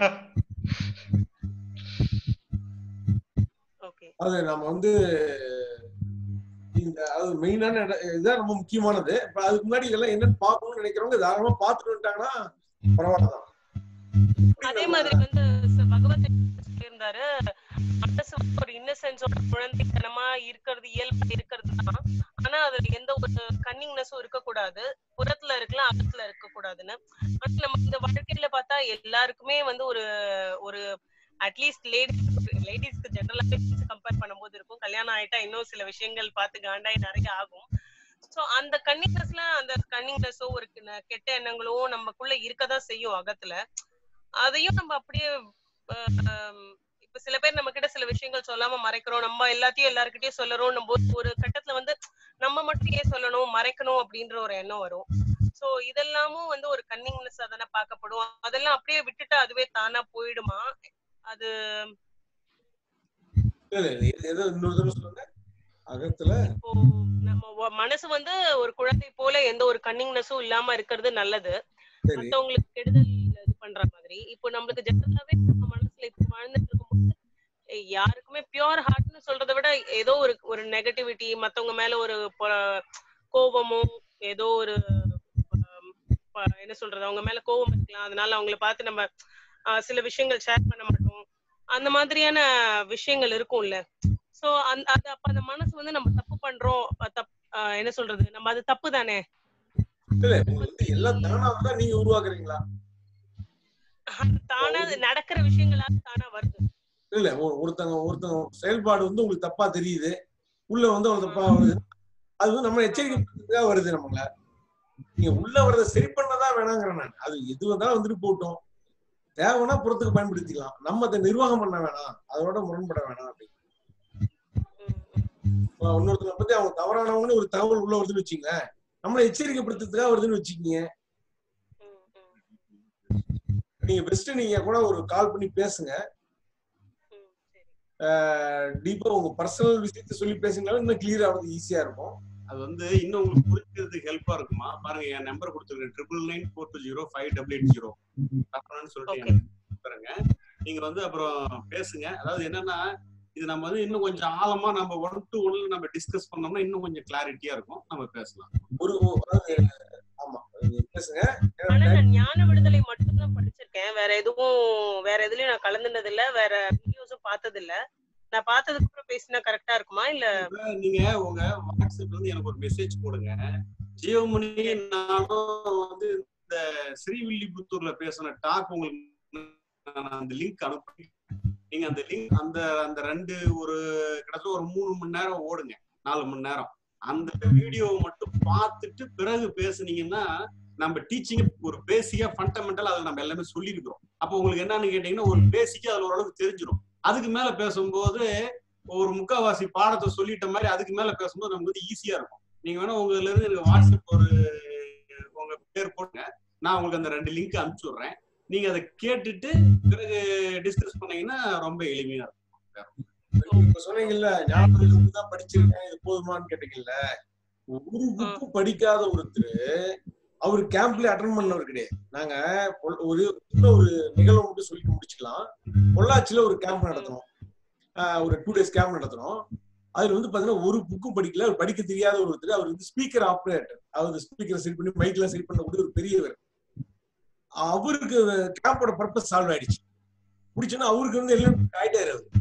ஓகே அது நம்ம வந்து இந்த அது மெயினான இடம் இதுதான் ரொம்ப முக்கியமானது இப்ப அதுக்கு முன்னாடி இதெல்லாம் என்னன்னு பார்க்கணும்னு நினைக்கிறவங்க தாராளமா பார்த்துட்டு வந்துட்டாங்கன்னா பரவாயில்லதான் அதே மாதிரி வந்து ச- பகவத் இருந்தாரு மனசு வந்து ஒரு இன்னசென்ஸோட குழந்தைத்தனமா இருக்கிறது இயல்பா இருக்கிறது தான் ஆனா அதுல எந்த ஒரு கன்னிங்னஸும் இருக்கக்கூடாது புறத்துல இருக்கலாம் அகத்துல இருக்கக்கூடாது வரக்கூடாதுன்னு ஆனா நம்ம இந்த வாழ்க்கையில பார்த்தா எல்லாருக்குமே வந்து ஒரு ஒரு அட்லீஸ்ட் லேடிஸ் லேடிஸ்க்கு ஜெனரலாவே கம்பேர் பண்ணும்போது இருக்கும் கல்யாணம் ஆயிட்டா இன்னும் சில விஷயங்கள் பார்த்து காண்டாய் நிறைய ஆகும் சோ அந்த கன்னிங்னஸ்ல அந்த கன்னிங்னஸோ ஒரு கெ- கெட்ட எண்ணங்களோ நமக்குள்ள இருக்கதான் செய்யும் அகத்துல அதையும் நம்ம அப்படியே ஆம், இப்ப சில பேர் நம்ம கிட்ட சில விஷயங்கள் சொல்லாம மறைக்கிறோம் நம்ம எல்லாத்தையும் எல்லாருக்கிட்டயும் சொல்லறோம் நம்ம ஒரு- ஒரு கட்டத்துல வந்து நம்ம மட்டும் ஏன் சொல்லணும் மறைக்கணும் அப்படின்ற ஒரு எண்ணம் வரும் சோ இதெல்லாமும் வந்து ஒரு கன்னிங்னஸ் தானே பார்க்கப்படும் அதெல்லாம் அப்படியே விட்டுட்டு அதுவே தானா போயிடுமா அது இல்ல, இல்ல, இது- எது இன்னொரு தடவை சொல்லுங்க அகத்துல இப்போ நம்ம வ- மனசு வந்து ஒரு குழந்தை போல எந்த ஒரு கன்னிங்னஸும் இல்லாம இருக்கிறது நல்லது சரி மத்தவங்களுக்கு கெடுதல் இது பண்ற மாதிரி இப்போ நம்மளுக்கு ஜெனரலாவே நம்ம மனசுல இப்போ வாழ்ந்துட்டு இருக்கும்போது எ- யாருக்குமே பியூர் ஹார்ட்னு சொல்றதை விட ஏதோ ஒரு ஒரு நெகட்டிவிட்டி மத்தவங்க மேல ஒரு பொ- கோபமோ ஏதோ ஒரு ஆம், ப- என்ன சொல்றது அவங்க மேல கோபம் இருக்கலாம் அதனால அவங்கள பார்த்து நம்ம ஆ, சில விஷயங்கள் ஷேர் பண்ண மாட்டோம் அந்த மாதிரியான விஷயங்கள் இருக்கும்ல சோ அந்த அது அப்ப அந்த மனசு வந்து நம்ம தப்பு பண்றோம் அப்ப தப் ஆ, என்ன சொல்றது நம்ம அது தப்பு தானே இல்ல உங்களுக்கு வந்து எல்லாம் தானா தான் நீங்க உருவாக்குறீங்களா அது தானா அது நடக்கிற விஷயங்களா தானா வருது இல்ல ஒரு- ஒருத்தங்க ஒருத்தங்க செயல்பாடு வந்து உங்களுக்கு தப்பா தெரியுது உள்ள வந்து அவங்க தப்பா வருது அது வந்து நம்ம எச்சரிக்கை வருது நம்மள நீங்க உள்ள வர்றதை சரி பண்ணதான் வேணாங்கிறேன் நான் அது எது வந்தாலும் வந்துட்டு போட்டோம் தேவைன்னா புறத்துக்கு பயன்படுத்திக்கலாம் நம்ம அதை நிர்வாகம் பண்ண வேணாம் அதோட முரண்பட வேணாம் அப்படின்னு இப்ப இன்னொருத்தனை பத்தி அவங்க தவறானவங்கன்னு ஒரு தகவல் உள்ள வருதுன்னு வச்சுங்க நம்மளை எச்சரிக்கைப்படுத்துறதுக்காக வருதுன்னு வச்சுக்கீங்க நீங்க பெஸ்ட் நீங்க கூட ஒரு கால் பண்ணி பேசுங்க டீப்பா உங்க பர்சனல் விஷயத்த சொல்லி பேசினாலும் இன்னும் கிளியர் ஆகுறது ஈஸியா இருக்கும் அது வந்து இன்னும் உங்களுக்கு புரிஞ்சுக்கிறதுக்கு ஹெல்ப்பா இருக்குமா பாருங்க என் நம்பர் கொடுத்துருக்கேன் triple nine four two zero five double eight zero சொல்லிட்டு Okay. எனக்கு பாருங்க நீங்க வந்து அப்புறம் பேசுங்க அதாவது என்னன்னா இது நம்ம வந்து இன்னும் கொஞ்சம் ஆழமா நம்ம ஒன் டு ஒன்ல நம்ம டிஸ்கஸ் பண்ணோம்னா இன்னும் கொஞ்சம் கிளாரிட்டியா இருக்கும் நம்ம பேசலாம் ஒரு அதாவது ஆமா நீங்க பேசுங்க ஆனா நான் ஞான விடுதலை மட்டும்தான் படிச்சிருக்கேன் வேற எதுவும் வேற எதுலயும் நான் கலந்துனது இல்ல வேற வீடியோஸும் பார்த்தது இல்ல நான் பார்த்ததுக்கு அப்புறம் பேசினா கரெக்டா இருக்குமா இல்ல இப்ப நீங்க உங்க வாட்ஸ்அப்ல இருந்து எனக்கு ஒரு மெசேஜ் போடுங்க ஜீவமணி நானும் வந்து இந்த ஸ்ரீவில்லிபுத்தூர்ல பேசின டாக் உங்களுக்கு நான் அந்த லிங்க் அனுப்பி நீங்க அந்த லிங்க் அந்த அந்த ரெண்டு ஒரு கிட்டத்தட்ட ஒரு மூணு மணி நேரம் ஓடுங்க நாலு மணி நேரம் அந்த வீடியோவை மட்டும் பார்த்துட்டு பிறகு பேசுனீங்கன்னா நம்ம டீச்சிங் ஒரு பேசிக்கா ஃபண்டமெண்டல் அதுல நம்ம எல்லாமே சொல்லியிருக்கிறோம் அப்போ உங்களுக்கு என்னன்னு கேட்டீங்கன்னா ஒரு பேசிக்கா அதுல ஓரளவுக்கு தெரிஞ்சிடும் அதுக்கு மேல பேசும்போது ஒரு முக்காவாசி பாடத்தை சொல்லிட்ட மாதிரி அதுக்கு மேல பேசும்போது நமக்கு வந்து ஈஸியா இருக்கும் நீங்க வேணா உங்கல இருந்து எனக்கு வாட்ஸ்அப் ஒரு உங்க பேர் போடுங்க நான் உங்களுக்கு அந்த ரெண்டு லிங்க் அனுப்பிச்சு விடுறேன் நீங்க அதை கேட்டுட்டு பிறகு டிஸ்கஸ் பண்ணீங்கன்னா ரொம்ப எளிமையா இருக்கும் இப்ப சொன்னீங்கல்ல ஞாபகம் வந்து தான் படிச்சிருக்கேன் இது போதுமான்னு கேட்டீங்கல்ல ஒரு புக்கும் படிக்காத ஒருத்தர் அவர் கேம்ப்ல அட்டன் பண்ணவர் கிடையாது நாங்க பொல்- ஒரு சின்ன ஒரு நிகழ்வு மட்டும் சொல்லி முடிச்சுக்கலாம் பொள்ளாச்சியில ஒரு கேம்ப் நடத்தினோம் ஆஹ் ஒரு டூ டேஸ் கேம்ப் நடத்தினோம் அதுல வந்து பாத்தீங்கன்னா ஒரு புக்கும் படிக்கல அவர் படிக்க தெரியாத ஒருத்தர் அவர் வந்து ஸ்பீக்கர் ஆப்ரேட்டர் அவர் ஸ்பீக்கர் சரி பண்ணி மைக்ல சரி பண்ணக்கூடிய ஒரு பெரியவர் அவருக்கு கேம்போட பர்பஸ் சால்வ் ஆயிடுச்சு முடிச்சோன்னா அவருக்கு வந்து எல்லாம் ஆயிட்டாரு அவரு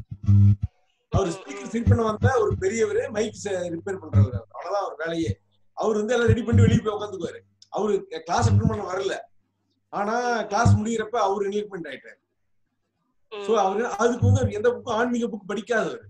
அவர் ஸ்பீக்கர் ஃபிட் பண்ண வந்த ஒரு பெரியவர் மைக் ரிப்பேர் பண்றவர் அவ்வளவுதான் அவர் வேலையே அவர் வந்து எல்லாம் ரெடி பண்ணி வெளியே போய் உட்காந்துக்குவாரு அவரு கிளாஸ் அட்டன் பண்ண வரல ஆனா கிளாஸ் முடியிறப்ப அவர் என்லிக்மெண்ட் ஆயிட்டாரு சோ அவரு அதுக்கு வந்து அவர் எந்த புக்கும் ஆன்மீக புக் படிக்காதவர்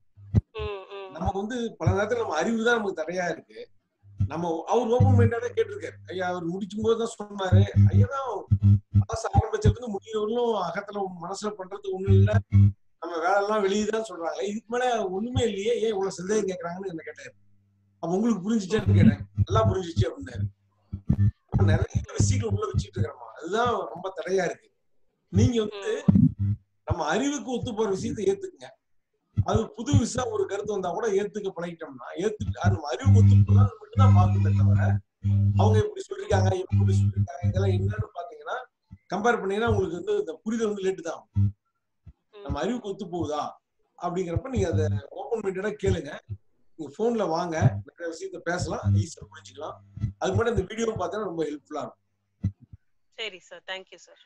நமக்கு வந்து பல நேரத்துல நம்ம அறிவு தான் நமக்கு தடையா இருக்கு நம்ம அவர் ஓபன் மைண்டா தான் கேட்டிருக்காரு ஐயா அவர் முடிக்கும் போது தான் சொன்னாரு ஐயா தான் கிளாஸ் ஆரம்பிச்சதுக்கு முடியறவர்களும் அகத்துல மனசுல பண்றது ஒண்ணும் இல்ல நம்ம வேலை எல்லாம் வெளியே தான் சொல்றாங்க இதுக்கு மேல ஒண்ணுமே இல்லையே ஏன் இவ்வளவு சந்தேகம் கேக்குறாங்கன்னு என்ன கேட்டாரு அப்ப உங்களுக்கு புரிஞ்சுச்சேன்னு கேட்டேன் நல்லா புரிஞ்சுச்சு அப்படின்னாரு அப்ப நிறைய விஷயங்கள் உள்ள வச்சுட்டு இருக்கிறோமா அதுதான் ரொம்ப தடையா இருக்கு நீங்க வந்து நம்ம அறிவுக்கு ஒத்து போற விஷயத்தை ஏத்துக்குங்க அது புது விஷயம் ஒரு கருத்து வந்தா கூட ஏத்துக்க பழகிட்டோம்னா ஏத்துக்க அது நம்ம அறிவுக்கு ஒத்து போனா அது மட்டும்தான் பார்க்கணுமே தவிர அவங்க இப்படி சொல்லிருக்காங்க இப்படி சொல்லிருக்காங்க இதெல்லாம் என்னன்னு பாத்தீங்கன்னா கம்பேர் பண்ணீங்கன்னா உங்களுக்கு வந்து இந்த புரிதல் வந்து லேட்டு தான் ஆகும். நம்ம அறிவுக்கு ஒத்து போகுதா அப்படிங்கிறப்ப நீங்க அதை ஓப்பன் மைண்டடா கேளுங்க நீங்க போன்ல வாங்க நிறைய விஷயத்த பேசலாம் ஈஸியா புரிஞ்சுக்கலாம் அதுக்கு முன்னாடி இந்த வீடியோ பார்த்தா ரொம்ப ஹெல்ப்ஃபுல்லா இருக்கும் சரி சார் தேங்க்யூ சார்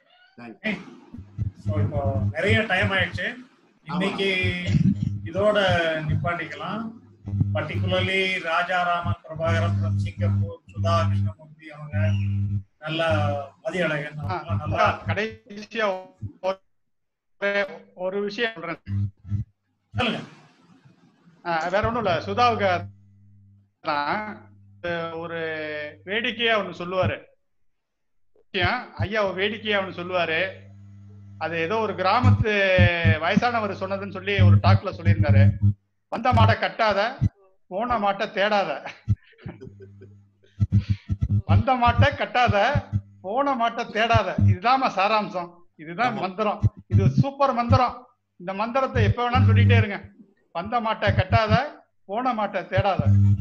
ஸோ இப்போ நிறைய டைம் ஆயிடுச்சு இன்னைக்கு இதோட நிப்பாட்டிக்கலாம் பர்டிகுலர்லி ராஜாராமன் பிரபாகரன் from சிங்கப்பூர் சுதா கிருஷ்ணமூர்த்தி அவங்க நல்ல மதியழகன் அவங்கெல்லாம் நல்லா கடைசியா ஒரு- ஒரு விஷயம் சொல்றேன் சொல்லுங்க ஆ, வேற ஒண்ணும் இல்ல சுதாவுக்கு தான் ஒரு வேடிக்கையா ஒண்ணு சொல்லுவாரு விஷயம், ஐயா ஒரு வேடிக்கையா ஒண்ணு சொல்லுவாரு அது ஏதோ ஒரு கிராமத்து வயசானவர் சொன்னதுன்னு சொல்லி ஒரு டாக்ல சொல்லியிருந்தாரு வந்த மாட்டை கட்டாத போன மாட்டை தேடாத வந்த மாட்டை கட்டாத போன மாட்டை தேடாத இதுதாம்மா சாராம்சம் இதுதான் ஆமா. மந்திரம் இது சூப்பர் மந்திரம் இந்த மந்திரத்தை எப்ப வேணாலும் சொல்லிட்டே இருங்க வந்த மாட்டை கட்டாத போன மாட்டை தேடாத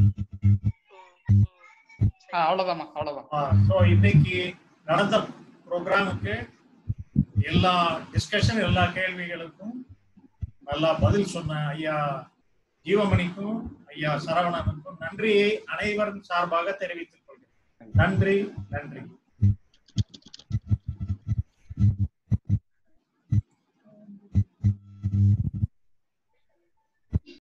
ஆ, அவ்வளவுதாம்மா அவ்வளவுதான் ஸோ இன்னைக்கு நடந்த ப்ரோக்ராமுக்கு எல்லா டிஸ்கஷன் எல்லா கேள்விகளுக்கும் நல்லா பதில் சொன்ன ஐயா ஜீவமணிக்கும் ஐயா சரவணனுக்கும் நன்றியை அனைவரின் சார்பாக தெரிவித்துக் கொள்கிறேன் நன்றி நன்றி